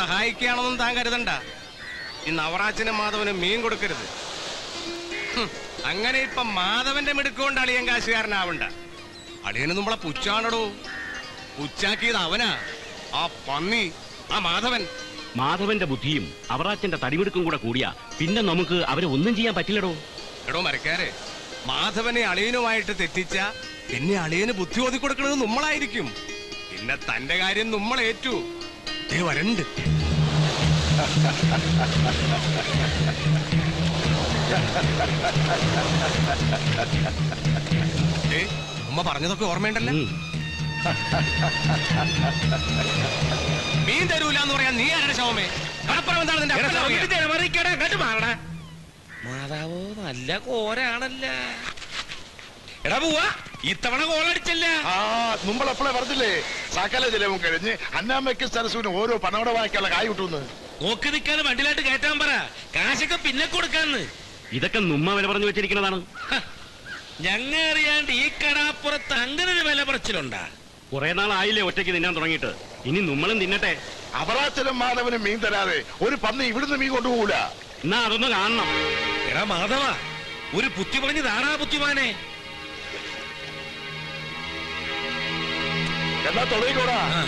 സഹായിക്കുകയാണെന്നും താൻ കരുതണ്ട ഈ നവറാച്ചനും മാധവനും മീൻ കൊടുക്കരുത് ഹും, അങ്ങനെ ഇപ്പൊ മാധവന്റെ മിടുക്കൊണ്ട് അളിയൻ കാശുകാരനാവണ്ട അളിയന് നമ്മളെ പുച്ചാണടോ പുച്ചാക്കിയത് അവനാ ആ പന്നി ആ മാധവൻ മാധവന്റെ ബുദ്ധിയും അവറാച്ചന്റെ തടിമിടുക്കും കൂടെ കൂടിയാ പിന്നെ നമുക്ക് അവരെ ഒന്നും ചെയ്യാൻ പറ്റില്ലടോ എടോ മരക്കാരെ മാധവനെ അളിയനുമായിട്ട് തെറ്റിച്ച പിന്നെ അളിയന് ബുദ്ധി ഓതി കൊടുക്കുന്നത് നമ്മളായിരിക്കും പിന്നെ തന്റെ കാര്യം നമ്മൾ ഏറ്റു ദേ വരണ്ട് ഏ, ഉമ്മ പറഞ്ഞതൊക്കെ ഓർമ്മയുണ്ടല്ലോ ഉം. മീൻ തരൂല എന്ന് പറയാൻ നീ ആരുടെ ശവമേ കടപ്പുറം എന്താണ് നിന്റെ അപ്പനെ അറിയാം. മാതാവോ നല്ല കോരാണല്ല എടാ പോവാ ഇത്തവണ കോളടിച്ചല്ല ആ മുമ്പളെപ്പോഴേ പറഞ്ഞില്ലേ സകല ജലവും കഴിഞ്ഞ് അന്നാമ്മയ്ക്ക് സരസുവിന് ഓരോ പണവട വായിക്കാനുള്ള കായ് കിട്ടുമെന്ന് നോക്കി നിൽക്കാതെ വണ്ടിയിലായിട്ട് കയറ്റാൻ പറ കാശൊക്കെ പിന്നെ കൊടുക്കാന്ന് ഇതൊക്കെ നുമ്മ വില പറഞ്ഞു വെച്ചിരിക്കുന്നതാണ് ഞങ്ങ അറിയാണ്ട് ഈ കടാപ്പുറത്ത് അങ്ങനെ ഒരു വില പറച്ചിലുണ്ടാ കുറെ നാളായില്ലേ ഒറ്റയ്ക്ക് തിന്നാൻ തുടങ്ങിയിട്ട് ഇനി നമ്മളും തിന്നട്ടെ അവറാച്ചനും മാധവനും മീൻ തരാതെ ഒരു പന്നി ഇവിടുന്ന് മീൻ കൊണ്ടുപോകൂല എന്നാ അതൊന്ന് കാണണം എടാ മാധവ ഒരു ബുദ്ധി പറഞ്ഞ് താടാ ബുദ്ധിമാനെ എന്നാ തുടങ്ങിക്കോടാ ആ.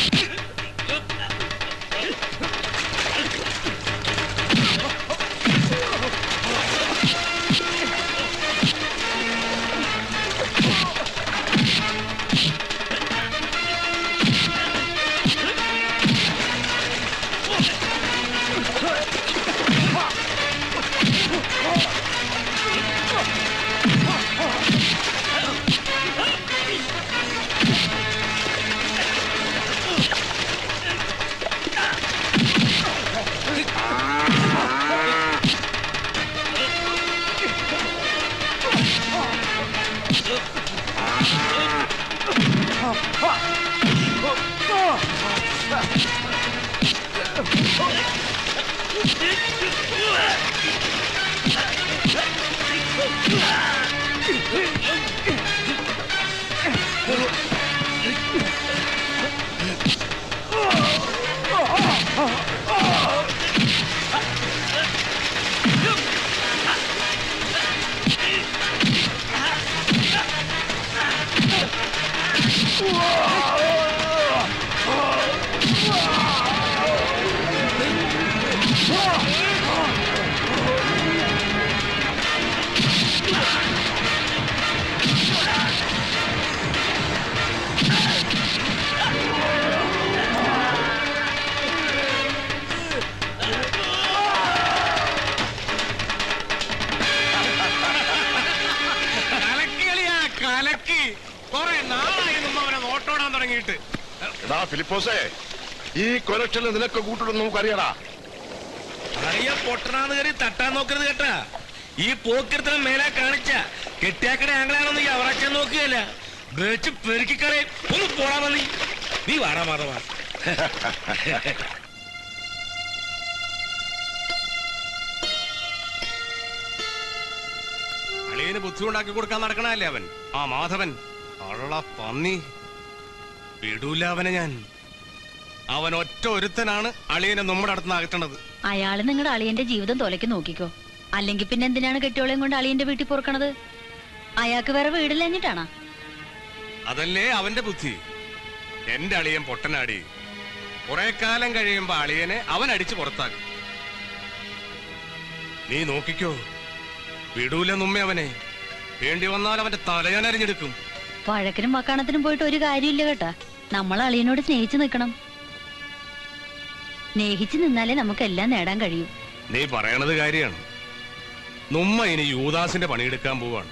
കലക്കി കളിയാ കലക്കി കൊറേ നാളായി നമ്മ അവനെ നോട്ടോടാൻ തുടങ്ങിയിട്ട് എടാ ഫിലിപ്പോസേ ഈ കൊലക്ഷന് നിനക്ക് കൂട്ടുണ്ടെന്ന് നമുക്കറിയടാ അറിയ പൊട്ടനാന്ന് കയറി തട്ടാൻ നോക്കരുത് കേട്ടാ ഈ പോക്കിരത്തിന് മേലെ കാണിച്ച കെട്ടിയാക്കട ആംഗലാണെന്ന് ഈ അവറാച്ചൻ നോക്കുകയല്ല വെച്ച് പെരുക്കിക്കളെ ഒന്ന് പോടാ മതി നീ വാടാ മാധവ അളിയന് ബുദ്ധി ഉണ്ടാക്കി കൊടുക്കാൻ നടക്കണല്ലേ അവൻ ആ മാധവൻ അള്ള പന്നി വിടൂല അവനെ ഞാൻ അവൻ ഒറ്റ ഒരുത്തനാണ് അളിയനെ നമ്മുടെ അടുത്ത് അകറ്റണത് അയാള് നിങ്ങളുടെ അളിയന്റെ ജീവിതം തൊലയ്ക്ക് നോക്കിക്കോ അല്ലെങ്കിൽ പിന്നെ എന്തിനാണ് കെട്ടിയോളെയും കൊണ്ട് അളിയന്റെ വീട്ടിൽ പൊറുക്കണത് അയാൾക്ക് വേറെ വീടില്ലഞ്ഞിട്ടാണാ അതല്ലേ അവന്റെ ബുദ്ധി എന്റെ അളിയൻ പൊട്ടനാടി കുറെ കാലം കഴിയുമ്പോ അളിയനെ അവൻ അടിച്ചു പുറത്താക്കും നീ നോക്കിക്കോ വിടൂല നുമ്മ അവനെ വേണ്ടി വന്നാൽ അവന്റെ തലയാൻ അരിഞ്ഞെടുക്കും വഴക്കിനും വക്കാണത്തിനും പോയിട്ട് ഒരു കാര്യമില്ല കേട്ടാ നമ്മൾ അളിയനോട് സ്നേഹിച്ചു നിൽക്കണം സ്നേഹിച്ചു നിന്നാലേ നമുക്കെല്ലാം നേടാൻ കഴിയൂ നീ പറയണത് കാര്യമാണ് നുമ്മ ഇനി യൂദാസിന്റെ പണിയെടുക്കാൻ പോവാണ്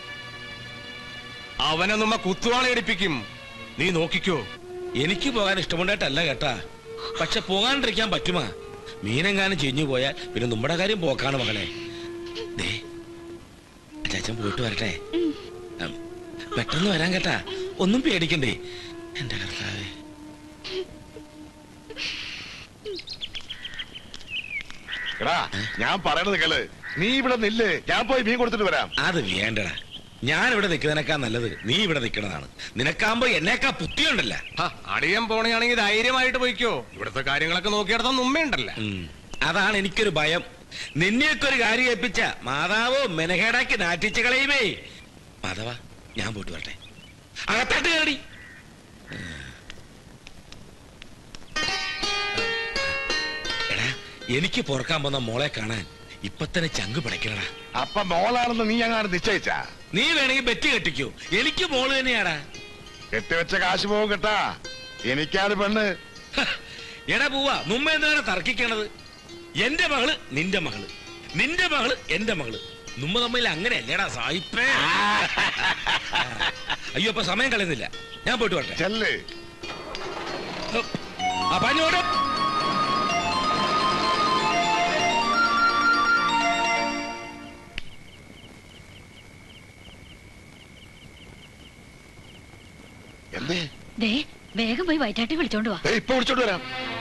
അവനെ നമ്മ കുത്തുവാളയടിപ്പിക്കും നീ നോക്കിക്കോ എനിക്ക് പോകാൻ ഇഷ്ടമുണ്ടായിട്ടല്ല കേട്ടാ പക്ഷെ പോകാണ്ടിരിക്കാൻ പറ്റുമാ മീനെങ്ങാനും ചെഞ്ഞു പോയാൽ പിന്നെ നമ്മുടെ കാര്യം പോക്കാണ് മകളെ ദേ അച്ചാച്ചൻ പോയിട്ട് വരട്ടെ ഉം, പെട്ടെന്ന് വരാൻ കേട്ടാ ഒന്നും പേടിക്കണ്ടേ എന്റെ കർത്താവേ എടാ ഞാൻ പറയണത് കേള് നീ ഇവിടെ നില്ല് ഞാൻ പോയി മീൻ കൊടുത്തിട്ട് വരാം അത് വേണ്ടടാ ഞാൻ ഇവിടെ നിൽക്കുന്നതിനേക്കാൾ നല്ലത് നീ ഇവിടെ നിൽക്കുന്നതാണ് നിനക്കാകുമ്പോ എന്നേക്കാ പുത്തിയുണ്ടല്ല ഹ, അളിയൻ പോണെയാണെങ്കിൽ ധൈര്യമായിട്ട് പോയിക്കോ ഇവിടുത്തെ കാര്യങ്ങളൊക്കെ നോക്കിയെടുത്ത ഉമ്മയുണ്ടല്ലോ ഉം. അതാണ് എനിക്കൊരു ഭയം നിന്നെയൊക്കെ ഒരു കാര്യം ഏൽപ്പിച്ച മാതാവോ മെനഹേടാക്കി നാറ്റിച്ച് കളയുമേ മാധവ ഞാൻ പോയിട്ട് വരട്ടെ അകത്താട്ട് കയറി എടാ എനിക്ക് പൊറക്കാൻ പോന്ന മോളെ കാണാൻ ഇപ്പൊ തന്നെ ചങ്ക് പിടയ്ക്കണടാ അപ്പൊ മോളാണെന്ന് നീ അങ്ങാണ് നിശ്ചയിച്ചാ നീ വേണമെങ്കിൽ ബെറ്റ് കെട്ടിക്കോ എനിക്ക് മോള് തന്നെയാടാ കെട്ടിവെച്ച കാശ് പോകും കേട്ടാ എനിക്കാണ് പെണ്ണ് ഹ, എടാ പോവാ മുമ്പ് എന്താണ് തർക്കിക്കണത് എന്റെ മകള് നിന്റെ മകള് നിന്റെ മകള് എന്റെ മകള് നമ്മ തമ്മിൽ അങ്ങനെയല്ലേടാ സായിപ്പേ അയ്യോ അപ്പൊ സമയം കളയുന്നില്ല ഞാൻ പോയിട്ട് വരട്ടെ ചെല്ല് ആ പഞ്ഞോട്ട് എന്തേ ദേ വേഗം പോയി വയറ്റാട്ടി വിളിച്ചോണ്ട് വാ ദേ, ഇപ്പൊ വിളിച്ചോണ്ട് വരാം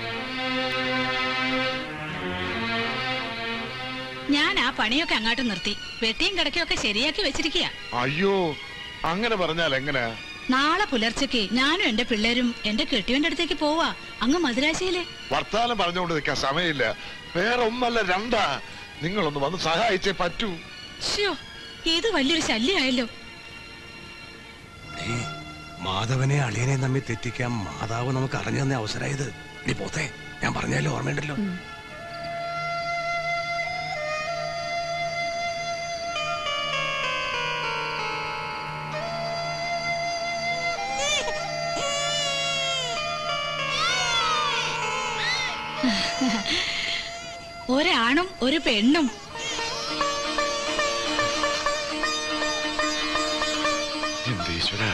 ഞാൻ ആ പണിയൊക്കെ അങ്ങോട്ട് നിർത്തി വെട്ടിയും കിടക്കയൊക്കെ ശരിയാക്കി വെച്ചിരിക്കുക അയ്യോ അങ്ങനെ പറഞ്ഞാൽ എങ്ങനെ നാളെ പുലർച്ചയ്ക്ക് ഞാനും എന്റെ പിള്ളേരും എന്റെ കെട്ടിയവന്റെ അടുത്തേക്ക് പോവാ അങ്ങ് മധുരാശിയിലെ വർത്താനം പറഞ്ഞുകൊണ്ട് നിൽക്കാൻ സമയമില്ല വേറെ ഒന്നല്ല രണ്ടാ നിങ്ങളൊന്ന് വന്ന് സഹായിച്ചേ പറ്റൂ ഷ്യോ ഇത് വലിയൊരു ശല്യമായല്ലോ ഏയ്, മാധവനെ അളിയനെ തമ്മിൽ തെറ്റിക്കാൻ മാതാവ് നമുക്ക് അറിഞ്ഞു തന്ന അവസരമായത് നീ പോത്തെ ഞാൻ പറഞ്ഞാലും ഓർമ്മയുണ്ടല്ലോ ഒരാണും ഒരു പെണ്ണും എന്റെ ഈശ്വര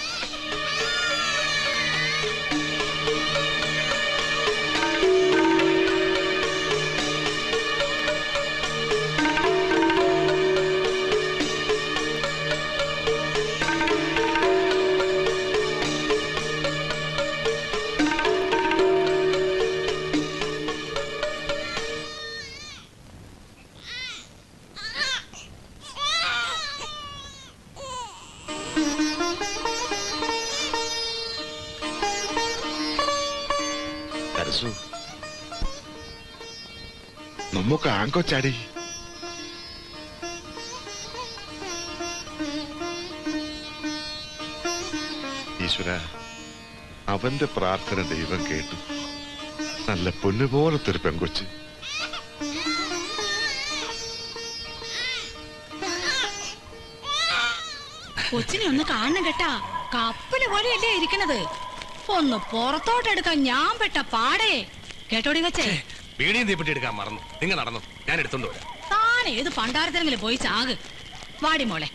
സരസു നമുക്ക് ആങ്കൊച്ചാടി ഈശ്വര അവന്റെ പ്രാർത്ഥന ദൈവം കേട്ടു നല്ല പൊന്നുപോലത്തെ ഒരു പെങ്കൊച്ച് കൊച്ചിനെ ഒന്ന് കാണണം കേട്ടാ കപ്പല് പോലെയല്ലേ ഇരിക്കണത് ഒന്ന് പുറത്തോട്ടെടുക്കാൻ ഞാൻ പെട്ട പാടേ കേട്ടോടി കൊച്ചേ വീടിയും തീപ്പെട്ടി എടുക്കാൻ മറന്നു നിങ്ങൾ നടന്നു ഞാൻ എടുത്തോണ്ട് വരാം താൻ ഏത് പണ്ടാരത്തിനെങ്കിലും പോയി ചാക് വാടി മോളെ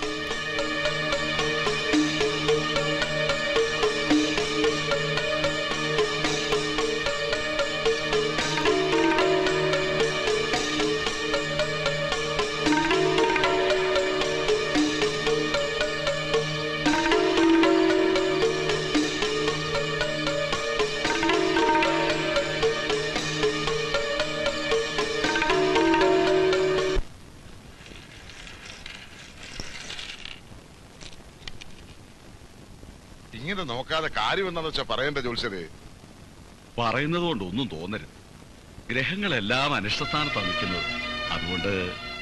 ഇങ്ങനെ നോക്കാതെ കാര്യം എന്താന്ന് വെച്ചാ പറയണ്ട ജോത്സ്യരെ പറയുന്നത് കൊണ്ട് ഒന്നും തോന്നരുത് ഗ്രഹങ്ങളെല്ലാം അനിഷ്ടസ്ഥാനത്താണ് നിൽക്കുന്നത് അതുകൊണ്ട്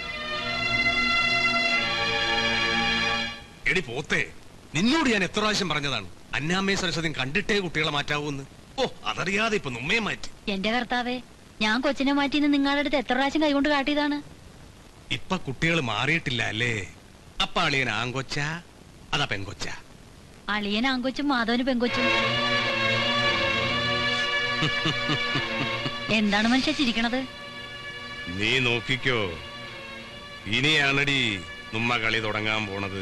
എടി പോത്തെ നിന്നോട് ഞാൻ എത്ര പ്രാവശ്യം പറഞ്ഞതാണ് അന്നാമ്മയും സരസ്വതിയും കണ്ടിട്ടേ കുട്ടികളെ മാറ്റാവൂന്ന് ഓ അതറിയാതെ ഇപ്പൊ നമ്മയെ മാറ്റി എന്റെ കർത്താവേ ഞാൻ കൊച്ചിനെ മാറ്റിന്ന് നിങ്ങളുടെ അടുത്ത് എത്ര പ്രാവശ്യം കൈകൊണ്ട് കാട്ടിയതാണ് ഇപ്പൊ കുട്ടികൾ മാറിയിട്ടില്ല അല്ലേ അപ്പ അളിയൻ ആങ്കൊച്ച അതാ പെങ്കൊച്ച അളിയൻ ആങ്കൊച്ചും മാധവന് പെങ്കൊച്ചും എന്താണ് മനുഷ്യ ചിരിക്കണത് നീ നോക്കിക്കോ ഇനിയാണടി നമ്മ കളി തുടങ്ങാൻ പോണത്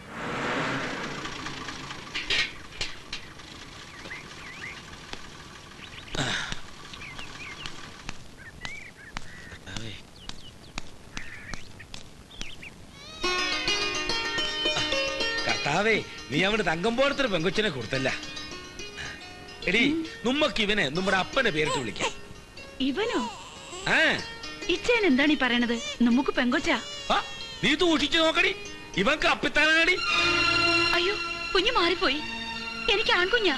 കർത്താവേ നീ അവിടെ തങ്കം പോലത്തൊരു പെങ്കൊച്ചിനെ കൊടുത്തല്ല എടി നമ്മക്ക് ഇവനെ നമ്മുടെ അപ്പന്റെ പേരിട്ട് വിളിക്കാം ഇവനോ ആ ഇച്ചേൻ എന്താണ് ഈ പറയണത് നമുക്ക് പെങ്കൊച്ചാ ആ, നീ തൂഷിച്ചു നോക്കടി ഇവൻ കപ്പിത്താനാടി അയ്യോ കുഞ്ഞു മാറിപ്പോയി എനിക്ക് ആൺകുഞ്ഞാ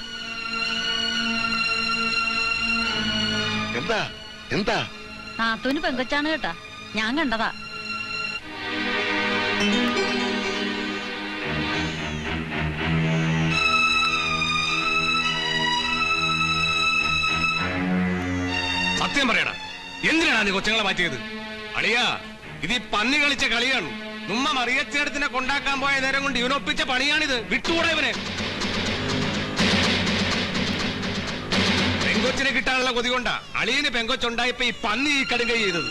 എന്താ എന്താ നാത്തൂന് പെങ്കൊച്ചാണ് കേട്ടാ ഞാൻ കണ്ടതാ സത്യം പറയടാ എന്തിനാണ് നീ കൊച്ചുങ്ങളെ മാറ്റിയത് അളിയാ ഇത് ഈ പന്നി കളിച്ച കളിയാണ് നമ്മ മറിയച്ചേടത്തിനെ കൊണ്ടാക്കാൻ പോയ നേരം കൊണ്ട് ഇവനൊപ്പിച്ച പണിയാണിത് വിട്ടുകൂടാ ഇവനെ പെങ്കൊച്ചിനെ കിട്ടാനുള്ള കൊതി കൊണ്ടാ അളിയന് പെങ്കൊച്ചുണ്ടായപ്പോ ഈ പന്നി ഈ കടുങ്കൈ ചെയ്തത്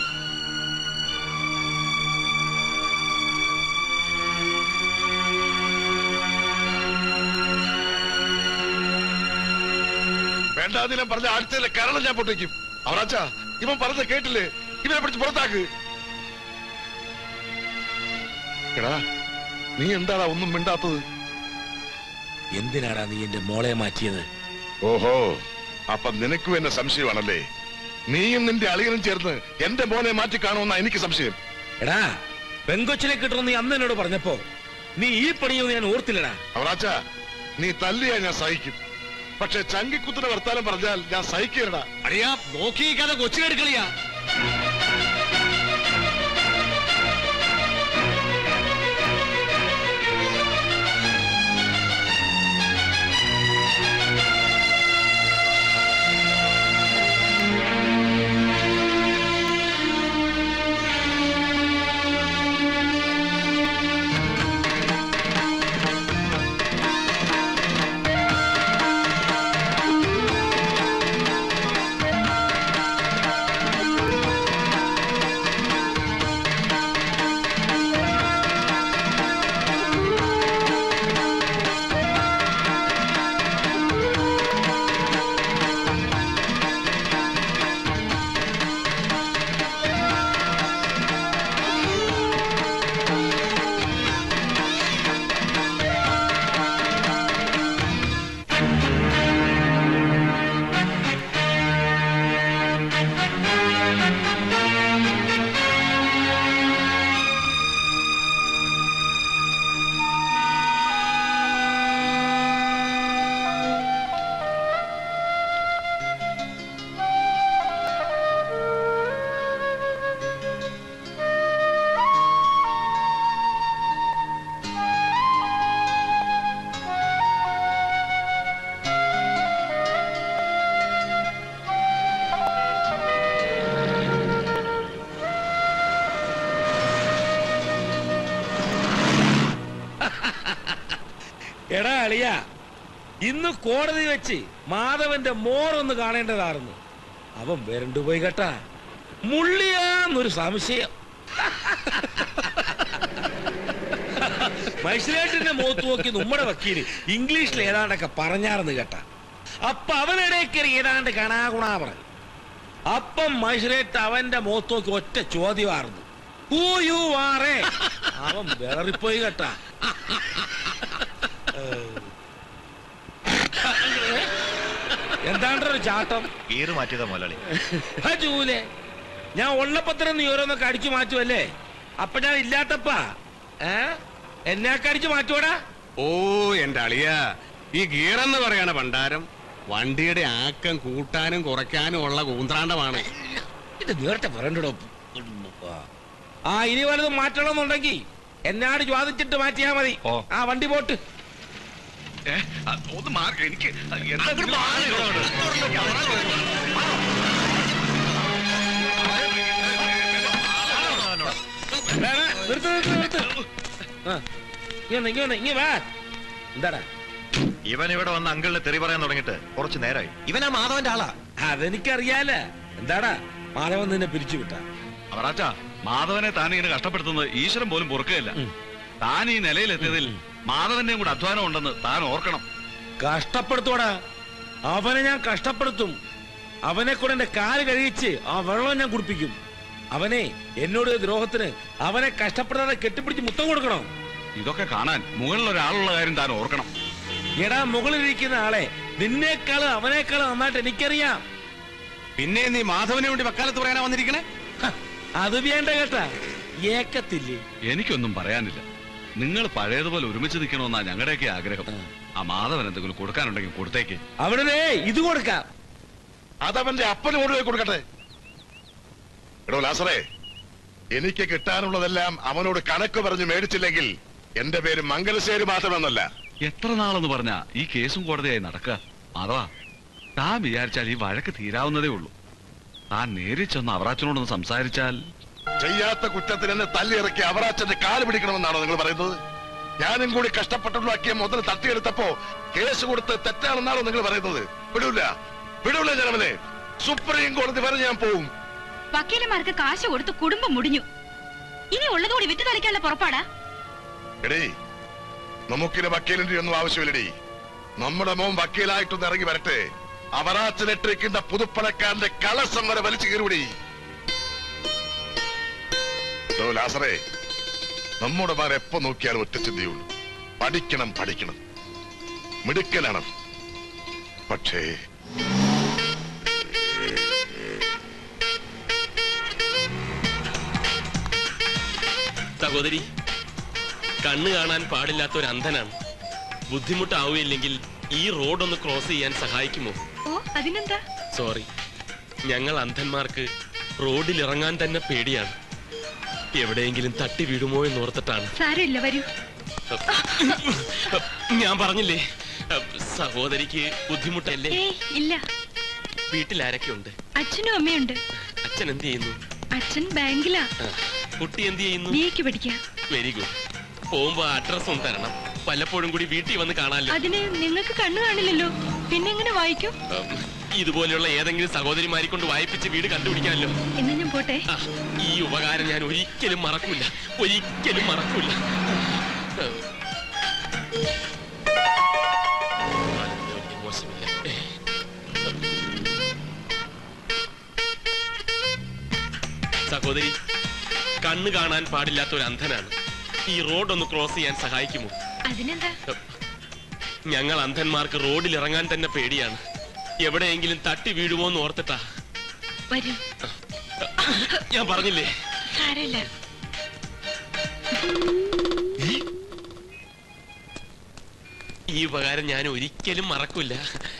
വേണ്ടാതിലും പറഞ്ഞ ആഴ്ചയിലെ കരളം ഞാൻ പൊട്ടിക്കും അവറാച്ച ഇവൻ പറഞ്ഞ കേട്ടില്ലേ ഇവനെ പിടിച്ച് പുറത്താക്ക് എടാ നീ എന്താടാ ഒന്നും മിണ്ടാത്തത് എന്തിനാടാ നീ എന്റെ മോളെ മാറ്റിയത് ഓഹോ അപ്പൊ നിനക്കും എന്നെ സംശയമാണല്ലേ നീയും നിന്റെ അളിയനും ചേർന്ന് എന്റെ മോനെ മാറ്റി കാണുമെന്നാ എനിക്ക് സംശയം എടാ പെങ്കൊച്ചിനെ കിട്ടണമെന്ന് നീ അന്ന് എന്നോട് പറഞ്ഞപ്പോ നീ ഈ പണിയൊന്നും ഞാൻ ഓർത്തില്ലടാ അവറാച്ച നീ തല്ലിയാ ഞാൻ സഹിക്കും പക്ഷെ ചങ്കിക്കുത്തിന്റെ വർത്താനം പറഞ്ഞാൽ ഞാൻ സഹിക്കലടാ അളിയാ നോക്കി കഥ കൊച്ചു കെടുക്കളിയാ എടാ അളിയ ഇന്ന് കോടതി വെച്ച് മാധവന്റെ മോറൊന്ന് കാണേണ്ടതായിരുന്നു അവൻ വരണ്ടുപോയി കേട്ടാ മുള്ളിയാന്നൊരു സംശയം മജിസ്ട്രേറ്റിന്റെ മുഖത്ത് നോക്കി നമ്മുടെ വക്കീല് ഇംഗ്ലീഷിൽ ഏതാണ്ടൊക്കെ പറഞ്ഞാർന്ന് കേട്ടാ അപ്പൊ അവനിടയ്ക്ക് ഏതാണ്ട് കണാകുണാ പറഞ്ഞു അപ്പം മജിസ്ട്രേറ്റ് അവന്റെ മുഖത്ത് നോക്കി ഒറ്റ ചോദ്യമായിരുന്നു ഹൂ യു ആറേ അവൻ വേറിപ്പോയി കേട്ടാ എന്താണ്ടൊരു ചാട്ടം ഗീറ് മാറ്റിയതാ മുതലാളി ആ ജൂലെ ഞാൻ ഉള്ളപ്പത്രം നീ ഓരോന്നൊക്കെ അടിച്ചു മാറ്റുമല്ലേ അപ്പൊ ഞാൻ ഇല്ലാത്തപ്പാ ഏ എന്നെയൊക്കെ അടിച്ചു മാറ്റുവാടാ ഓ എന്റെ അളിയാ ഈ ഗീറെന്ന് പറയണ ഭണ്ഡാരം വണ്ടിയുടെ ആക്കം കൂട്ടാനും കുറയ്ക്കാനും ഉള്ള കൂന്ത്രാണ്ടമാണ് ഇത് നേരത്തെ പറയണ്ടോ ആ ഇനി വലുത് മാറ്റണമെന്നുണ്ടെങ്കിൽ എന്നാട് ജ്വാദിച്ചിട്ട് മാറ്റിയാ മതി ഓ. ആ വണ്ടി പോട്ട് ഏ, ആ, ഒന്ന് മാറി എനിക്ക് എന്താ അങ്ങോട്ട് മാറി ഇങ്ങോട്ട്. വേ, വേ, നിർത്ത് നിർത്ത് നിർത്ത് ആ ഇങ്ങനെ ഇങ്ങനെ ഇങ്ങനെ വാ എന്താടാ ഇവൻ ഇവിടെ വന്ന് അങ്കിളിനെ തെറി പറയാൻ തുടങ്ങിയിട്ട് കുറച്ച് നേരമായി ഇവനാ മാധവന്റെ ആളാ അതെനിക്കറിയാല എന്താടാ മാധവൻ നിന്നെ പിരിച്ചു വിട്ടാ അവറാച്ച മാധവനെ താൻ ഇങ്ങനെ കഷ്ടപ്പെടുത്തുന്നത് ഈശ്വരൻ പോലും പൊറുക്കുകയില്ല ഉം. താൻ ഈ നിലയിലെത്തിയതിൽ മാധവന്റെയും കൂടെ അധ്വാനം ഉണ്ടെന്ന് താൻ ഓർക്കണം കഷ്ടപ്പെടുത്തോടാ അവനെ ഞാൻ കഷ്ടപ്പെടുത്തും അവനെ കൂടെ എന്റെ കാല് കഴിയിച്ച് ആ വെള്ളം ഞാൻ കുടിപ്പിക്കും അവനെ എന്നോട് ചെയ്ത ദ്രോഹത്തിന് അവനെ കഷ്ടപ്പെടാതെ കെട്ടിപ്പിടിച്ച് മുത്തം കൊടുക്കണം ഇതൊക്കെ കാണാൻ മുകളിൽ ഒരാളുള്ള കാര്യം താൻ ഓർക്കണം എടാ മുകളിലിരിക്കുന്ന ആളെ നിന്നേക്കാളും അവനേക്കാളും നന്നായിട്ട് എനിക്കറിയാം പിന്നെ നീ മാധവനെ വേണ്ടി വക്കാലത്ത് പറയാനാ വന്നിരിക്കണേ ഹ, അത് വേണ്ട കേട്ടാ ഏക്കത്തില്ലേ എനിക്കൊന്നും പറയാനില്ല നിങ്ങൾ പഴയതുപോലെ ഒരുമിച്ച് നിൽക്കണമെന്നാ ഞങ്ങളുടെയൊക്കെ ആഗ്രഹം ആ മാധവൻ എന്തെങ്കിലും കൊടുക്കാനുണ്ടെങ്കിൽ കൊടുത്തേക്ക് അവിടെ ഇത് കൊടുക്കാം അതവന്റെ അപ്പന് കൊണ്ടുപോയി കൊടുക്കട്ടെ എടോ ലാസറേ എനിക്ക് കിട്ടാനുള്ളതെല്ലാം അവനോട് കണക്ക് പറഞ്ഞ് മേടിച്ചില്ലെങ്കിൽ എന്റെ പേര് മംഗലശ്ശേരി മാത്രമെന്നല്ല എത്ര നാളെന്ന് പറഞ്ഞാ ഈ കേസും കോടതിയായി നടക്കുക മാധവ താൻ വിചാരിച്ചാൽ ഈ വഴക്ക് തീരാവുന്നതേ ഉള്ളൂ താൻ നേരിൽ ചെന്ന് അവറാച്ചനോടൊന്ന് സംസാരിച്ചാൽ ചെയ്യാത്ത കുറ്റത്തിന് എന്നെ തല്ലിയിറക്കി അവറാച്ചന്റെ കാല് പിടിക്കണമെന്നാണോ നിങ്ങൾ പറയുന്നത് ഞാനും കൂടി കഷ്ടപ്പെട്ടുണ്ടാക്കിയ മുതൽ തട്ടിയെടുത്തപ്പോ കേസ് കൊടുത്ത് തെറ്റാണെന്നാണോ നിങ്ങൾ പറയുന്നത് വിടൂല വിടൂല ജനമനെ സുപ്രീം കോടതി വരെ ഞാൻ പോവും വക്കീലന്മാർക്ക് കാശ് കൊടുത്ത് കുടുംബം മുടിഞ്ഞു ഇനി ഉള്ളതുകൂടി വിറ്റ് തളിക്കാനുള്ള പുറപ്പാടാ എടീ നമുക്കിന് വക്കീലിന്റെ ഒന്നും ആവശ്യമില്ലടി നമ്മുടെ മോൻ വക്കീലായിട്ടൊന്ന് ഇറങ്ങി വരട്ടെ അവറാച്ചനിട്ടിരിക്കുന്ന പുതുപ്പണക്കാരന്റെ കളസം വരെ വലിച്ചു കീറുപടി ഡോ ലാസറേ നമ്മുടെ മാർ എപ്പോ നോക്കിയാലും ഒറ്റ ചിന്തയുള്ളൂ പഠിക്കണം പഠിക്കണം മിടുക്കലാണ് പക്ഷേ സഹോദരി കണ്ണ് കാണാൻ പാടില്ലാത്ത ഒരു അന്ധനാണ് ബുദ്ധിമുട്ടാവുകയില്ലെങ്കിൽ ഈ റോഡ് ഒന്ന് ക്രോസ് ചെയ്യാൻ സഹായിക്കുമോ ഓ അതിനെന്താ സോറി ഞങ്ങൾ അന്ധന്മാർക്ക് റോഡിൽ ഇറങ്ങാൻ തന്നെ പേടിയാണ് എവിടെയെങ്കിലും തട്ടി വീഴുമോ എന്ന് ഓർത്തിട്ടാണ് സാരമില്ല വരൂ ഞാൻ പറഞ്ഞില്ലേ സഹോദരിക്ക് ബുദ്ധിമുട്ടല്ലേ ഏയ് ഇല്ല വീട്ടിൽ ആരൊക്കെയുണ്ട് അച്ഛനും അമ്മയുണ്ട് അച്ഛൻ എന്ത് ചെയ്യുന്നു അച്ഛൻ ബാങ്കിലാ ആ, കുട്ടി എന്ത് ചെയ്യുന്നു ബിഎക്ക് പഠിക്കാ വെരി ഗുഡ് പോകുമ്പോ അഡ്രസ് ഒന്ന് തരണം വല്ലപ്പോഴും കൂടി വീട്ടിൽ വന്ന് കാണാമല്ലോ അതിന് നിങ്ങൾക്ക് കണ്ണു കാണില്ലല്ലോ പിന്നെ എങ്ങനെ വായിക്കും ഉം, ഇതുപോലെയുള്ള ഏതെങ്കിലും സഹോദരിമാരെ കൊണ്ട് വായിപ്പിച്ച് വീട് കണ്ടുപിടിക്കാമല്ലോ എന്നാ ഞാൻ പോട്ടെ ആ, ഈ ഉപകാരം ഞാൻ ഒരിക്കലും മറക്കൂല ഒരിക്കലും മറക്കൂല ഉം. അതെന്ത് വലിയ മോശമില്ല. സഹോദരി കണ്ണ് കാണാൻ പാടില്ലാത്ത ഒരു അന്ധനാണ് ഈ റോഡ് ഒന്ന് ക്രോസ് ചെയ്യാൻ സഹായിക്കുമോ അതിനെന്താ ഞങ്ങൾ അന്ധന്മാർക്ക് റോഡിൽ ഇറങ്ങാൻ തന്നെ പേടിയാണ് എവിടെയെങ്കിലും തട്ടി വീഴുമോ എന്ന് ഓർത്തിട്ടാ വരൂ ഞാൻ പറഞ്ഞില്ലേ സാരമില്ല ഈ ഉപകാരം ഞാൻ ഒരിക്കലും മറക്കൂല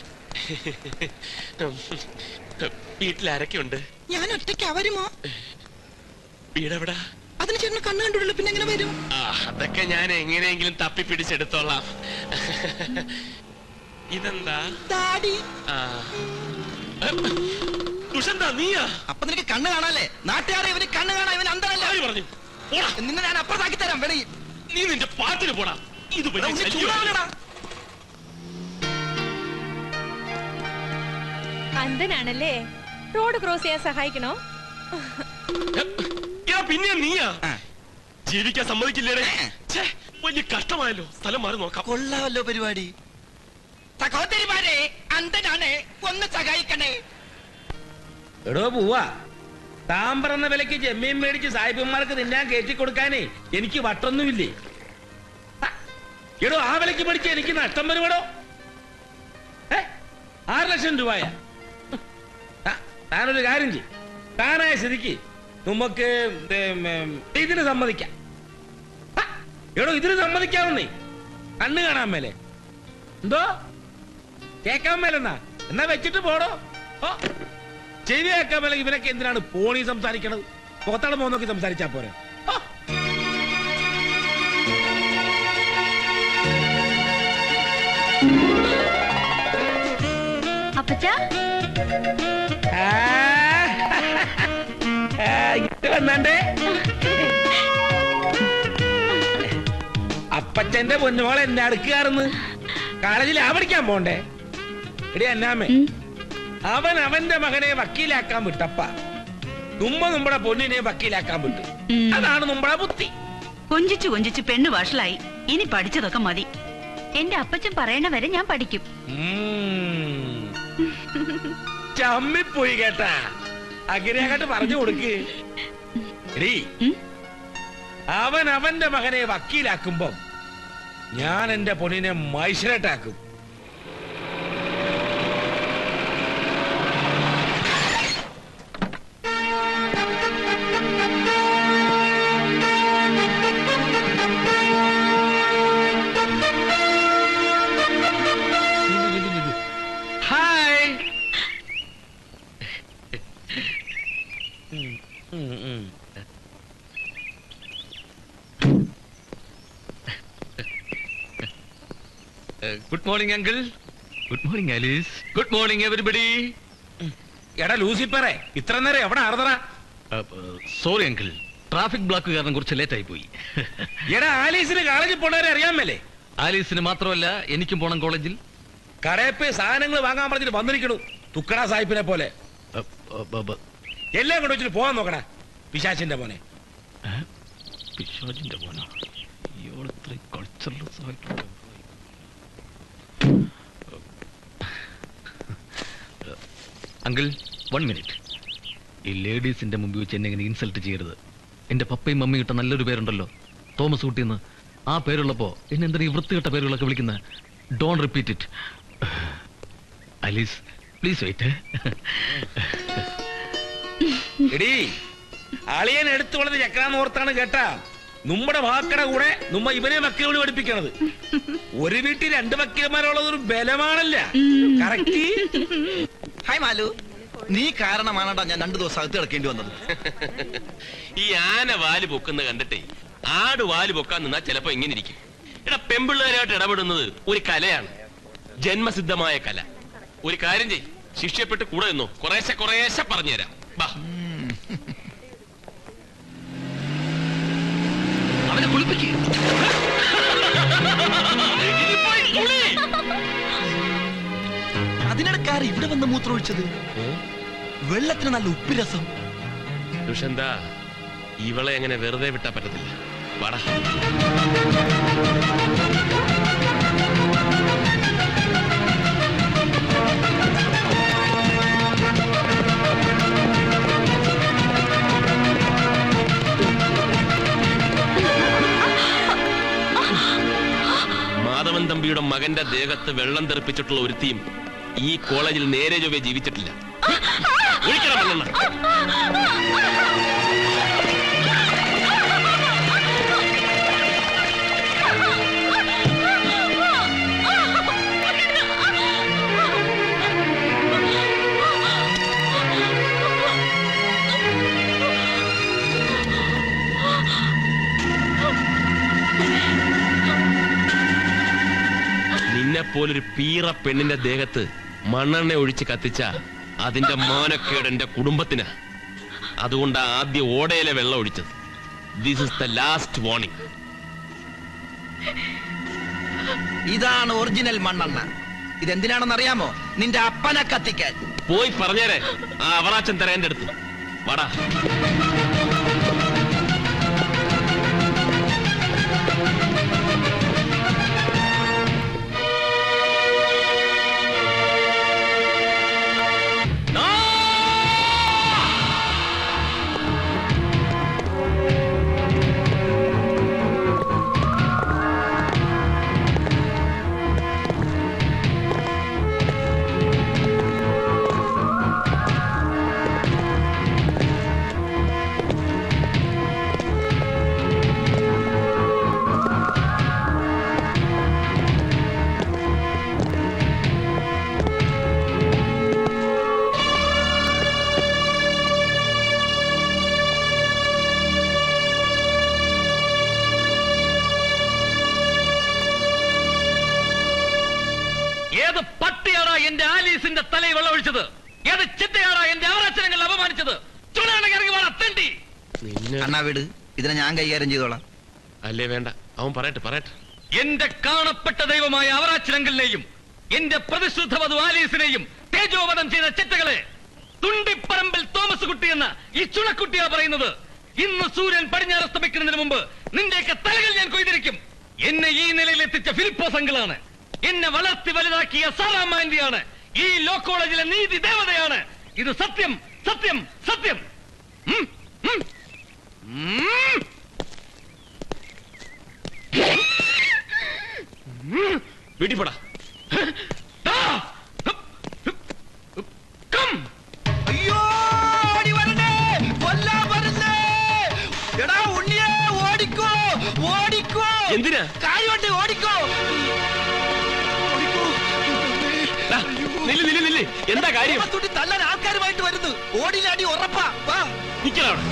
വീട്ടിൽ ആരൊക്കെയുണ്ട് ഞാൻ ഒറ്റയ്ക്ക് വരുമോ വീടെവിടാ അതിന് ചേട്ടന് കണ്ണു കണ്ടുള്ളൂ പിന്നെ എങ്ങനെ വരും ആ അതൊക്കെ ഞാൻ എങ്ങനെയെങ്കിലും തപ്പിപ്പിടിച്ചെടുത്തോളാം ഇതെന്താ ഡാഡി ആ ദുഷന്താ നീയാ അപ്പൊ നിനക്ക് കണ്ണ് കാണാല്ലേ നാട്ടുകാരെ ഇവന് കണ്ണ് കാണാൻ ഇവൻ അന്തരല്ല ആര് പറഞ്ഞു പോടാ നിന്നെ ഞാൻ അപ്പുറത്താക്കി തരാം വേണേ നീ നിന്റെ പാട്ടിന് പോടാ ഇത് വലിയ ശല്യമാ. ചൂടാവലടാ അന്ധനാണല്ലേ റോഡ് ക്രോസ് ചെയ്യാൻ സഹായിക്കണോ എടാ, പിന്നെ നീയാ ജീവിക്കാൻ സമ്മതിക്കില്ലേടെ ഛേ, വലിയ കഷ്ടമായല്ലോ സ്ഥലം മാറി നോക്കാം കൊള്ളാമല്ലോ പരിപാടി സഹോദരിമാരെ അന്ധനാണ് ഒന്ന് സഹായിക്കണേ എടോ പോവാ താൻ പറഞ്ഞ വിലക്ക് ചെമ്മീൻ മേടിച്ച് സാഹിബന്മാർക്ക് തിന്നാൻ കയറ്റി കൊടുക്കാനേ എനിക്ക് വട്ടൊന്നുമില്ലേ ആ, എടോ ആ വിലക്ക് മേടിച്ച് എനിക്ക് നഷ്ടം വരുമടോ ഏ ആറ് ലക്ഷം രൂപയ താനൊരു കാര്യം ചെയ്യും താനായ സ്ഥിതിക്ക് നമുക്ക് ഉം, ഉം, ഇതിന് സമ്മതിക്കാം ആ, എടോ ഇതിന് സമ്മതിക്കാവുന്നേ കണ്ണ് കാണാൻ മേലെ എന്തോ കേക്കാൻ മേലെന്നാ എന്നാ വെച്ചിട്ട് പോടോ ഓ ചെവി കേൾക്കാൻ മേലെ ഇവനൊക്കെ എന്തിനാണ് പോണി സംസാരിക്കണത് മുഖത്താണ് മോൻ നോക്കി സംസാരിച്ചാ പോരെ ഓ, അപ്പച്ച ആ, ആ, ഇങ്ങോട്ട് വന്നാണ്ടേ അപ്പച്ചന്റെ പൊന്നുമോളെ എന്നെ അടുക്കാറുന്ന് കോളേജിൽ ആ പഠിക്കാൻ പോണ്ടേ എടി അന്നാമേ അവൻ അവന്റെ മകനെ വക്കീലാക്കാൻ വിട്ടപ്പ തുമ്പ നമ്മുടെ പൊന്നിനെ വക്കീലാക്കാൻ വിട്ടു അതാണ് നമ്മുടെ ബുദ്ധി കൊഞ്ചിച്ചു കൊഞ്ചിച്ചു പെണ്ണ് വഷളായി ഇനി പഠിച്ചതൊക്കെ മതി എന്റെ അപ്പച്ചൻ പറയണ വരെ ഞാൻ പഠിക്കും ഉം. ചമ്മിപ്പോയി കേട്ടാ അങ്ങനെയാകട്ടെ പറഞ്ഞു കൊടുക്ക് എടീ അവൻ അവന്റെ മകനെ വക്കീലാക്കുമ്പം ഞാൻ എന്റെ പൊന്നിനെ മൈസരട്ടാക്കും good morning uncle good morning Alice good morning everybody എടാ ലൂസിപ്പറേ ഇത്ര നേരം എവിടെ ആർന്നടാ സോറി അങ്കിൾ ട്രാഫിക് ബ്ലോക്ക് കാരണം കുറച്ച് ലേറ്റ് ആയി പോയി എടാ ആലീസിന് കോളേജിൽ പോണവരെ അറിയാമല്ലേ ആലീസിന് മാത്രമല്ല എനിക്കും പോണം കോളേജിൽ കടയിൽ പോയി സാധനങ്ങൾ വാങ്ങാൻ പറഞ്ഞിട്ട് വന്നിരിക്കണു തുക്കട സാഹിബിനെ പോലെ എല്ലാം കൊണ്ട് വെച്ചിട്ട് പോകാൻ നോക്കണ പിശാച്ചിന്റെ മോനെ പിശാചിന്റെ പോനാ ഇയാളിത്ര കൾച്ചറൽ അങ്കിൾ വൺ മിനിറ്റ് ഈ ലേഡീസിന്റെ മുമ്പിൽ വെച്ച് എന്നെ ഇങ്ങനെ ഇൻസൾട്ട് ചെയ്യരുത് എന്റെ പപ്പയും മമ്മിയും ഇട്ട നല്ലൊരു പേരുണ്ടല്ലോ തോമസ് കുട്ടിന്ന് ആ പേരുള്ളപ്പോ എന്നെ എന്തിനാ ഈ വൃത്തികെട്ട പേരുകളൊക്കെ വിളിക്കുന്നത് don't repeat it Alice please wait എടീ അളിയൻ എടുത്തു വളർന്ന് ചക്രാന്ന് ഓർത്താണ് കേട്ടാ നമ്മുടെ വാക്കടെ കൂടെ നമ്മ ഇവനെ മക്കളോട് പഠിപ്പിക്കണത് ഒരു വീട്ടിൽ രണ്ട് മക്കിലന്മാരുള്ളത് ഒരു ബലമാണല്ല കറക്റ്റ് ഹായ് മാലു നീ കാരണമാണടാ ഞാൻ രണ്ടു ദിവസം അകത്ത് കിടക്കേണ്ടി വന്നത് ഈ ആന വാല് പൊക്കുന്ന കണ്ടിട്ടേ ആട് വാല് പൊക്കാൻ നിന്നാ ചിലപ്പോ ഇങ്ങനെ ഇരിക്കും എടാ പെമ്പിള്ളേരായിട്ട് ഇടപെടുന്നത് ഒരു കലയാണ് ജന്മസിദ്ധമായ കല ഒരു കാര്യം ചെയ് ശിക്ഷയപ്പെട്ട് കൂടെ നിന്നോ കുറേശ്ശെ കുറേശ്ശെ പറഞ്ഞുതരാം ബാ അവനെ കുളിപ്പിക്കുക അതിനിടക്കാര് ഇവിടെ വന്ന് മൂത്രമൊഴിച്ചത് വെള്ളത്തിന് നല്ല ഉപ്പിരസം ദുഷന്ത ഇവളെ എങ്ങനെ വെറുതെ വിട്ടാ പറ്റത്തില്ല വാടാ മാധവൻ തമ്പിയുടെ മകന്റെ ദേഹത്ത് വെള്ളം തെറിപ്പിച്ചിട്ടുള്ള ഒരുത്തിയും ഈ കോളേജിൽ നേരെ ചൊവ്വേ ജീവിച്ചിട്ടില്ല ഒഴിക്കണം വെള്ളം നിന്നെപ്പോലൊരു പീറ പെണ്ണിന്റെ ദേഹത്ത് മണ്ണെണ്ണ ഒഴിച്ച് കത്തിച്ച അതിന്റെ മാനക്കേട് എന്റെ കുടുംബത്തിന് അതുകൊണ്ട് ആദ്യം ഓടയിലെ വെള്ളം ഒഴിച്ചത് this is the last warning ഇതാണ് ഒറിജിനൽ മണ്ണെണ്ണ ഇതെന്തിനാണെന്ന് അറിയാമോ നിന്റെ അപ്പനെ കത്തിക്കാൻ പോയി പറഞ്ഞേരെ ആ അവറാച്ചൻ തരേന്റെ അടുത്ത് വാടാ ഏത് പട്ടിയാടാ എന്റെ ആലീസിന്റെ തലയിൽ വെള്ളമൊഴിച്ചത് ഏത് ചിത്തയാടാ എന്റെ അവരാച്ചനങ്ങൾ അപമാനിച്ചത് ചുണയാണെങ്കിൽ ഇറങ്ങി വേണം തെണ്ടി അണ്ണാ വീട് ഇതിനെ ഞാൻ കൈകാര്യം ചെയ്തോളാം അല്ലേ വേണ്ട അവൻ പറയട്ടെ പറയട്ടെ എന്റെ കാണപ്പെട്ട ദൈവമായ അവരാച്ചനങ്ങളിലെയും എന്റെ പ്രതിശുദ്ധ വധു ആലീസിനെയും തേജോവധം ചെയ്ത ചിറ്റകളെ തുണ്ടിപ്പറമ്പിൽ തോമസ് കുട്ടി എന്ന ഈ ചുണക്കുട്ടിയാ പറയുന്നത് ഇന്ന് സൂര്യൻ പടിഞ്ഞാറസ്തമിക്കുന്നതിന് മുമ്പ് നിന്റെയൊക്കെ തലകൾ ഞാൻ കൊയ്തിരിക്കും എന്നെ ഈ നിലയിൽ എത്തിച്ച ഫിലിപ്പോസ് അങ്കിളാണ് എന്നെ വളർത്തി വലുതാക്കിയ സാറാമാൻഡിയാണ് ഈ ലോ കോളേജിലെ നീതി ദേവതയാണ് ഇത് സത്യം സത്യം സത്യം ഉം, ഉം, ഉം. വീട്ടിപ്പോടാ അയ്യോ ഓടി വരണേ കൊല്ലാൻ വരുന്നേ എടാ ഉണ്ണിയെ ഓടിക്കോ ഓടിക്കോ എന്തിനാ കാര്യമുണ്ട് ഓടിക്കോ ദാ, നില്ല് നില്ല് നില്ല് എന്താ കാര്യം തോമസ് കുട്ടി തല്ലാൻ ആൾക്കാരുമായിട്ട് വരുന്നു ഓടിലാടി ഉറപ്പാ വാ നിക്കടാ നിൽക്കവിടെ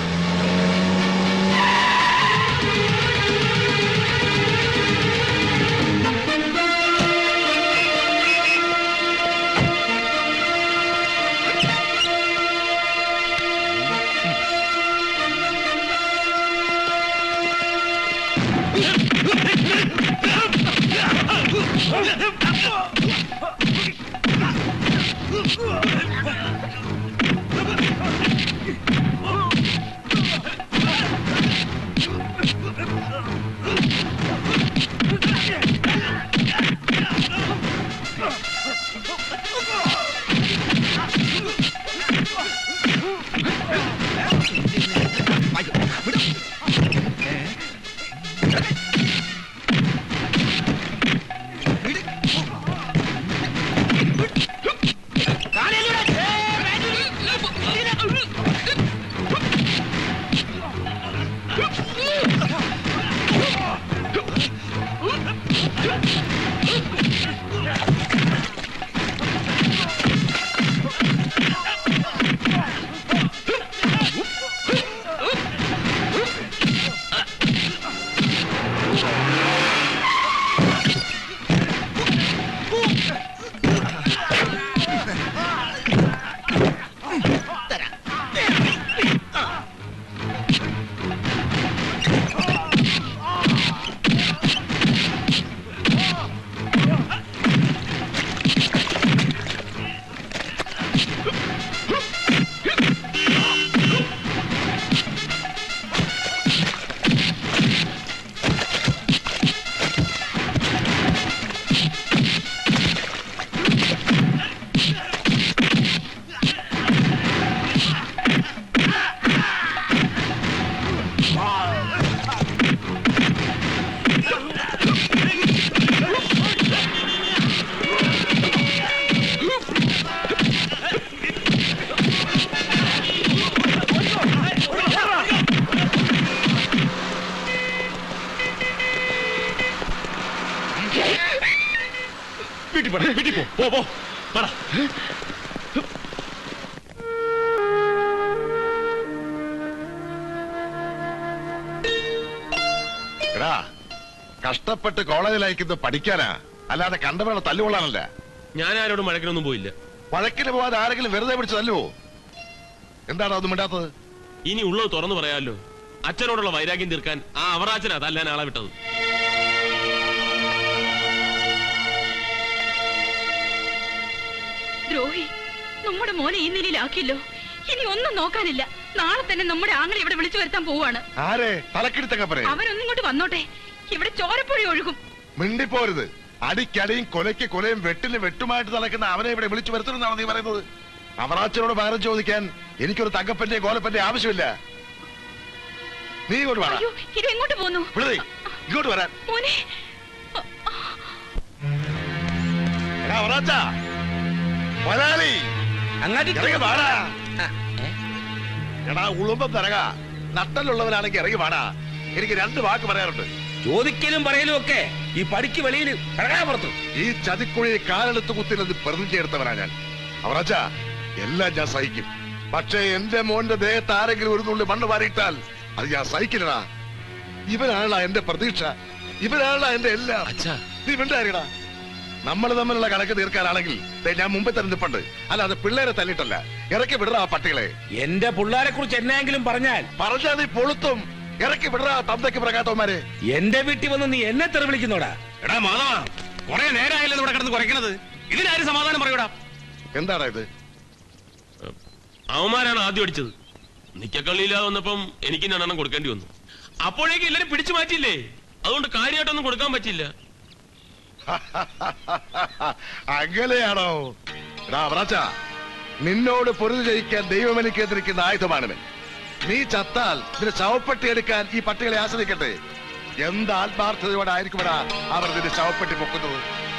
വീട്ടിൽ പോടാ വീട്ടിൽ പോ പോ പോ പടാ എടാ കഷ്ടപ്പെട്ട് കോളേജിൽ അയക്കുന്നത് പഠിക്കാനാ അല്ലാതെ കണ്ടവരുടെ തല്ലുകൊള്ളാനല്ല ഞാൻ ആരോടും മഴക്കിനൊന്നും പോയില്ല വഴക്കിന് പോവാതെ ആരെങ്കിലും വെറുതെ പിടിച്ച് തല്ലുവോ എന്താണ് അതൊന്നും മിണ്ടാത്തത് ഇനി ഉള്ളത് തുറന്നു പറയാമല്ലോ അച്ഛനോടുള്ള വൈരാഗ്യം തീർക്കാൻ ആ അവറാച്ചനാ തല്ലാൻ ആളെ വിട്ടത് ദ്രോഹി നമ്മുടെ മോനെ ഈ നിലയിലാക്കിയല്ലോ ഇനി ഒന്നും നോക്കാനില്ല നാളെ തന്നെ നമ്മുടെ ആങ്ങളെ ഇവിടെ വിളിച്ചു വരുത്താൻ പോവാണ് ആരെ തലക്കിടിത്തങ്ങ പറയും അവരൊന്നും ഇങ്ങോട്ട് വന്നോട്ടെ ഇവിടെ ചോരപ്പുഴ ഒഴുകും മിണ്ടിപ്പോരുത് അടിക്കടിയും കൊലയ്ക്ക് കൊലയും വെട്ടിന് വെട്ടുമായിട്ട് നടക്കുന്ന അവനെ ഇവിടെ വിളിച്ചു വരുത്തണമെന്നാണ് നീ പറയുന്നത് അവറാച്ചനോട് പകരം ചോദിക്കാൻ എനിക്കൊരു തങ്കപ്പന്റെ ഗോലപ്പന്റെ ആവശ്യമില്ല നീ ഇങ്ങോട്ട് വേണം അയ്യോ ഇത് എങ്ങോട്ട് പോന്നു വിടുതേ ഇങ്ങോട്ട് വരാൻ മോനെ എടാ അവറാച്ച മുതലാളി ഇറങ്ങി വാടാ എടാ ഉളുമ്പം തരക നട്ടലുള്ളവനാണെങ്കിൽ ഇറങ്ങി വാടാ എനിക്ക് രണ്ട് വാക്ക് പറയാറുണ്ട് ചോദിക്കലും പറയലും ഒക്കെ ഈ പടിക്ക് വെളിയിൽ പുറത്തു ഈ ചതിക്കുഴിയിൽ കാലെടുത്ത് കുത്തിനത് പ്രതിജ്ഞ എടുത്തവനാ ഞാൻ അവറാച്ച എല്ലാം ഞാൻ സഹിക്കും പക്ഷേ എന്റെ മോന്റെ ദേഹത്ത് ആരെങ്കിലും ഒരു തുള്ളി മണ്ണ് വാരിയിട്ടാൽ അത് ഞാൻ സഹിക്കില്ലടാ ഇവനാണല്ല എന്റെ പ്രതീക്ഷ ഇവനാണല്ല എന്റെ എല്ലാം നീ മിണ്ടാരിടാ നമ്മൾ തമ്മിലുള്ള കണക്ക് തീർക്കാനാണെങ്കിൽ ദേ ഞാൻ മുമ്പേ തന്നെ നിപ്പുണ്ട് അല്ലാതെ പിള്ളേരെ തല്ലിട്ടല്ല ഇറക്കി വിടറ ആ പട്ടികളെ എന്റെ പിള്ളേരെ കുറിച്ച് എന്നെങ്കിലും പറഞ്ഞാൽ പറഞ്ഞാൽ നീ പൊളുത്തും ഇറക്കി വിടറ തന്തയ്ക്ക് പ്രകാത്തവന്മാരെ എന്റെ വീട്ടിൽ വന്ന് നീ എന്നെ തെറി വിളിക്കുന്നോടാ എടാ മാധവ കുറെ നേരമായല്ലോ ഇവിടെ കിടന്ന് കുറയ്ക്കണത് ഇതിനാരും സമാധാനം പറയൂടാ എന്താടാ ഇത് അവന്മാരാണ് ആദ്യം അടിച്ചത് നിക്കക്കള്ളിയില്ലാതെ വന്നപ്പം എനിക്ക് രണ്ടെണ്ണം കൊടുക്കേണ്ടി വന്നു അപ്പോഴേക്കും എല്ലാരും പിടിച്ചു മാറ്റിയില്ലേ അതുകൊണ്ട് കാര്യമായിട്ടൊന്നും കൊടുക്കാൻ പറ്റില്ല അങ്ങനെയാണോ എടാ അവറാച്ച നിന്നോട് പൊരുതി ജയിക്കാൻ ദൈവം എനിക്ക് എതിരിക്കുന്ന ആയുധമാണിവൻ നീ ചത്താൽ നിന്റെ ശവപ്പെട്ടി എടുക്കാൻ ഈ പട്ടികളെ ആശ്രയിക്കട്ടെ എന്ത് ആത്മാർത്ഥതയോടെ ആയിരിക്കുമെടാ അവർ നിന്റെ ശവപ്പെട്ടി പൊക്കുന്നത്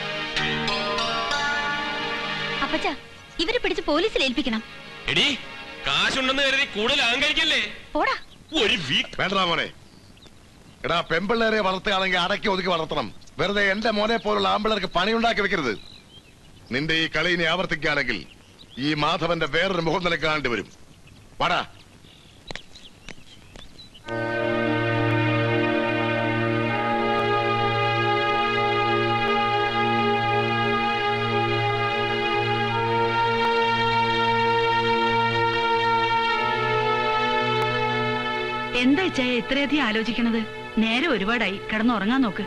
അപ്പച്ച ഇവരെ പിടിച്ച് പോലീസിൽ ഏൽപ്പിക്കണം എടി കാശുണ്ടെന്ന് കരുതി കൂടുതൽ അഹങ്കരിക്കല്ലേ പോടാ ഒരു വീക്ക് വേണ്ടടാ മോനെ എടാ പെമ്പിള്ളേരെ വളർത്തുകയാണെങ്കിൽ അടക്കി ഒതുക്കി വളർത്തണം വെറുതെ എന്റെ മോനെ പോലുള്ള ആമ്പിള്ളേർക്ക് പണിയുണ്ടാക്കി വെക്കരുത് നിന്റെ ഈ കളി ഇനി ആവർത്തിക്കുകയാണെങ്കിൽ ഈ മാധവന്റെ വേറൊരു മുഖം നിനക്ക് കാണേണ്ടി വരും വാടാ എന്താ ഇച്ചായ ഇത്രയധികം ആലോചിക്കണത് നേരെ ഒരുപാടായി കിടന്നുറങ്ങാൻ നോക്ക്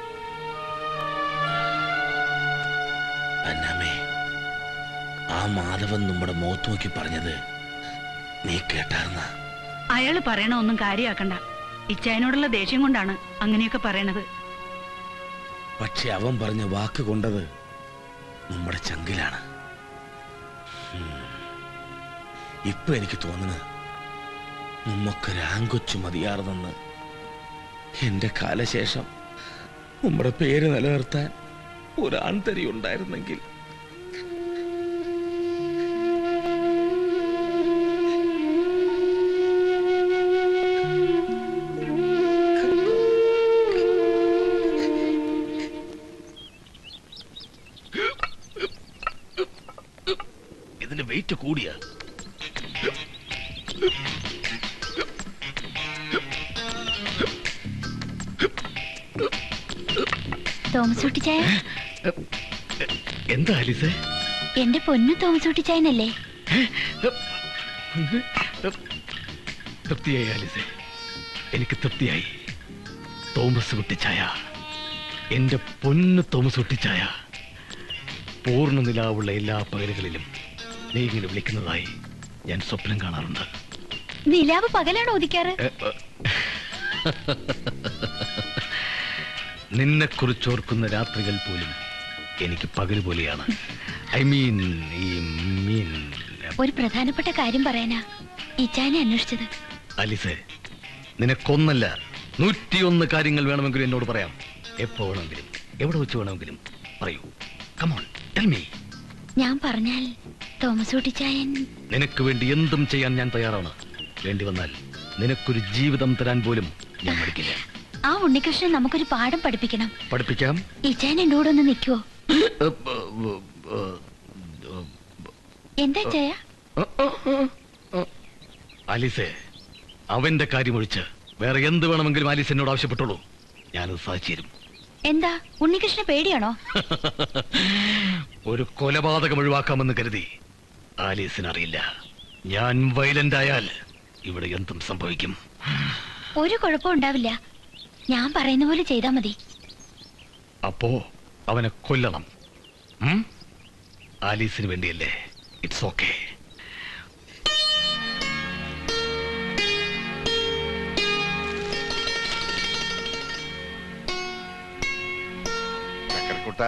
അന്നാമേ ആ മാധവൻ നമ്മുടെ മുഖത്ത് നോക്കി പറഞ്ഞത് നീ കേട്ടാർന്ന അയാള് പറയണ ഒന്നും കാര്യാക്കണ്ട ഇച്ചായനോടുള്ള ദേഷ്യം കൊണ്ടാണ് അങ്ങനെയൊക്കെ പറയണത് പക്ഷെ അവൻ പറഞ്ഞ വാക്ക് കൊണ്ടത് നമ്മുടെ ചങ്കിലാണ് ഉം. ഇപ്പൊ എനിക്ക് തോന്നുന്നത് നമ്മക്കൊരു ആങ്കൊച്ചു മതിയാർന്നെന്ന് എന്റെ കാലശേഷം നമ്മുടെ പേര് നിലനിർത്താൻ ഒരു ആൺതരി ഉണ്ടായിരുന്നെങ്കിൽ ഇതിന്റെ വെയിറ്റ് കൂടിയ തോമസ് കുട്ടിച്ചായ എന്താ ആലിസേ എന്റെ പൊന്നു തോമസ് കുട്ടിച്ചായനല്ലേ തൃപ്തിയായി ആലിസേ എനിക്ക് തൃപ്തിയായി തോമസ് കുട്ടിച്ചായ എന്റെ പൊന്നു തോമസ് കുട്ടിച്ചായ പൂർണ്ണ നിലാവുള്ള എല്ലാ പകലുകളിലും നീ ഇങ്ങനെ വിളിക്കുന്നതായി ഞാൻ സ്വപ്നം കാണാറുണ്ട് നിലാവ് പകലാണോ ഉദിക്കാറ് എ, എ. നിന്നെ കുറിച്ചോർക്കുന്ന രാത്രികൾ പോലും എനിക്ക് പകൽ പോലെയാണ് ഐ മീൻ ഈ മീൻ ഒരു പ്രധാനപ്പെട്ട കാര്യം പറയാനാ ഇച്ചായനെ അന്വേഷിച്ചത് അലിസെ നിനക്കൊന്നല്ല നൂറ്റിയൊന്ന് കാര്യങ്ങൾ വേണമെങ്കിലും എന്നോട് പറയാം എപ്പോ വേണമെങ്കിലും എവിടെ വെച്ച് വേണമെങ്കിലും പറയൂ കമോൺ ടെൽ മീ ഞാൻ പറഞ്ഞാൽ തോമസ് കുട്ടിച്ചായൻ നിനക്ക് വേണ്ടി എന്തും ചെയ്യാൻ ഞാൻ തയ്യാറാണ് വേണ്ടി വന്നാൽ നിനക്കൊരു ജീവിതം തരാൻ പോലും ഞാൻ മടിക്കില്ല ആ ഉണ്ണികൃഷ്ണൻ നമുക്കൊരു പാഠം പഠിപ്പിക്കണം പഠിപ്പിക്കാം ഇച്ചായൻ എന്റെ കൂടെ ഒന്ന് നിൽക്കുവോ എന്താ ചായ ആലീസെ അവന്റെ കാര്യമൊഴിച്ച് വേറെ എന്ത് വേണമെങ്കിലും ആലീസ് എന്നോട് ആവശ്യപ്പെട്ടോളൂ ഞാനത് സാധിച്ചു തരും എന്താ ഉണ്ണികൃഷ്ണ പേടിയാണോ ഒരു കൊലപാതകം ഒഴിവാക്കാമെന്ന് കരുതി ആലീസിന് അറിയില്ല ഞാൻ വയലന്റ് ആയാൽ ഇവിടെ എന്തും സംഭവിക്കും ഒരു കുഴപ്പം ഉണ്ടാവില്ല ഞാൻ പറയുന്ന പോലെ ചെയ്താ മതി അപ്പോ അവനെ കൊല്ലണം ഉം? ആലീസിന് വേണ്ടിയല്ലേ ഇറ്റ്സ് ഓക്കെ ചക്കരക്കുട്ട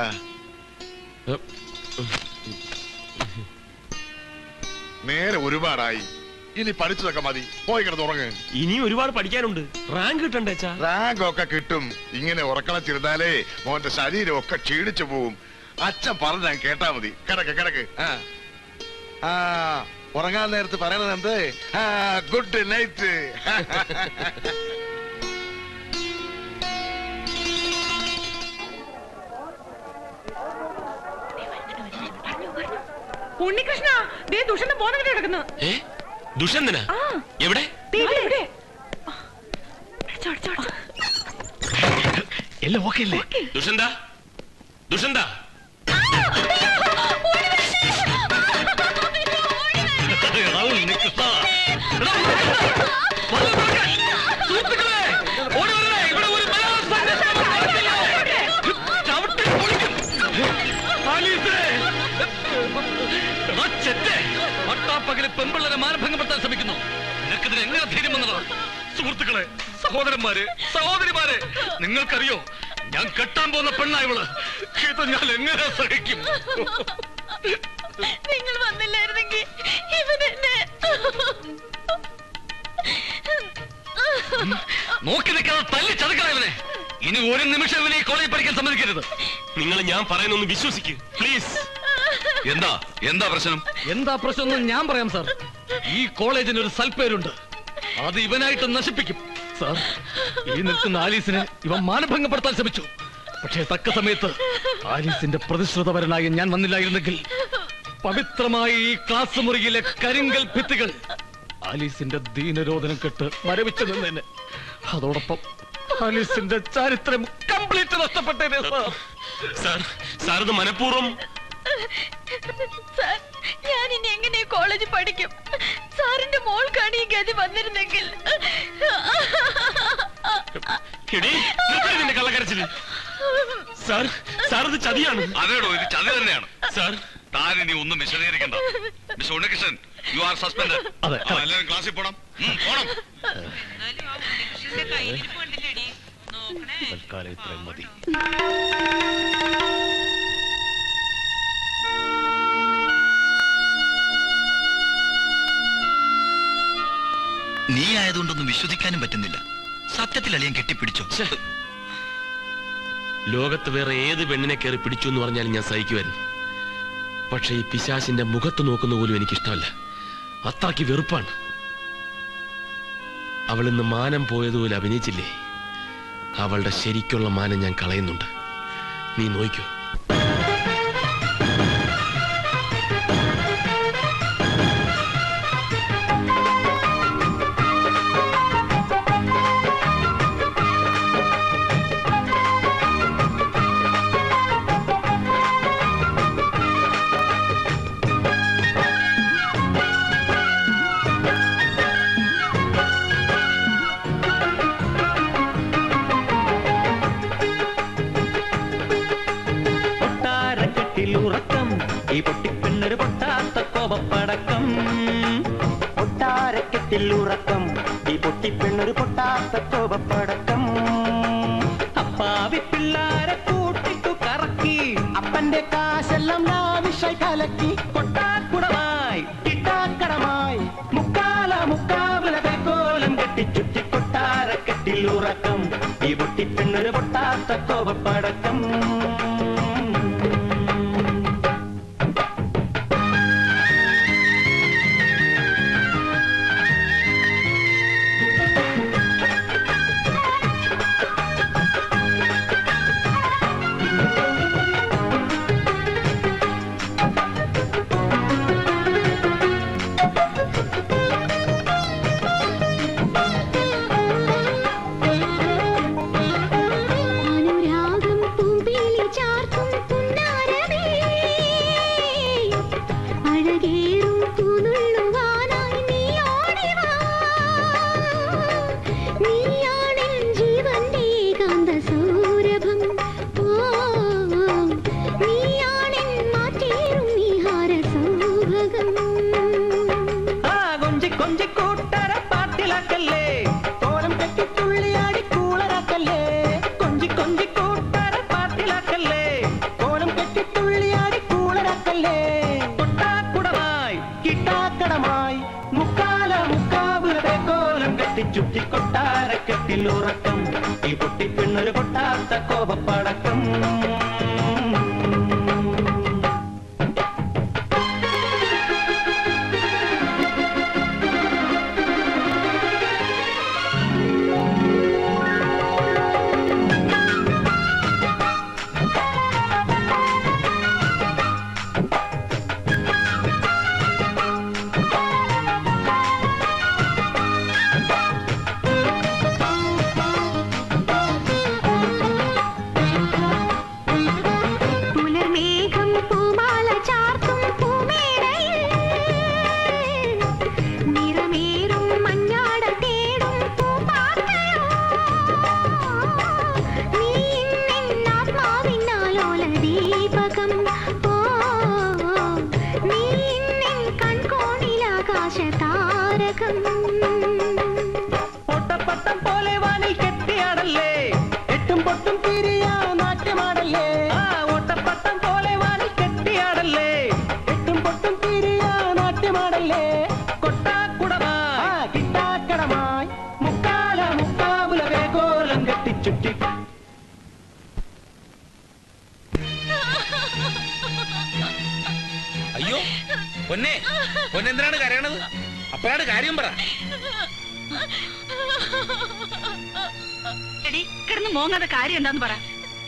നേരെ ഒരുപാടായി ഇനി പഠിച്ചതൊക്കെ മതി പോയി കിടന്ന് ഉറങ്ങ് ഇനി ഒരുപാട് പഠിക്കാനുണ്ട് റാങ്ക് കിട്ടണ്ടേ അച്ഛാ റാങ്ക് ഒക്കെ കിട്ടും ഇങ്ങനെ ഉറക്കളച്ചിരുന്നാലേ മോന്റെ ശരീരം ഒക്കെ ക്ഷീണിച്ചു പോവും അച്ഛൻ പറഞ്ഞ കേട്ടാ മതി കിടക്ക് കിടക്ക് ആ ആ ഉറങ്ങാൻ നേരത്ത് പറയണത് എന്ത് ആ ഗുഡ് നൈറ്റ് ഉണ്ണികൃഷ്ണ ദേ ദുഷന്റെ ബോധം കിടക്കുന്നു ഏ ദുഷന്തനാ ആ എവിടെ ദേ ഇവിടെ, ഇവിടെ എല്ലാം ഓക്കെ അല്ലേ ദുഷന്ത ദുഷന്ത പകല് പെമ്പിള്ളരെ മാനഭംഗപ്പെടുത്താൻ ശ്രമിക്കുന്നു നിനക്കിതിന് എങ്ങനെ ധൈര്യം വന്നതാ സുഹൃത്തുക്കളെ സഹോദരന്മാരെ സഹോദരിമാരെ നിങ്ങൾക്കറിയോ ഞാൻ കെട്ടാൻ പോകുന്ന പെണ്ണായവള് ഇത് ഞാൻ എങ്ങനെ സഹിക്കും നിങ്ങൾ വന്നില്ലായിരുന്നെങ്കിൽ ഇവനെന്നെ നോക്കി നിൽക്കാതെ തല്ലി ചതുക്കളവനെ ഇനി ഒരു നിമിഷം ഇവനെ ഈ കോളേജിൽ പഠിക്കാൻ സമ്മതിക്കരുത് നിങ്ങൾ ഞാൻ പറയുന്നൊന്ന് വിശ്വസിക്ക് പ്ലീസ് എന്താ എന്താ പ്രശ്നം എന്താ പ്രശ്നം ഞാൻ പറയാം സാർ ഈ കോളേജിന് ഒരു സൽപ്പേരുണ്ട് അത് ഇവനായിട്ട് നശിപ്പിക്കും സാർ ഈ നിൽക്കുന്ന ആലീസിനെ ഇവൻ മാനഭംഗപ്പെടുത്താൻ ശ്രമിച്ചു പക്ഷേ തക്ക സമയത്ത് ആലീസിന്റെ പ്രതിശ്രുതപരനായി ഞാൻ വന്നില്ലായിരുന്നെങ്കിൽ പവിത്രമായ ഈ ക്ലാസ് മുറിയിലെ കരിങ്കൽ ഭിത്തികൾ ആലീസിന്റെ ദീനരോധനം കെട്ട് മരവിച്ചു നിന്നേനെ അതോടൊപ്പം ആലീസിന്റെ ചരിത്രം കംപ്ലീറ്റ് നഷ്ടപ്പെട്ടേനെ സാർ സാർ സാർ ഇത് മനഃപൂർവ്വം സാർ ഞാൻ ഇനി എങ്ങനെ കോളേജ് പഠിക്കും സാറിന്റെ മോൾക്കാണ് ഈ ഗതി വന്നിരുന്നെങ്കിൽ ആ എടീ, നിർത്തടി നിന്റെ കള്ളക്കരച്ചില് സാർ സാർ ഇത് ചതിയാണ് അതേടോ ഇത് ചതി തന്നെയാണ് സാർ താൻ ഇനി ഒന്നും വിശദീകരിക്കണ്ട mister Unnikrishnan you are suspend അതെ, correct. എല്ലാവരും ക്ലാസ്സിൽ പോണം ഉം, പോണം തൽക്കാലം ഇത്രയും മതി നീ ആയതുകൊണ്ടൊന്നും വിശ്വസിക്കാനും പറ്റുന്നില്ല സത്യത്തിൽ അളിയൻ കെട്ടിപ്പിടിച്ചോ ലോകത്ത് വേറെ ഏത് പെണ്ണിനെ കയറി പിടിച്ചു എന്ന് പറഞ്ഞാലും ഞാൻ സഹിക്കുമായിരുന്നു പക്ഷെ ഈ പിശാശിന്റെ മുഖത്ത് നോക്കുന്ന പോലും എനിക്കിഷ്ടമല്ല അത്രയ്ക്ക് വെറുപ്പാണ് അവൾ ഇന്ന് മാനം പോയതുപോലെ അഭിനയിച്ചില്ലേ അവളുടെ ശരിക്കുള്ള മാനം ഞാൻ കളയുന്നുണ്ട് നീ നോക്കൂ കൊട്ടാരക്കെട്ടിൽ ഉറക്കം ഈ പൊട്ടിപ്പെണ്ണൊരു പൊട്ടാത്ത കോപപ്പടക്കം കൊട്ടാരക്കെട്ടിൽ ഉറക്കം ഈ പൊട്ടിപ്പെണ്ണൊരു പൊട്ടാത്ത കോപപ്പടക്കം അപ്പാവി പിള്ളാരെ കൂട്ടിട്ടു കറക്കി അപ്പന്റെ കാശെല്ലാം ലാവിഷായി കലക്കി കൊട്ടാക്കുടമായി കിട്ടാക്കടമായി മുക്കാല മുക്കാവിലതെ കോലം കെട്ടി ചുറ്റി കൊട്ടാരക്കെട്ടിൽ ഉറക്കം ഈ പൊട്ടിപ്പെണ്ണൊരു പൊട്ടാത്ത കോപപ്പടക്കം അനുരാഗം പൂമ്പിളി ചാർത്തും പുന്നാരമേ അഴകേറും പൂനുള്ളുവാനായി നീ ഓടിവാ നീയാണെൻ ജീവന്റെ ഏകാന്ത സൗരഭം ഓ നീയാണെൻ മാറ്റേറും നീഹാര സൗഭകം ആ കൊഞ്ചി കൊഞ്ചി കൂട്ടര പാട്ടിലാക്കല്ലേ കോലം കെട്ടി തുള്ളിയാടി കൂളരാക്കല്ലേ കൊഞ്ചി കൊഞ്ചി കൂട്ടര പാട്ടിലാക്കല്ലേ കോലം കെട്ടി തുള്ളിയാടി കൂളരാക്കല്ലേ കൊട്ടാക്കുടമായി കിട്ടാക്കടമായി മുക്കാല മുക്കാവുകളുടെ കോലം കെട്ടി ചുറ്റി കൊട്ടാരക്കെട്ടിൽ ഉറക്കം ഈ പൊട്ടിപ്പെണ്ണൊരു കൊട്ടാത്ത കോപപ്പടക്കം പുലർമേഘം പൂമാല ചാർത്തും പൂമേടയിൽ നിറമേറും മഞ്ഞാട തേടും പൂപ്പാത്തയോ നീ ഇന്നെന്നാത്മാവിന്നാലോല ദീപകം ഓ നീ ഇന്നെൻ കൺകോണിലാകാശ താരകം ഓട്ടപ്പട്ടം പോലെ വാനിൽ കെട്ടിയാടല്ലേ എട്ടും പൊട്ടും തിരിയാ നാട്യമാടല്ലേ ആ ഓട്ടപ്പട്ടം പോലെ വാനിൽ കെട്ടിയാടല്ലേ എട്ടും പൊട്ടും തിരിയാ നാട്യമാടല്ലേ കൊട്ടാക്കുടമായി കിട്ടാക്കടമായി മുക്കാല മുക്കാവുല വേഗോലം കെട്ടിച്ചുറ്റി അയ്യോ പൊന്നെ പൊന്നെന്തിനാണ് കരയണത് അപ്പോഴാണ് കാര്യം പറ എടി കിടന്ന് മോങ്ങാതെ കാര്യം എന്താന്ന് പറ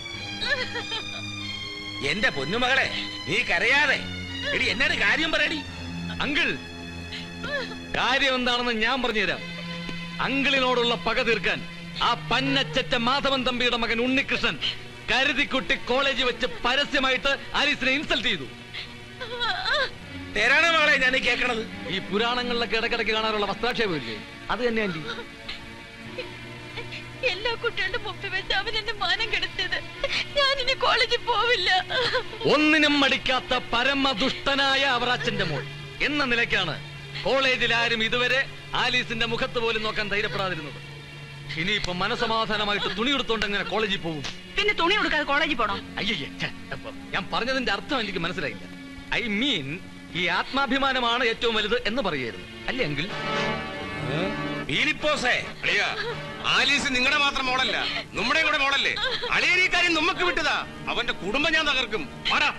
എന്റെ പൊന്നുമകളെ നീ കരയാതെ എടി എന്നാണ് കാര്യം പറയടി അങ്കിൾ കാര്യം എന്താണെന്ന് ഞാൻ പറഞ്ഞുതരാം അങ്കിളിനോടുള്ള പക തീർക്കാൻ ആ പന്നച്ചറ്റ മാധവൻ തമ്പിയുടെ മകൻ ഉണ്ണികൃഷ്ണൻ കരുതിക്കുട്ടി കോളേജിൽ വെച്ച് പരസ്യമായിട്ട് ആലീസിനെ ഇൻസൾട്ട് ചെയ്തു തേരാണ് മകളെ ഞാൻ ഈ കേൾക്കണത് ഈ പുരാണങ്ങളിലൊക്കെ ഇടക്കിടക്ക് കാണാറുള്ള വസ്ത്രാക്ഷേപമില്ലേ അത് തന്നെ ആന്റി എല്ലാ കുട്ടികളുടെ മുമ്പിൽ വെച്ച് അവൻ എന്റെ മാനം കെടുത്തിയത് ഞാൻ ഇനി കോളേജിൽ പോവില്ല ഒന്നിനും മടിക്കാത്ത പരമദുഷ്ടനായ അവറാച്ചന്റെ മോൾ എന്ന നിലയ്ക്കാണ് കോളേജിൽ ആരും ഇതുവരെ ആലീസിന്റെ മുഖത്ത് പോലും നോക്കാൻ ധൈര്യപ്പെടാതിരുന്നത് ഇനിയിപ്പോ മനസമാധാനമായിട്ട് തുണി എടുത്തോണ്ട് എങ്ങനെ കോളേജിൽ പോകും പിന്നെ തുണി കൊടുക്കാതെ കോളേജിൽ പോണോ അയ്യേ ഛെ, അപ്പൊ ഞാൻ പറഞ്ഞതിന്റെ അർത്ഥം എനിക്ക് മനസ്സിലായില്ല ഐ മീൻ ഈ ആത്മാഭിമാനമാണ് ഏറ്റവും വലുത് എന്ന് പറയായിരുന്നു അല്ലെങ്കിൽ പീലിപ്പോസേ അളിയ ആലീസ് നിങ്ങളുടെ മാത്രം മോളല്ല നമ്മുടെ കൂടെ മോളല്ലേ അളിയൻ ഈ കാര്യം നമുക്ക് വിട്ടതാ അവന്റെ കുടുംബം ഞാൻ തകർക്കും പാടാ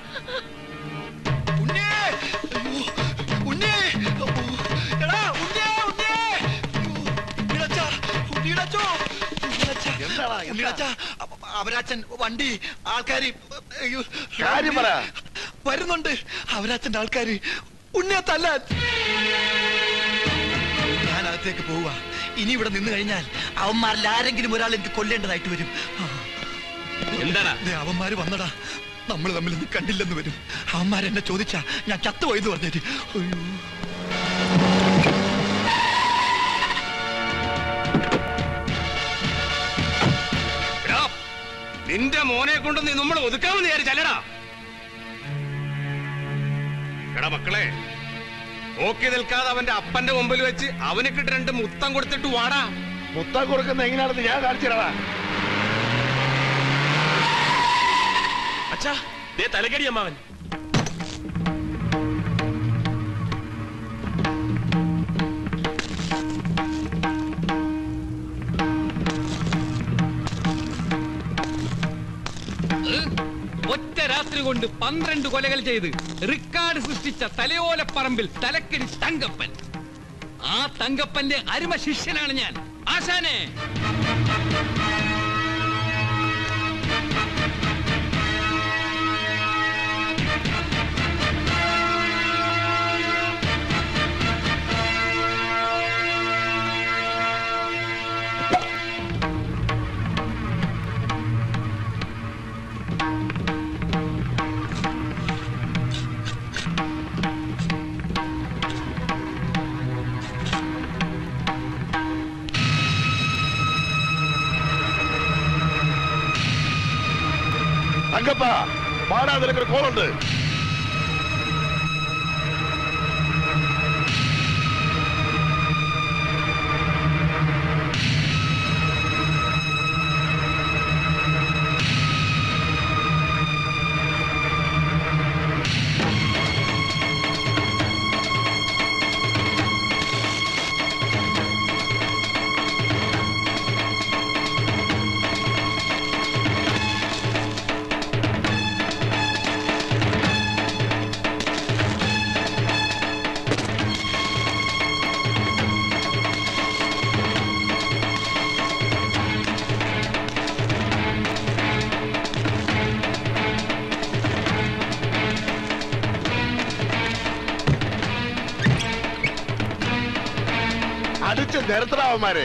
ഉണ്ണി! എടാ, ഉണ്ണി, ഉണ്ണി! ഉണ്ണിടച്ചാ, ഉണ്ണിടച്ചോ, ഉണ്ണിടച്ചാ. ഉണ്ണിടച്ചാ, അപ്പ- അവരാച്ചൻ വണ്ടി ആൾക്കാര് അയ്യോ. കാര്യം പറ. വരുന്നുണ്ട് അവരാച്ചന്റെ ആൾക്കാര് ഉണ്ണിയെ തല്ലാൻ ഞാൻ അകത്തേക്ക് പോവുക ഇനി ഇവിടെ നിന്ന് കഴിഞ്ഞാൽ അവന്മാരിൽ ആരെങ്കിലും ഒരാൾ എനിക്ക് കൊല്ലേണ്ടതായിട്ട് വരും ആ. എന്താടാ ദേ, അവന്മാര് വന്നടാ നമ്മൾ തമ്മിൽ ഇന്ന് കണ്ടില്ലെന്ന് വരും അവന്മാരെന്നെ ചോദിച്ചാ ഞാൻ ചത്തുപോയെന്ന് പറഞ്ഞേര് അയ്യോ എടാ, നിന്റെ മോനെ കൊണ്ട് നീ നമ്മൾ ഒതുക്കാമെന്ന് വിചാരിച്ചല്ലടാ എടാ മക്കളെ നോക്കി നിൽക്കാതെ അവന്റെ അപ്പന്റെ മുമ്പിൽ വെച്ച് അവന് കിട്ടി രണ്ട് മുത്തം കൊടുത്തിട്ട് വാടാ മുത്തം കൊടുക്കുന്ന എങ്ങനെയാണെന്ന് ഞാൻ കാണിച്ചു തരാടാ അച്ഛാ ദേ തലക്കടി അമ്മാവൻ ഒറ്റ രാത്രി കൊണ്ട് പന്ത്രണ്ട് കൊലകൾ ചെയ്ത് റിക്കാർഡ് സൃഷ്ടിച്ച തലയോലപ്പറമ്പിൽ തലക്കടി തങ്കപ്പൻ ആ തങ്കപ്പന്റെ അരുമ ശിഷ്യനാണ് ഞാൻ ആശാനെ തങ്കപ്പ പാടാ നിനക്കൊരു കോളുണ്ട് അടിച്ച് നിരത്തടാവന്മാരെ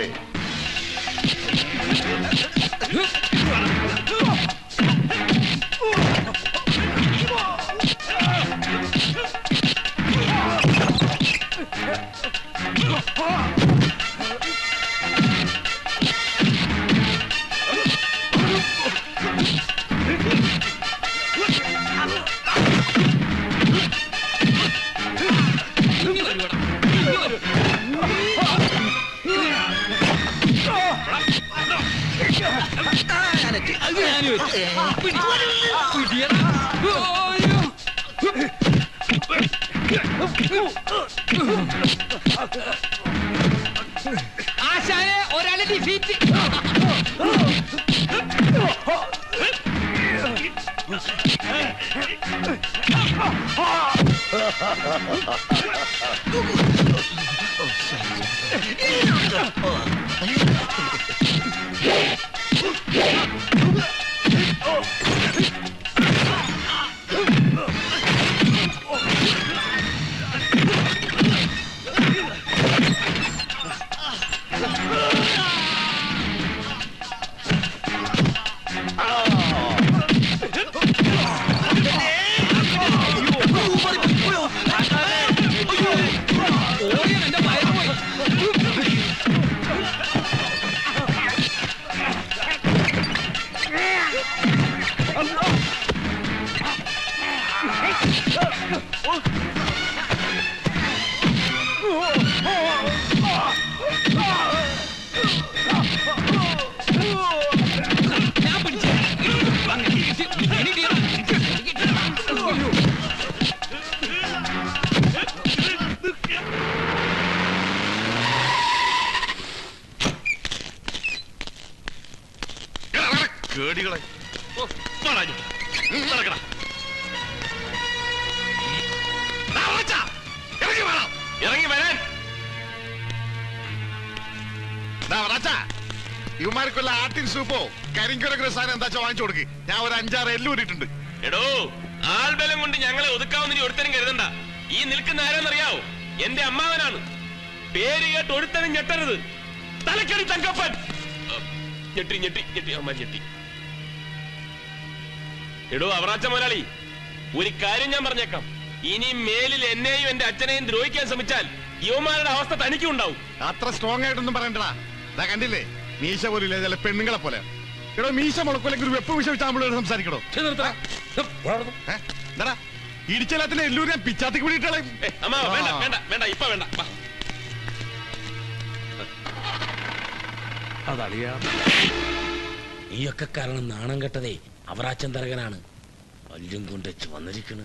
ആശാനെ ഒരാളെ ഡിഫീറ്റ് കേടികളെ ഓ, വാടാ ഇങ്ങോട്ട്. നടക്കടാ. ദാ വാച്ചാ, ഇറങ്ങി വേണം ഇറങ്ങി വരാൻ ഇവന്മാർക്കുള്ള ആട്ടിൻ സൂപ്പോ കരിങ്കുരക്കുന്ന സാധനം എന്താ വെച്ചാ വാങ്ങിച്ചു കൊടുക്ക് ഞാൻ ഒരു അഞ്ചാറ് എല്ലു ഊരിട്ടുണ്ട് എടോ ആൾബലം കൊണ്ട് ഞങ്ങളെ ഒതുക്കാവുന്ന ഇനി ഒരുത്തനും കരുതണ്ട ഈ നിൽക്കുന്ന ആരാന്നറിയാവോ എന്റെ അമ്മാവനാണ് പേര് കേട്ട് ഒരുത്തനും ഞെട്ടരുത് തലക്കടി തങ്കപ്പൻ അ, ഞെട്ടി ഞെട്ടി ഞെട്ടി അമ്മ ഞെട്ടി എടോ അവറാച്ച മുതലാളി ഒരു കാര്യം ഞാൻ പറഞ്ഞേക്കാം ഇനി മേലിൽ എന്നെയും എന്റെ അച്ഛനെയും ദ്രോഹിക്കാൻ ശ്രമിച്ചാൽ യുവമാരുടെ അവസ്ഥ തനിക്കും ഉണ്ടാവും അത്ര സ്ട്രോങ് ആയിട്ടൊന്നും പറയണ്ടടാ ഇതാ കണ്ടില്ലേ മീശ പോലില്ല ചില പെണ്ണുങ്ങളെ പോലെ എടോ മീശ മുളക്കില്ലെങ്കിൽ ഒരു വെപ്പ് വിഷ വെച്ചാൽ സംസാരിക്കണോ ഏ? എന്താടാ ഇടിച്ചെല്ലാത്തിന്റെ എല്ലൂർ ഞാൻ പിച്ചാത്തിക്ക് വിളിയിട്ടേ അമ്മ വേണ്ട വേണ്ട വേണ്ട ഇപ്പൊ വേണ്ട വാ. അതറിയാ നീയൊക്കെ കാരണം നാണം കെട്ടതേ അവറാച്ചൻ തരകനാണ് വല്ലും കൊണ്ട് വെച്ച് വന്നിരിക്കണ്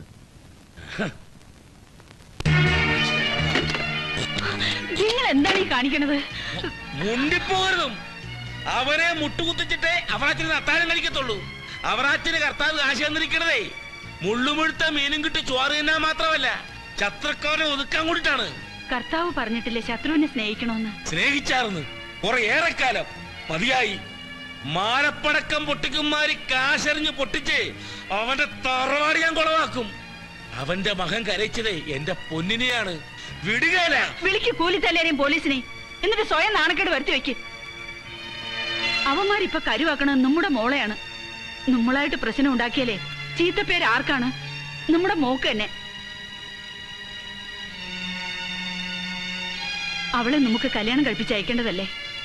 നിങ്ങൾ എന്താണ് ഈ കാണിക്കണത് മുണ്ടിപ്പോകരുതും അവരെ മുട്ടുകുത്തിച്ചിട്ടേ അവറാച്ചിന് അത്താഴം കഴിക്കത്തുള്ളൂ അവറാച്ചിന് കർത്താവ് കാശ് തന്നിരിക്കണതേ മുള്ളുമുഴുത്ത മീനും കിട്ടി ചോറ് തിന്നാൻ മാത്രമല്ല ശത്രുക്കവരെ ഒതുക്കാൻ കൂടിയിട്ടാണ് കർത്താവ് പറഞ്ഞിട്ടില്ലേ ശത്രുവിനെ സ്നേഹിക്കണമെന്ന് സ്നേഹിച്ചാർന്ന് കുറെ ഏറെക്കാലം മതിയായി മാലപ്പടക്കം പൊട്ടിക്കുമാരി കാശെറിഞ്ഞ് പൊട്ടിച്ച് അവന്റെ തറവാട് ഞാൻ കുളവാക്കും അവന്റെ മകൻ കരയിച്ചതേ എന്റെ പൊന്നിനെയാണ് വിടുകയില്ല വിളിക്ക് കൂലിത്തല്ലേരെയും പോലീസിനെ എന്നിട്ട് സ്വയം നാണക്കേട് വരുത്തി വെക്ക് അവന്മാരിപ്പൊ കരുവാക്കണത് നമ്മുടെ മോളെയാണ് നമ്മളായിട്ട് പ്രശ്നം ഉണ്ടാക്കിയാലേ ചീത്തപ്പേര് ആർക്കാണ് നമ്മുടെ മോക്ക് തന്നെ അവളെ നമുക്ക് കല്യാണം കഴിപ്പിച്ച് അയക്കേണ്ടതല്ലേ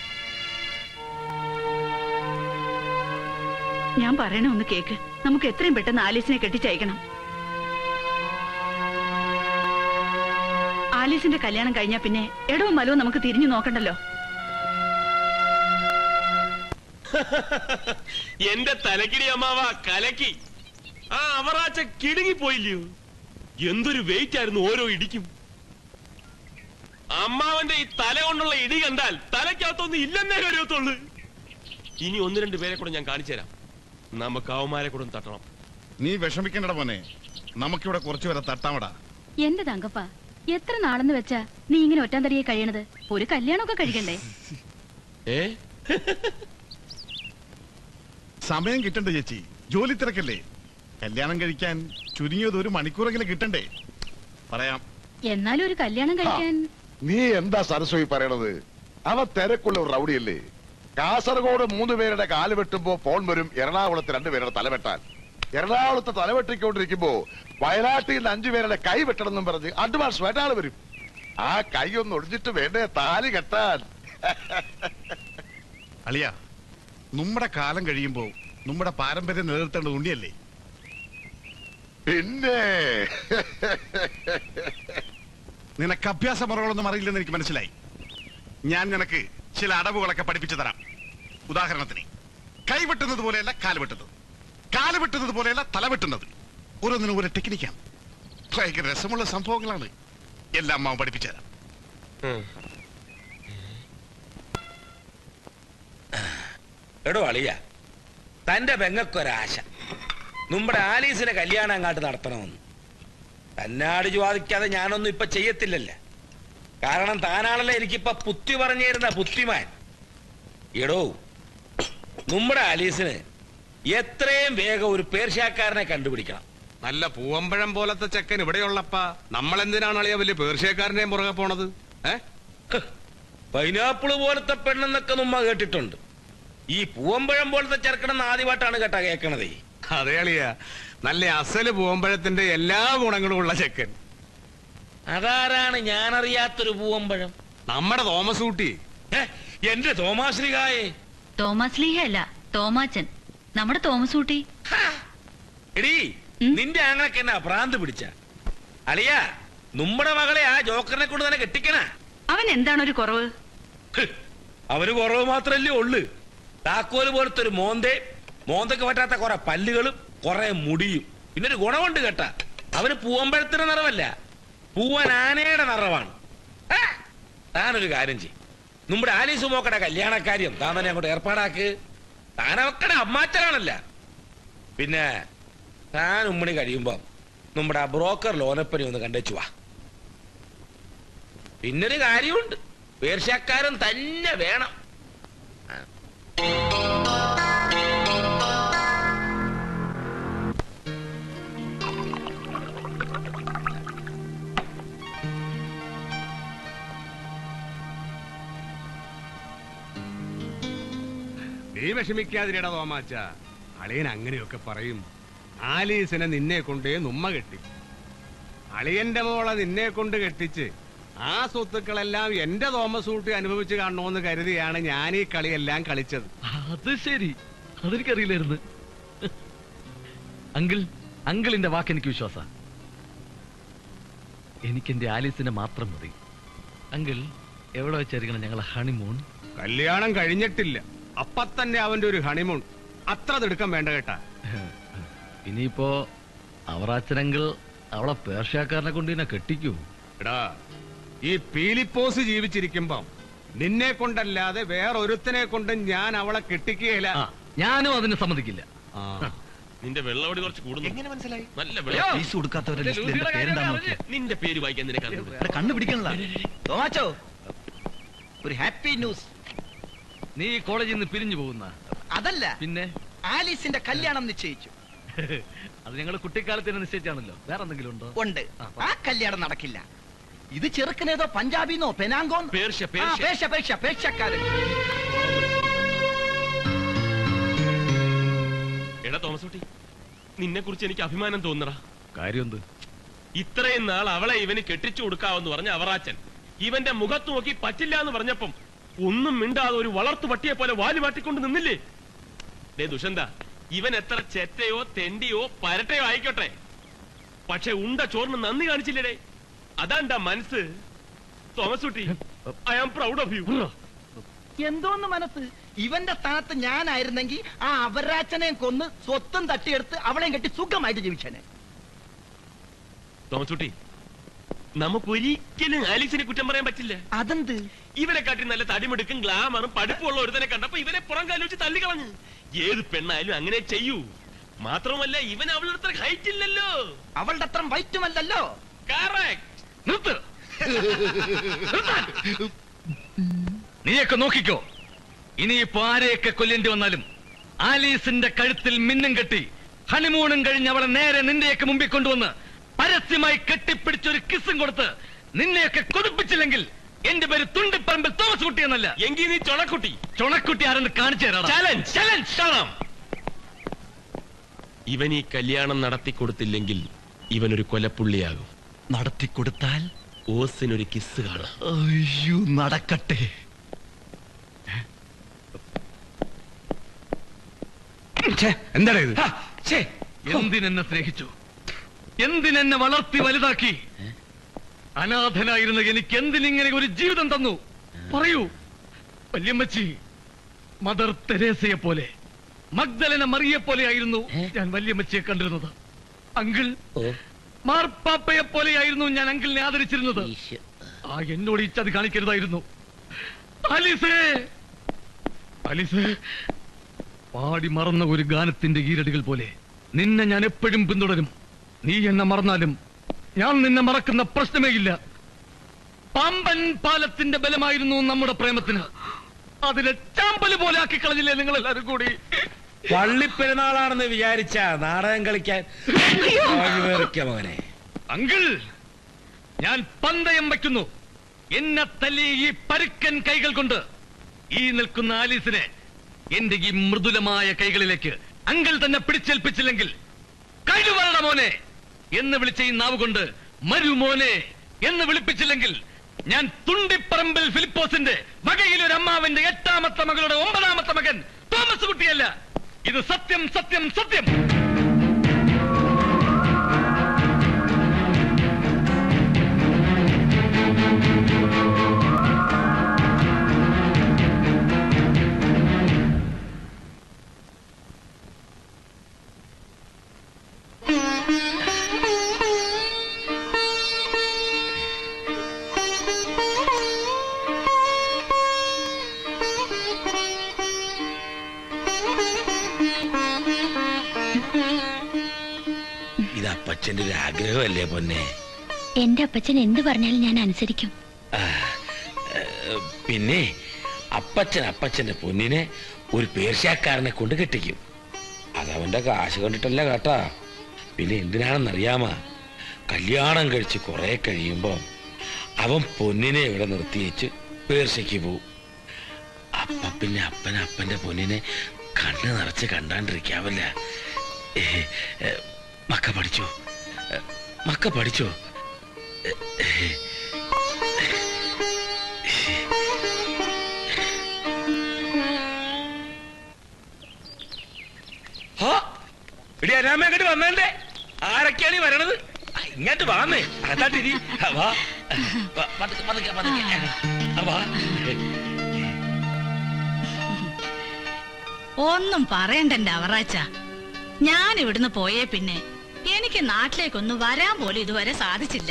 ഞാൻ പറയണ ഒന്ന് കേക്ക് നമുക്ക് എത്രയും പെട്ടെന്ന് ആലീസിനെ കെട്ടിച്ചയക്കണം ആലീസിന്റെ കല്യാണം കഴിഞ്ഞാ പിന്നെ എടവും മലവും നമുക്ക് തിരിഞ്ഞു നോക്കണ്ടല്ലോ എന്റെ തലക്കിടി അമ്മാവ കലക്കി ആ അവറാച്ച കിടുങ്ങിപ്പോയില്ലയോ എന്തൊരു വെയിറ്റ് ആയിരുന്നു ഓരോ ഇടിക്കും അമ്മാവന്റെ ഈ തല കൊണ്ടുള്ള ഇടി കണ്ടാൽ തലയ്ക്കകത്തൊന്നും ഇല്ലെന്നേ കരുവത്തുള്ളൂ ഇനി ഒന്ന് രണ്ട് പേരെ കൂടെ ഞാൻ കാണിച്ചു തരാം നമുക്ക് അവന്മാരെ കൂടെ ഒന്ന് തട്ടണം നീ വിഷമിക്കണ്ടടാ മോനെ നമുക്കിവിടെ കുറച്ചു വരെ തട്ടാമടാ എന്റെ തങ്കപ്പ എത്ര നാളെന്ന് വെച്ചാ നീ ഇങ്ങനെ ഒറ്റാൻ തടിയെ കഴിയണത് ഒരു കല്യാണമൊക്കെ കഴിക്കണ്ടേ ഏ സമയം കിട്ടണ്ടേ ചേച്ചി ജോലി തിരക്കല്ലേ കല്യാണം കഴിക്കാൻ ചുരുങ്ങിയത് ഒരു മണിക്കൂറെങ്കിലും കിട്ടണ്ടേ പറയാം എന്നാലും ഒരു കല്യാണം കഴിക്കാൻ നീ എന്താ സരസ്വതി പറയണത് അവ തിരക്കുള്ള ഒരു റൗഡിയല്ലേ കാസർഗോഡ് മൂന്ന് പേരുടെ കാല് വെട്ടുമ്പോ ഫോൺ വരും എറണാകുളത്ത് രണ്ടുപേരുടെ തല വെട്ടാൻ എറണാകുളത്ത് തല വെട്ടിക്കൊണ്ടിരിക്കുമ്പോ വയനാട്ടിൽ നിന്ന് അഞ്ചു പേരുടെ കൈ വെട്ടണം എന്നും പറഞ്ഞ് അഡ്വാൻസ് വേട്ടാള് വരും ആ കൈ ഒന്ന് ഒടിഞ്ഞിട്ട് വേണ്ടേ താലി കെട്ടാൻ അളിയ നമ്മുടെ കാലം കഴിയുമ്പോ നമ്മുടെ പാരമ്പര്യം നിലനിർത്തേണ്ടത് ഉണ്ണിയല്ലേ പിന്നെ നിനക്ക് അഭ്യാസ മുറകളൊന്നും അറിയില്ലെന്ന് എനിക്ക് മനസ്സിലായി ഞാൻ നിനക്ക് ചില അടവുകളൊക്കെ പഠിപ്പിച്ചു തരാം ഉദാഹരണത്തിന് കൈ വെട്ടുന്നത് പോലെയല്ല കാല് വെട്ടുന്നത് കാല് വെട്ടുന്നത് പോലെയല്ല തല വെട്ടുന്നത് ഓരോന്നിനും ഒരു ടെക്നിക്കാണ് ഭയങ്കര രസമുള്ള സംഭവങ്ങളാണ് എല്ലാം അമ്മ പഠിപ്പിച്ചു തരാം എടോ അളിയ തന്റെ പെങ്ങൾക്കൊരാശ നമ്മുടെ ആലീസിനെ കല്യാണം അങ്ങാട്ട് നടത്തണമെന്ന് തന്നാട് ചോദിക്കാതെ ഞാനൊന്നും ഇപ്പൊ ചെയ്യത്തില്ലല്ല കാരണം താനാണല്ലോ എനിക്കിപ്പൊ പുത്തി പറഞ്ഞു തരുന്ന ബുദ്ധിമാൻ എടോ നമ്മുടെ ആലീസിന് എത്രയും വേഗം ഒരു പേർഷ്യാക്കാരനെ കണ്ടുപിടിക്കണം നല്ല പൂവമ്പഴം പോലത്തെ ചെക്കൻ ഇവിടെയുള്ളപ്പ നമ്മൾ എന്തിനാണ് അളിയ വലിയ പേർഷ്യക്കാരനെയും പുറകെ പോണത് ഏ പൈനാപ്പിള് പോലത്തെ പെണ്ണെന്നൊക്കെ നമ്മ കേട്ടിട്ടുണ്ട് ഈ പൂവമ്പഴം പോലത്തെ ചെറുക്കണെന്ന് ആദ്യമായിട്ടാണ് കേട്ടാ കേൾക്കണതേ അതെ അളിയ നല്ല അസല് പൂവമ്പഴത്തിന്റെ എല്ലാ ഗുണങ്ങളും ഉള്ള ചെക്കൻ അതാരാണ് ഞാനറിയാത്തൊരു പൂവമ്പഴം നമ്മുടെ തോമസ് ഊട്ടി എന്റെ തോമാശ്രീകായെ തോമസ് ലീഹ അല്ല തോമാച്ചൻ നമ്മുടെ തോമസ് ഊട്ടി എടീ നിന്റെ ആങ്ങളൊക്കെ എന്നാ ഭ്രാന്ത് പിടിച്ച അളിയാ നമ്മുടെ മകളെ ആ ജോക്കറിനെ കൊണ്ട് തന്നെ കെട്ടിക്കണ അവൻ എന്താണ് ഒരു കുറവ് അവന് കുറവ് മാത്രല്ലേ ഉള്ളു താക്കോല് പോലത്തെ ഒരു മോന്തേ മോന്തക്ക് പറ്റാത്ത കുറെ പല്ലുകളും കുറെ മുടിയും പിന്നെ ഒരു ഗുണമുണ്ട് കേട്ടാ അവന് പൂവമ്പഴത്തിന്റെ നിറവല്ല പൂവൻ ആനയുടെ നിറവാണ് ആ, താനൊരു കാര്യം ചെയ്യും നമ്മുടെ ആലീസ് മോക്കടെ കല്യാണക്കാര്യം താൻ തന്നെ അങ്ങോട്ട് ഏർപ്പാടാക്ക് താൻ അവക്കടെ അമ്മാച്ചനാണല്ല പിന്നെ താൻ ഉമ്മണി കഴിയുമ്പോ നമ്മുടെ ആ ബ്രോക്കർ ലോനപ്പനി ഒന്ന് കണ്ടേച്ചു വാ പിന്നൊരു കാര്യമുണ്ട് പേർഷ്യക്കാരൻ തന്നെ വേണം നീ വിഷമിക്കാതിരിടാ തോമാച്ച അളിയൻ അങ്ങനെയൊക്കെ പറയും ആലീസിനെ നിന്നെ കൊണ്ടേ നുമ്മ കെട്ടി അളിയന്റെ മോളെ നിന്നെ കൊണ്ട് കെട്ടിച്ച് ആ സ്വത്തുക്കളെല്ലാം എന്റെ തോമസ് ഊട്ടി അനുഭവിച്ച് കാണണമെന്ന് കരുതിയാണ് ഞാൻ ഈ കളിയെല്ലാം കളിച്ചത് അത് ശരി അതെനിക്കറിയില്ലായിരുന്നു അങ്കിൾ അങ്കിളിന്റെ വാക്ക് എനിക്ക് വിശ്വാസ എനിക്ക് എന്റെ ആലീസിനെ മാത്രം മതി അങ്കിൾ എവിടെ വെച്ചായിരിക്കണം ഞങ്ങളെ ഹണിമൂൺ കല്യാണം കഴിഞ്ഞിട്ടില്ല അപ്പൊ തന്നെ അവന്റെ ഒരു ഹണിമൂൺ അത്ര തിടുക്കം വേണ്ട കേട്ടാ ഇനിയിപ്പോ അവറാച്ചനങ്കിൾ അവളെ പേർഷ്യക്കാരനെ കൊണ്ട് ഇതിനെ കെട്ടിക്കൂ എടാ ഈ പീലിപ്പോസ് ജീവിച്ചിരിക്കുമ്പം നിന്നെ കൊണ്ടല്ലാതെ വേറൊരുത്തനെ കൊണ്ടും ഞാൻ അവളെ കെട്ടിക്കുകയില്ല ഞാനും അതിന് സമ്മതിക്കില്ല നിന്റെ വെള്ളവടി കുറച്ച് കൂടുന്നു എങ്ങനെ മനസ്സിലായി നല്ല അയ്യോ, ഫീസ് കൊടുക്കാത്തവരുടെ ലിസ്റ്റിൽ എന്റെ പേരെന്താന്ന് നോക്കിയേ. നിന്റെ പേര് വായിക്കാൻ നിനക്കറിയില്ല എടാ, കണ്ണ് പിടിക്കണല്ല തോമാച്ചോ ഒരു ഹാപ്പി ന്യൂസ് നീ കോളേജിൽ നിന്ന് പിരിഞ്ഞു പോകുന്ന അതല്ല പിന്നെ ആലീസിന്റെ കല്യാണം നിശ്ചയിച്ചു അത് ഞങ്ങൾ കുട്ടിക്കാലത്ത് തന്നെ നിശ്ചയിച്ചാണല്ലോ വേറെ എന്തെങ്കിലും ഉണ്ടോ ഉണ്ട് ആ കല്യാണം നടക്കില്ല ഇത് ചെറുക്കനേതോ പഞ്ചാബിന്നോ പെനാങ്കോ പേർഷ്യ, പേർഷ്യ പേർഷ്യ പേർഷ്യ പേർഷ്യക്കാരൻ എടാ തോമസ് കുട്ടി നിന്നെ കുറിച്ച് എനിക്ക് അഭിമാനം തോന്നടാ കാര്യം എന്ത് ഇത്രയും നാൾ അവളെ ഇവന് കെട്ടിച്ചു കൊടുക്കാവെന്ന് പറഞ്ഞ അവറാച്ചൻ ഇവന്റെ മുഖത്ത് നോക്കി പറ്റില്ല എന്ന് പറഞ്ഞപ്പം ഒന്നും മിണ്ടാതെ ഒരു വളർത്തു പട്ടിയെ പോലെ വാലി മാറ്റിക്കൊണ്ട് നിന്നില്ലേ ഡേ ദുഷന്ത ഇവൻ എത്ര ചെറ്റയോ തെണ്ടിയോ പരട്ടയോ ആയിക്കോട്ടെ പക്ഷെ ഉണ്ട ചോറിന് നന്ദി കാണിച്ചില്ലേടേ അതാണ്ടാ മനസ്സ് തോമസ് കുട്ടി I am proud of you എന്തോന്ന് മനസ്സ് ഇവന്റെ സ്ഥാനത്ത് ഞാനായിരുന്നെങ്കിൽ ആ അവരാച്ചനെയും കൊന്ന് സ്വത്തും തട്ടിയെടുത്ത് അവളെയും കെട്ടി സുഖമായിട്ട് ജീവിച്ചേനെ തോമസ് കുട്ടി നമുക്കൊരിക്കലും ആലീസിനെ കുറ്റം പറയാൻ പറ്റില്ല അതെന്ത് ഇവനെ കാട്ടി നല്ല തടിമെടുക്കും ഗ്ലാമറും പഠിപ്പുള്ള ഒരുത്തനെ കണ്ടപ്പോ ഇവനെ പുറം കാലം വെച്ച് തള്ളിക്കളഞ്ഞു ഏത് പെണ്ണായാലും അങ്ങനെ ചെയ്യൂ മാത്രമല്ല ഇവൻ അവളുടെ അത്ര ഹൈറ്റ് ഇല്ലല്ലോ അവളുടെ അത്ര വൈറ്റുമല്ലല്ലോ നിർത്ത് നീയൊക്കെ നോക്കിക്കോ ഇനിയിപ്പോ ആരെയൊക്കെ കൊല്ലേണ്ടി വന്നാലും ആലീസിന്റെ കഴുത്തിൽ മിന്നും കെട്ടി ഹണിമൂണും കഴിഞ്ഞ് അവളെ നേരെ നിന്റെയൊക്കെ മുമ്പിൽ കൊണ്ടുവന്ന് പരസ്യമായി കെട്ടിപ്പിടിച്ചൊരു കിസ്സും കൊടുത്ത് നിന്നെയൊക്കെ കൊതിപ്പിച്ചില്ലെങ്കിൽ എന്റെ പേര് തുണ്ടിപ്പറമ്പിൽ തോമസ് കുട്ടി എന്നല്ല എങ്കിൽ നീ ചൊണക്കുട്ടി ചുണക്കുട്ടി ആരെന്ന് കാണിച്ചു തരാം ചലഞ്ച് ചലഞ്ച് കാണാം ഇവൻ ഈ കല്യാണം നടത്തി കൊടുത്തില്ലെങ്കിൽ ഇവനൊരു കൊലപ്പുള്ളിയാകും നടത്തിക്കൊടുത്താൽ ഓസിനൊരു കിസ് കാണാം അയ്യോ നടക്കട്ടെ എന്താണ് ഇത് എന്തിനെന്നെ സ്നേഹിച്ചു എന്തിനെന്നെ വളർത്തി വലുതാക്കി അനാഥനായിരുന്ന എനിക്ക് എന്തിനിങ്ങനെ ഒരു ജീവിതം തന്നു പറയൂ വല്യമ്മച്ചി മദർ തെരേസയെ പോലെ മഗ്ദലന മറിയെ പോലെയായിരുന്നു ഞാൻ വല്യമ്മച്ചിയെ കണ്ടിരുന്നത് അങ്കിൾ മാർപ്പാപ്പയെ പോലെയായിരുന്നു ഞാൻ അങ്കിളിനെ ആദരിച്ചിരുന്നത് ആ എന്നോട് ഈ ചതി കാണിക്കരുതായിരുന്നു ആലീസേ ആലീസേ പാടി മറന്ന ഒരു ഗാനത്തിന്റെ ഈരടികൾ പോലെ നിന്നെ ഞാൻ എപ്പോഴും പിന്തുടരും നീ എന്നെ മറന്നാലും ഞാൻ നിന്നെ മറക്കുന്ന പ്രശ്നമേ ഇല്ല പാമ്പൻ പാലത്തിന്റെ ബലമായിരുന്നു നമ്മുടെ പ്രേമത്തിന് അതിനെ ചാമ്പല് പോലെ ആക്കി കളഞ്ഞില്ലേ നിങ്ങൾ എല്ലാവരും കൂടി പള്ളിപ്പെരുന്നാളാണെന്ന് വിചാരിച്ച നാടകം കളിക്കാൻ വെറുക്ക മോനെ അങ്കിൾ ഞാൻ പന്തയം വയ്ക്കുന്നു എന്നെ തല്ലി ഈ പരുക്കൻ കൈകൾ കൊണ്ട് ഈ നിൽക്കുന്ന ആലീസിനെ എന്റെ ഈ മൃദുലമായ കൈകളിലേക്ക് അങ്കിൾ തന്നെ പിടിച്ചേൽപ്പിച്ചില്ലെങ്കിൽ കഴിവറട മോനെ എന്ന് വിളിച്ച ഈ നാവ് കൊണ്ട് മരു മോനെ എന്ന് വിളിപ്പിച്ചില്ലെങ്കിൽ ഞാൻ തുണ്ടിപ്പറമ്പിൽ ഫിലിപ്പോസിന്റെ വകയിൽ ഒരു അമ്മാവിന്റെ എട്ടാമത്തെ മകളുടെ ഒമ്പതാമത്തെ മകൻ തോമസ് കുട്ടിയല്ല ഇത് സത്യം സത്യം സത്യം Thank you. അപ്പച്ചന്റെ ഒരു ആഗ്രഹമല്ലേ പൊന്നെ എന്റെ അപ്പച്ചൻ എന്ത് പറഞ്ഞാലും ഞാൻ അനുസരിക്കും ആ, ഏ, പിന്നെ അപ്പച്ചൻ അപ്പച്ചന്റെ പൊന്നിനെ ഒരു പേർഷ്യക്കാരനെ കൊണ്ട് കെട്ടിക്കും അതവന്റെ കാശ് കണ്ടിട്ടല്ല കേട്ടാ പിന്നെ എന്തിനാണെന്നറിയാമാ കല്യാണം കഴിച്ച് കുറെ കഴിയുമ്പോ അവൻ പൊന്നിനെ ഇവിടെ നിർത്തിയേച്ച് പേർഷ്യക്ക് പോവും അപ്പ പിന്നെ അപ്പൻ അപ്പന്റെ പൊന്നിനെ കണ്ണ് നിറച്ച് കണ്ടാണ്ടിരിക്കാവില്ല ഏ, ഏ, മക്ക പഠിച്ചോ ഏ, മക്ക പഠിച്ചോ ഏ, ഏ, ഹോ, എടി അനാമ അങ്ങോട്ട് വന്നേ ആരൊക്കെയാണ് ഈ വരണത് ആ, ഇങ്ങോട്ട് വാന്നേ അകത്താട്ടിരി ആ, വാ വാ, പതുക്കെ, പതുക്കെ, പതുക്കെ. ആ, വാ ഒന്നും പറയണ്ട എന്റെ അവറാച്ച ഞാൻ ഇവിടുന്ന് പോയേ പിന്നെ എനിക്ക് നാട്ടിലേക്കൊന്ന് വരാൻ പോലും ഇതുവരെ സാധിച്ചില്ല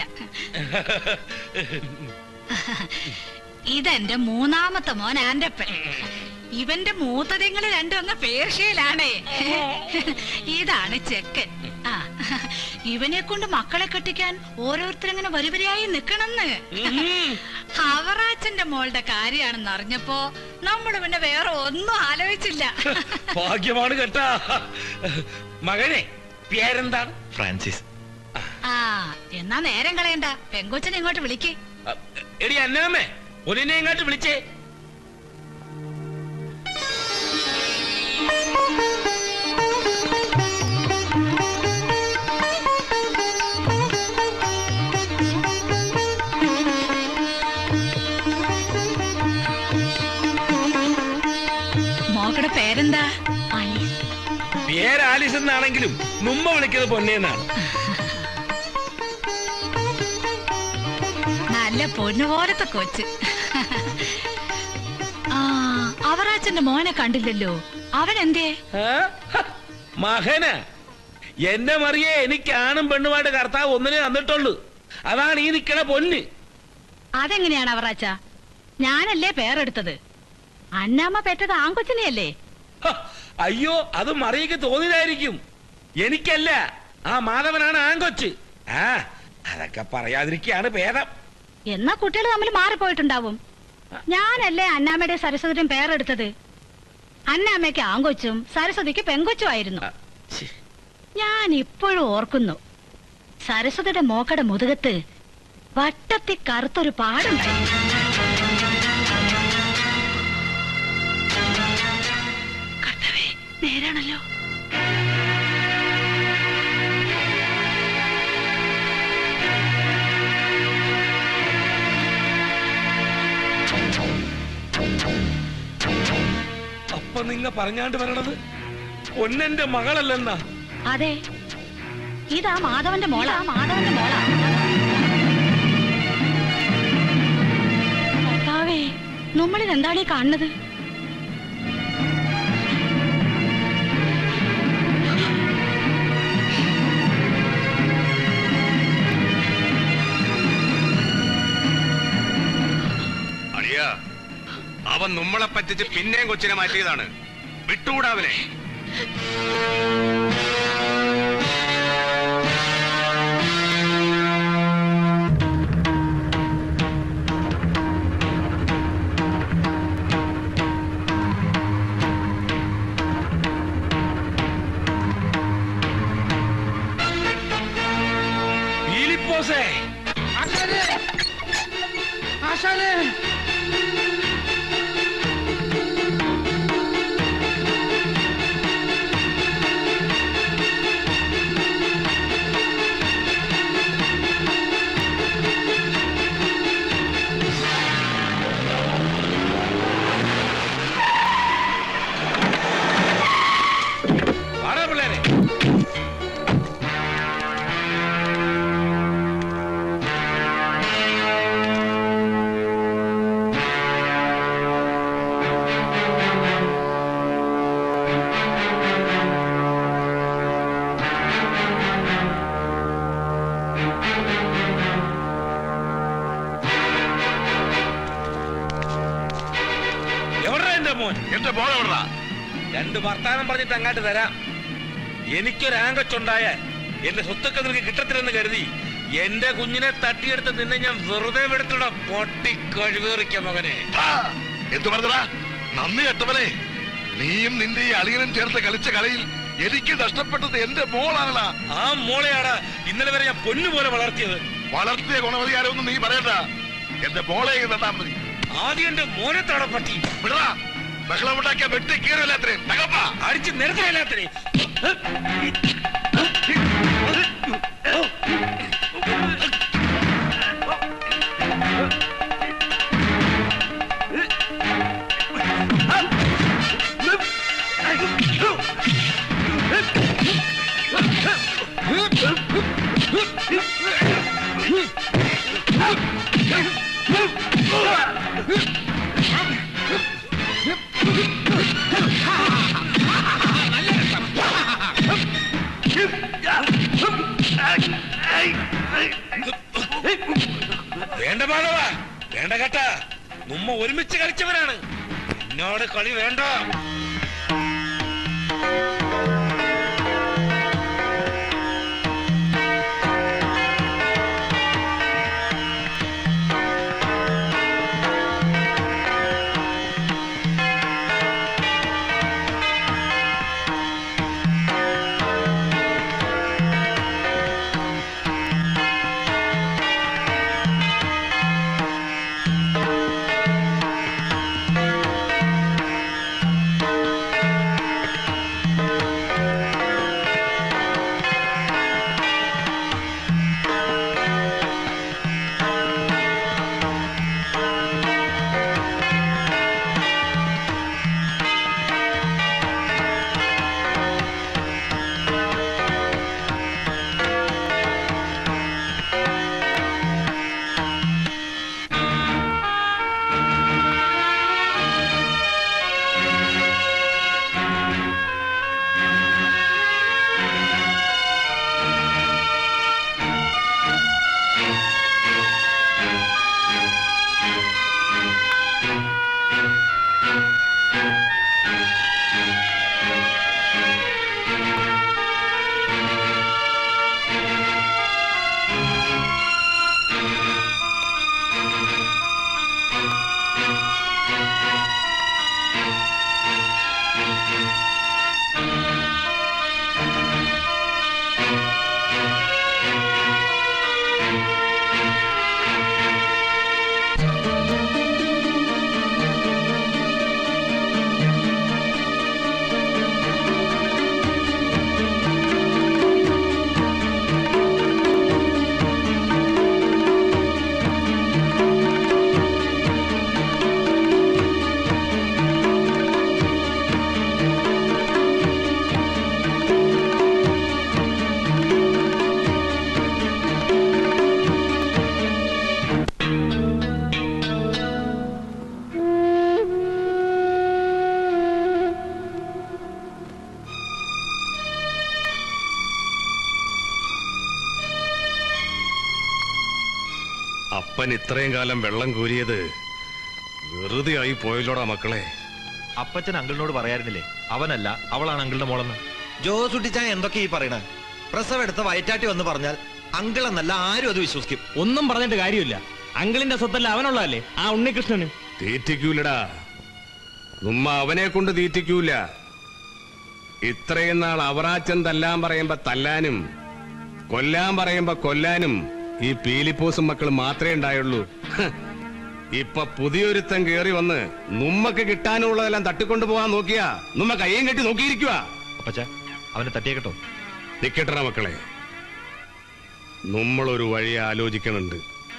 ഇതെന്റെ മൂന്നാമത്തെ മോൻ ആന്റപ്പൻ ഇവന്റെ മൂത്തതിങ്ങള് രണ്ടും അങ്ങ് പേർഷ്യയിലാണേ ഇതാണ് ചെക്കൻ ആ ഇവനെ കൊണ്ട് മക്കളെ കെട്ടിക്കാൻ ഓരോരുത്തരിങ്ങനെ വരിവരിയായി നിക്കണെന്ന് അവറാച്ചന്റെ മോളുടെ കാര്യാണെന്ന് അറിഞ്ഞപ്പോ നമ്മൾ പിന്നെ വേറെ ഒന്നും ആലോചിച്ചില്ല ഭാഗ്യമാണ് കേട്ടാ മകനെ പേരെന്താണ് ഫ്രാൻസിസ് ആ എന്നാ നേരം കളയണ്ട പെങ്കൊച്ചനെ ഇങ്ങോട്ട് വിളിക്ക് ആ, എടി അന്നാമേ ഒന്നിനെ ഇങ്ങോട്ട് വിളിച്ചേ മോക്കടെ പേരെന്താ പേര് ആലിസ് എന്നാണെങ്കിലും മുമ്പ് വിളിക്കുന്നത് പൊന്നേന്നാണ് നല്ല പൊന്നുപോലത്തെ കൊച്ച് ആ അവറാച്ചന്റെ മോനെ കണ്ടില്ലല്ലോ അവൻ എന്തേ ആ? ഹ, മകന എന്നെ മറിയേ എനിക്ക് ആണും പെണ്ണുമായിട്ട് കർത്താവ് ഒന്നിനെ തന്നിട്ടുള്ളൂ അതാണ് ഈ നിക്കണ പൊന്ന് അതെങ്ങനെയാണ് അവറാച്ച ഞാനല്ലേ പേരെടുത്തത് അന്നാമ്മ പെറ്റത് ആൺകൊച്ചിനെയല്ലേ ഹ, അയ്യോ അത് മറിയക്ക് തോന്നിയതായിരിക്കും എനിക്കല്ല ആ മാധവനാണ് ആങ്കൊച്ച് ആ അതൊക്കെ പറയാതിരിക്കാണ് ഭേദം എന്നാ കുട്ടികൾ തമ്മിൽ മാറിപ്പോയിട്ടുണ്ടാവും ഞാനല്ലേ അന്നാമ്മയുടെ സരസ്വതിയും പേരെടുത്തത് അന്നാമ്മയ്ക്ക് ആങ്കൊച്ചും സരസ്വതിക്ക് പെങ്കൊച്ചും ആയിരുന്നു ഞാൻ ഇപ്പോഴും ഓർക്കുന്നു സരസ്വതിയുടെ മോക്കടെ മുതുകത്ത് വട്ടത്തി കറുത്തൊരു പാടുണ്ടായിരുന്നു കർത്താവേ, നേരാണല്ലോ അപ്പൊ നിങ്ങ പറഞ്ഞാണ്ട് വരണത് പൊന്നെന്റെ മകളല്ലെന്നാ അതെ ഇതാ മാധവന്റെ മോളാ മാധവന്റെ മോളാ കർത്താവേ നമ്മളിത് എന്താണ് ഈ കാണുന്നത് അളിയ അവൻ നമ്മളെ പറ്റിച്ച് പിന്നെയും കൊച്ചിനെ മാറ്റിയതാണ് വിട്ടുകൂടാ അവനെ ഫിലിപ്പോസേ ആശാലേ വാടാ പിള്ളേരെ എവിടാ എന്റെ മോൻ എന്റെ മോൻ എവിടാ രണ്ട് വർത്താനം പറഞ്ഞിട്ട് അങ്ങാട്ട് തരാം എനിക്കൊരു ആങ്കച്ചുണ്ടായാൽ എന്റെ സ്വത്തൊക്കെ നിനക്ക് കിട്ടത്തില്ലെന്ന് കരുതി എന്റെ കുഞ്ഞിനെ തട്ടിയെടുത്ത് നിന്നെ ഞാൻ വെറുതെ എടുത്തിട പൊട്ടി കഴിവേറിക്ക മകനെ എന്തു പറഞ്ഞടാ നന്ദി കെട്ടവനെ നീയും നിന്റെ ഈ അളിയനും ചേർത്ത് കളിച്ച കളിയിൽ എനിക്ക് നഷ്ടപ്പെട്ടത് എന്റെ മോളാണടാ ആ മോളെയാടാ ഇന്നലെ വരെ ഞാൻ പൊന്നുപോലെ വളർത്തിയത് വളർത്തിയ ഗുണവധികാരമൊന്നും നീ പറയണ്ട എന്റെ മോളെ തട്ടാ മതി ആദ്യം എന്റെ മോനെ തടപ്പട്ടി വിടടാ ബഹളമുണ്ടാക്കിയ വെട്ടി കീറില്ലാത്രയും തകപ്പാ അടിച്ച് നിരത്തില്ലാത്രേ വേണ്ട മാധവ വേണ്ട കേട്ട നമ്മ ഒരുമിച്ച് കളിച്ചവരാണ് എന്നോട് കളി വേണ്ട അപ്പൻ ഇത്രയും കാലം വെള്ളം കോരിയത് വെറുതെ ആയി പോയല്ലോടാ മക്കളെ അപ്പച്ചൻ അങ്കിളിനോട് പറയാറുന്നില്ലേ അവനല്ല അവളാണ് അങ്കിളിന്റെ മോളെന്ന് ജോസുട്ടിച്ചാൻ എന്തൊക്കെ ഈ പറയണ പ്രസവം എടുത്ത വയറ്റാട്ടി വന്ന് പറഞ്ഞാൽ അങ്കിൾ എന്നല്ല ആരും അത് വിശ്വസിക്കും ഒന്നും പറഞ്ഞിട്ട് കാര്യമില്ല അങ്കിളിന്റെ സ്വത്തല്ല അവനുള്ളതല്ലേ ആ ഉണ്ണികൃഷ്ണന് തീറ്റിക്കൂലടാ ഉമ്മ അവനെ കൊണ്ട് തീറ്റിക്കൂല ഇത്രയും നാൾ അവറാച്ചൻ തല്ലാൻ പറയുമ്പോ തല്ലാനും കൊല്ലാൻ പറയുമ്പോ കൊല്ലാനും ഈ പീലിപ്പോസും മക്കൾ മാത്രമേ ഉണ്ടായുള്ളൂ ഹ്. ഇപ്പൊ പുതിയൊരുത്തൻ കേറി വന്ന് നമ്മക്ക് കിട്ടാനുള്ളതെല്ലാം തട്ടിക്കൊണ്ടു പോകാൻ നോക്കിയാ നമ്മ കയ്യും കെട്ടി നോക്കിയിരിക്കുക അപ്പച്ച അവനെ തട്ടിയേക്കട്ടോ നിക്കട്ടറ മക്കളെ നമ്മളൊരു വഴി ആലോചിക്കണുണ്ട്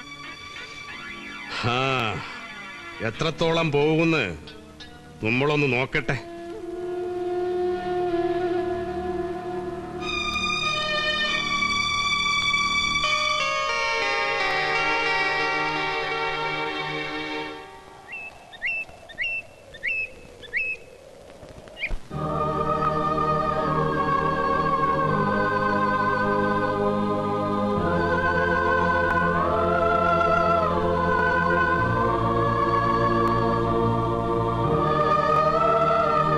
ഹാ എത്രത്തോളം പോകുന്ന് നമ്മളൊന്ന് നോക്കട്ടെ ആ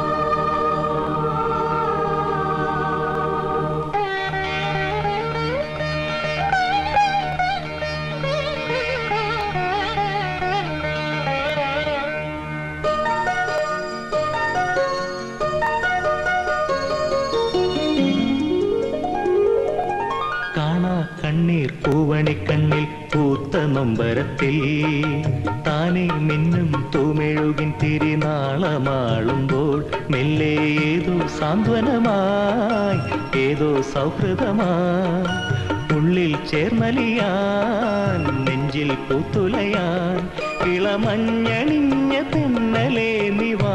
കണ്ണീർ പൂവണിക്കണ്ണിൽ പൂത്ത നൊമ്പരത്തിൽ താനെ മിന്നും തൂമെഴുകിൻ തിരിനാളമാളുമ്പോൾ മെല്ലെ ഏതോ സാന്ത്വനമായി ഏതോ സൗഹൃദമായി ഉള്ളിൽ ചേർന്നലിയാൻ നെഞ്ചിൽ പൂത്തുലയാൻ ഇളമഞ്ഞണിഞ്ഞ തെന്നലേ നിവാ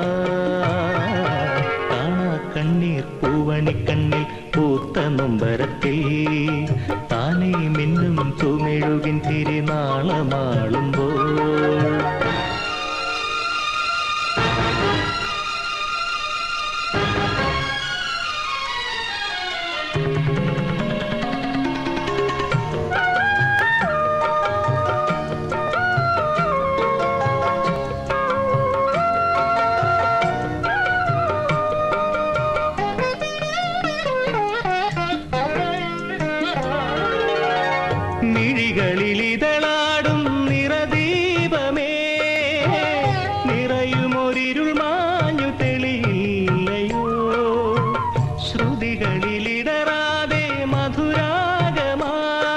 കാണാ കണ്ണീർ പൂവണിക്കണ്ണിൽ പൂത്ത നൊമ്പരത്തിൽ താനേ മിന്നും തൂമെഴുകിൻ തിരിനാളമാളുമ്പോൾ മിഴികളിൽ ഇതളാടും നിറദീപമേ നിറയുമൊരിരുൾ മാഞ്ഞു തെളിയില്ലയോ ശ്രുതികളിലിടറാതെ മധുരാഗമാ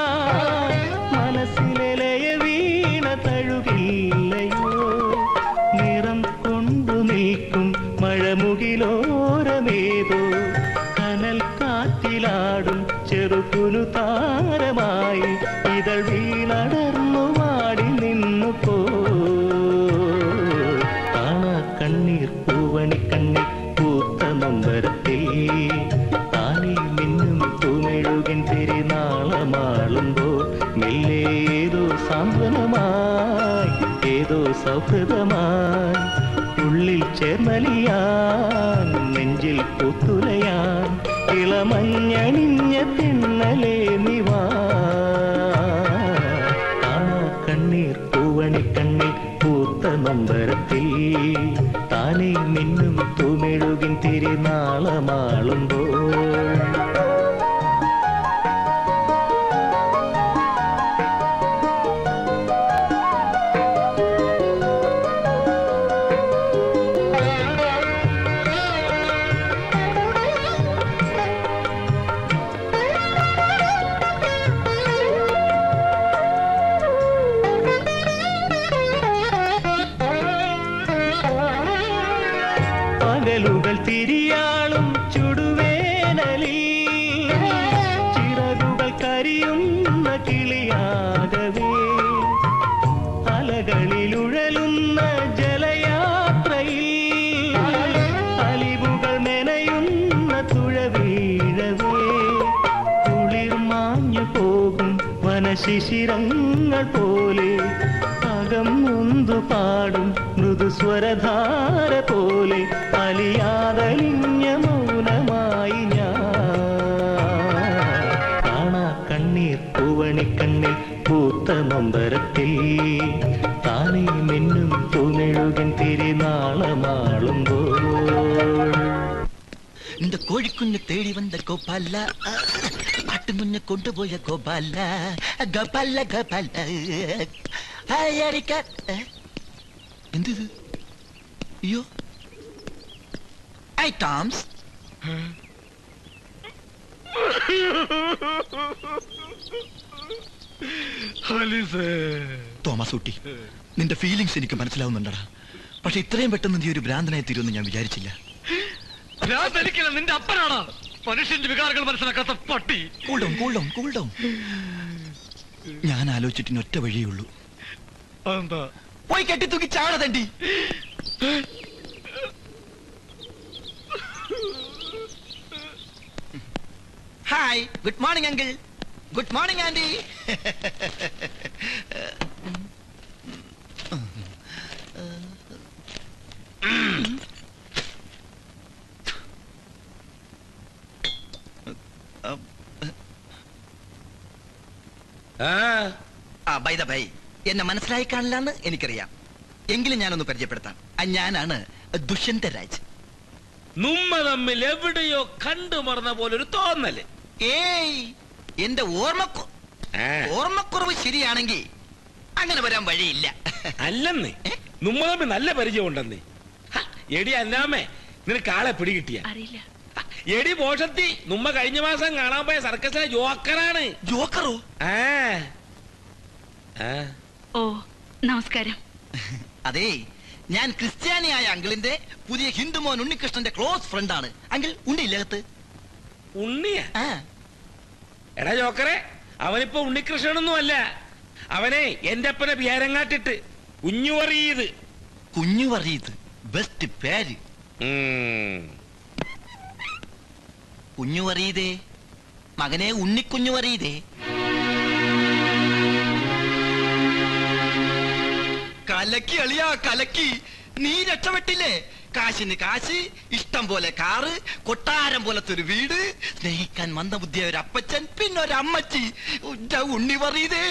മനസ്സിലയ വീണ തഴുകില്ലയോ നിറം കൊണ്ടു നിൽക്കും മഴമുകിലോരമേതോ കനൽ കാറ്റിലാടും ചെറുകുനു താരമായി ഇതൾ വീണടർന്നു വാടി നിന്നു പോ കാണാ കണ്ണീർ പൂവണി കണ്ണീർ പൂത്ത നൊമ്പരത്തിൽ താനേ മിന്നും തൂമെഴുകിൻ തിരിനാളമാളുമ്പോൾ മെല്ലെ ഏതോ സാന്ത്വനമായി ഏതോ സൗഹൃദമായി ഉള്ളിൽ ചേർന്നലിയാൻ നെഞ്ചിൽ പൂത്തുലയാൻ ഇളമഞ്ഞണിഞ്ഞ തെന്നലേ നിവാ കാണാ കണ്ണീർ പൂവണി കണ്ണിൽ പൂത്ത നൊമ്പരത്തിൽ താനേ മിന്നും തൂമെഴുകിൻ തിരിനാളമാളുമ്പോൾ പകലുകൾ തിരിയാളും ചുടുവേനലിൽ ചിറകുകൾ കരിയുന്ന കിളിയാകവേ അലകളിലുഴലുന്ന ജലയാത്രയിൽ അലിവുകൾ മെനയുന്ന തുഴവീഴവേ കുളിർ മാഞ്ഞു പോകും വനശിശിരങ്ങൾ പോലെ അകം നൊന്തു പാടും മൃദുസ്വരധാര പോലെ അലിയാതലിഞ്ഞ മൗനമായി ഞാൻ കാണാ കണ്ണീർ പൂവണി കണ്ണിൽ പൂത്ത നൊമ്പരത്തിൽ താനേ മിന്നും തൂമെഴുകൻ തിരിനാളമാളുമ്പോൾ இந்த கோழிக்குஞ்சு தேடி வந்த கோபால ஆட்டுங்குஞ்ச கொண்டு போய கோபால கபால கபால அடிக்க എന്ത് ഇത് അയ്യോ ഐ ടോംസ് തോമസ് ഊട്ടി നിന്റെ ഫീലിങ്സ് എനിക്ക് മനസ്സിലാവുന്നുണ്ടടാ പക്ഷെ ഇത്രയും പെട്ടെന്ന് നീ ഒരു ഭ്രാന്തനായി തീരുമെന്ന് ഞാൻ വിചാരിച്ചില്ല ഭ്രാന്തനിക്കില്ല നിന്റെ അപ്പനാണ് മനുഷ്യന്റെ വികാരങ്ങൾ മനസ്സിലാക്കാത്ത പട്ടി കൂൾഡൗൺ കൂൾഡൗൺ കൂൾഡൗൺ ഞാൻ ആലോചിച്ചിട്ട് ഇനി ഒറ്റ വഴിയേ ഉള്ളൂ എന്താ പോയി കെട്ടി തൂക്കി ചാടതണ്ടി hi good morning uncle good morning aunty ആ ബൈ ദ ബൈ എന്നെ മനസ്സിലായി കാണില്ലാന്ന് എനിക്കറിയാം എങ്കിലും ഞാനൊന്ന് പരിചയപ്പെടുത്താം ആ, ഞാനാണ് ദുഷ്യന്ത രാജ് നമ്മ തമ്മിൽ എവിടെയോ കണ്ടു മറന്ന പോലെ ഒരു തോന്നല് ഏയ് എന്റെ ഓർമ്മക്കു ഓർമ്മക്കുറവ് ശരിയാണെങ്കിൽ അങ്ങനെ വരാൻ വഴിയില്ല അല്ലെന്നേ നമ്മ തമ്മിൽ നല്ല പരിചയം ഉണ്ടെന്നേ ഹ, എടി അല്ലാമേ നിനക്ക് ആളെ പിടികിട്ടിയ അറിയില്ല എടി പോഷത്തി നമ്മ കഴിഞ്ഞ മാസം കാണാൻ പോയ സർക്കസിലെ ജോക്കറാണ് ജോക്കറോ ആ ആ ഓ നമസ്കാരം അതെ ഞാൻ ക്രിസ്ത്യാനിയായ അങ്കിളിന്റെ പുതിയ ഹിന്ദുമോൻ ഉണ്ണികൃഷ്ണന്റെ ക്ലോസ് ഫ്രണ്ട് ആണ് അങ്കിൾ ഉണ്ടില്ലകത്ത് ഉണ്ണിയ എടാ ജോക്കറെ അവനിപ്പോ ഉണ്ണികൃഷ്ണനൊന്നും അല്ല അവനെ എന്റെ അപ്പനെ ബിയാരങ്ങാട്ടിട്ട് കുഞ്ഞു പറയത് കുഞ്ഞു പറയത് ബെസ്റ്റ് പേര് കുഞ്ഞു പറയതേ മകനെ ഉണ്ണിക്കുഞ്ഞു പറയതേ കലക്കി അളിയാ കലക്കി നീ രക്ഷപ്പെട്ടില്ലേ കാശിന് കാശ് ഇഷ്ടം പോലെ കാറ് കൊട്ടാരം പോലത്തെ ഒരു വീട് സ്നേഹിക്കാൻ മന്ദബുദ്ധിയ ഒരു അപ്പച്ചൻ പിന്നെ ഒരു അമ്മച്ചി ഉജ്ജ ഉണ്ണി പറയതേ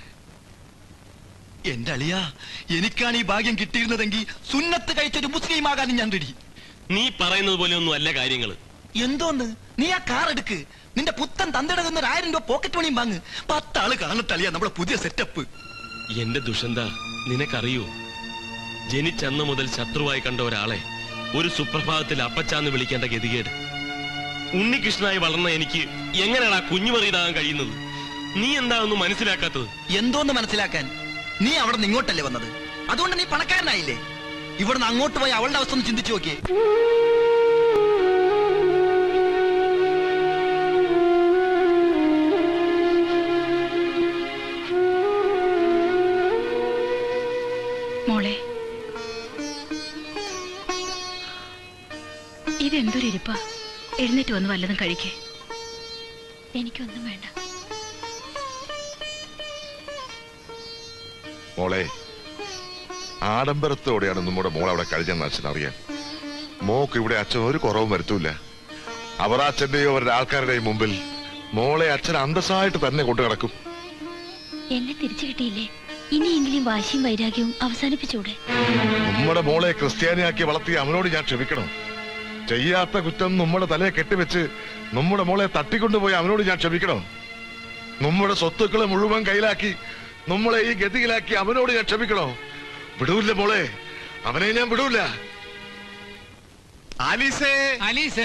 എന്റെ അളിയാ എനിക്കാണ് ഈ ഭാഗ്യം കിട്ടിയിരുന്നതെങ്കിൽ സുന്നത്ത് കഴിച്ചൊരു മുസ്ലിം ആകാനും ഞാൻ റെഡി നീ പറയുന്നത് പോലെ ഒന്നും അല്ല കാര്യങ്ങള് എന്തോന്ന് നീ ആ കാർ എടുക്ക് നിന്റെ പുത്തൻ തന്തടകുന്ന ഒരു ആയിരം രൂപ പോക്കറ്റ് മണിയും വാങ്ങ് പത്താള് കാണട്ടളിയാ നമ്മുടെ പുതിയ സെറ്റപ്പ് എന്റെ ദുഷന്ത നിനക്കറിയോ ജനിച്ചന്ന് മുതൽ ശത്രുവായി കണ്ട ഒരാളെ ഒരു സുപ്രഭാതത്തിൽ അപ്പച്ചാന്ന് വിളിക്കേണ്ട ഗതികേട് ഉണ്ണികൃഷ്ണനായി വളർന്ന എനിക്ക് എങ്ങനെയാണ് ആ കുഞ്ഞു മറിയതാകാൻ കഴിയുന്നത് നീ എന്താ ഒന്നും മനസ്സിലാക്കാത്തത് എന്തോന്ന് മനസ്സിലാക്കാൻ നീ അവിടെ നിന്ന് ഇങ്ങോട്ടല്ലേ വന്നത് അതുകൊണ്ട് നീ പണക്കാരനായില്ലേ ഇവിടുന്ന് അങ്ങോട്ട് പോയി അവളുടെ അവസ്ഥ ഒന്ന് ചിന്തിച്ചു നോക്കിയേ മോളെ ഇതെന്തൊരു ഇരിപ്പാ എഴുന്നേറ്റ് വന്ന് വല്ലതും കഴിക്കേ എനിക്കൊന്നും വേണ്ട മോളെ ആഡംബരത്തോടെയാണ് നമ്മുടെ മോൾ അവിടെ കഴിഞ്ഞെന്ന് അച്ഛൻ അറിയാൻ മോക്ക് ഇവിടെ അച്ഛൻ ഒരു കുറവും വരുത്തൂല അവർ അച്ഛന്റെയോ അവരുടെ ആൾക്കാരുടെയും മുമ്പിൽ മോളെ അച്ഛൻ അന്തസ്സായിട്ട് തന്നെ കൊണ്ടു കിടക്കും എന്നെ തിരിച്ചു കിട്ടിയില്ലേ ഇനിയെങ്കിലും വാശിയും വൈരാഗ്യവും അവസാനിപ്പിച്ചൂടെ നമ്മുടെ മോളെ ക്രിസ്ത്യാനിയാക്കി വളർത്തി അവനോട് ഞാൻ ക്ഷമിക്കണം ചെയ്യാത്ത കുറ്റം നമ്മുടെ തലയെ കെട്ടിവെച്ച് നമ്മുടെ മോളെ തട്ടിക്കൊണ്ടുപോയി അവനോട് ഞാൻ ക്ഷമിക്കണം നമ്മുടെ സ്വത്തുക്കളെ മുഴുവൻ കയ്യിലാക്കി നമ്മളെ ഈ ഗതിയിലാക്കി അവനോട് ഞാൻ ക്ഷമിക്കണോ വിടൂല്ല മോളെ അവനെ ഞാൻ വിടൂല ആലീസേ ആലീസേ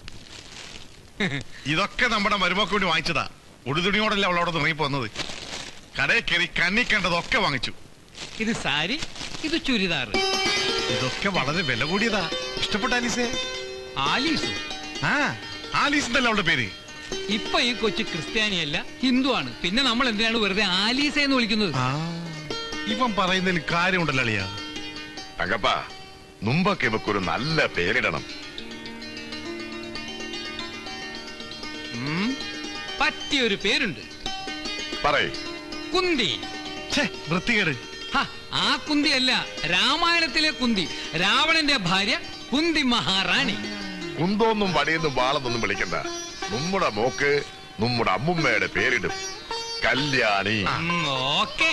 ഇതൊക്കെ നമ്മുടെ മരുമക്ക് വേണ്ടി വാങ്ങിച്ചതാ ഉടുതുണിയോടല്ല അവളോട് തുടങ്ങി പോന്നത് കടയിൽ കയറി കണ്ണി കണ്ടതൊക്കെ വാങ്ങിച്ചു ഇത് സാരി ഇത് ചുരിദാർ ഇതൊക്കെ വളരെ വില കൂടിയതാ ഇഷ്ടപ്പെട്ട ആലീസേ ആലീസു ആ ആലീസ് എന്നല്ല അവളുടെ പേര് ഇപ്പൊ ഈ കൊച്ചു ക്രിസ്ത്യാനിയല്ല ഹിന്ദു ആണ് പിന്നെ നമ്മൾ എന്തിനാണ് വെറുതെ ആലീസ എന്ന് വിളിക്കുന്നത് ഇവൻ പറയുന്നതിൽ കാര്യമുണ്ടല്ലോ അളിയാ തങ്കപ്പ മുമ്പൊക്കെ ഇവക്കൊരു നല്ല പേരിടണം ഉം, പറ്റിയൊരു പേരുണ്ട് പറയ് കുന്തി വൃത്തികേട് ഹ, ആ കുന്തി അല്ല രാമായണത്തിലെ കുന്തി രാവണന്റെ ഭാര്യ കുന്തി മഹാറാണി കുന്തോന്നും വടിയൊന്നും വാളെന്നൊന്നും വിളിക്കണ്ട നമ്മുടെ മോക്ക് നമ്മുടെ അമ്മുമ്മയുടെ പേരിടും കല്യാണി ഓക്കെ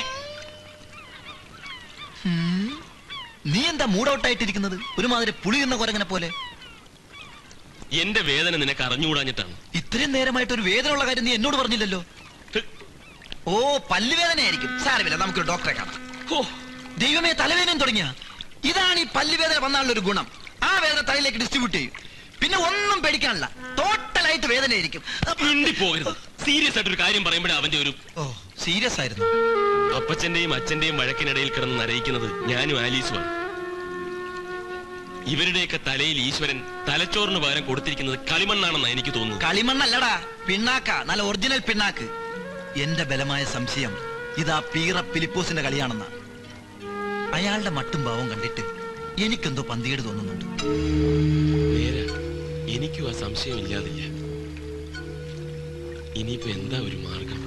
നീ എന്താ മൂടൗട്ടായിട്ടിരിക്കുന്നത് ഒരുമാതിരി പുളി എന്ന കുരങ്ങനെ പോലെ എന്റെ വേദന നിനക്ക് അറിഞ്ഞുകൂടാഞ്ഞിട്ടാണ് ഇത്രയും നേരമായിട്ട് ഒരു വേദന ഉള്ള കാര്യം നീ എന്നോട് പറഞ്ഞില്ലല്ലോ ഓ പല്ലുവേദനയായിരിക്കും സാരമില്ല നമുക്കൊരു ഡോക്ടറെ കാണാം ഓ ദൈവമേ തലവേദനയും തുടങ്ങിയ ഇതാണ് ഈ പല്ലുവേദന വന്നാലുള്ള ഒരു ഗുണം ആ വേദന തലയിലേക്ക് ഡിസ്ട്രിബ്യൂട്ട് ചെയ്യും പിന്നെ ഒന്നും പേടിക്കാനില്ല ടോട്ടലായിട്ട് വേദനയായിരിക്കും മിണ്ടി പോകരുത് സീരിയസ് ആയിട്ടൊരു കാര്യം പറയുമ്പോഴേ അവന്റെ ഒരു ഓ സീരിയസ് ആയിരുന്നു അപ്പച്ചന്റെയും അച്ഛന്റെയും വഴക്കിനിടയിൽ കിടന്ന് നരയിക്കുന്നത് ഞാനും ആലീസുമാണ് ഇവരുടെയൊക്കെ തലയിൽ ഈശ്വരൻ തലച്ചോറിന് പകരം കൊടുത്തിരിക്കുന്നത് കളിമണ്ണാണെന്നാണ് എനിക്ക് തോന്നുന്നത് കളിമണ്ണല്ലടാ പിണ്ണാക്ക നല്ല ഒറിജിനൽ പിണ്ണാക്ക് എന്റെ ബലമായ സംശയം ഇതാ പീറ ഫിലിപ്പോസിന്റെ കളിയാണെന്ന അയാളുടെ മട്ടും ഭാവം കണ്ടിട്ട് എനിക്കെന്തോ പന്തികേട് തോന്നുന്നുണ്ട് നേരെ എനിക്കും ആ സംശയം ഇല്ലാതില്ല ഇനിയിപ്പോ എന്താ ഒരു മാർഗം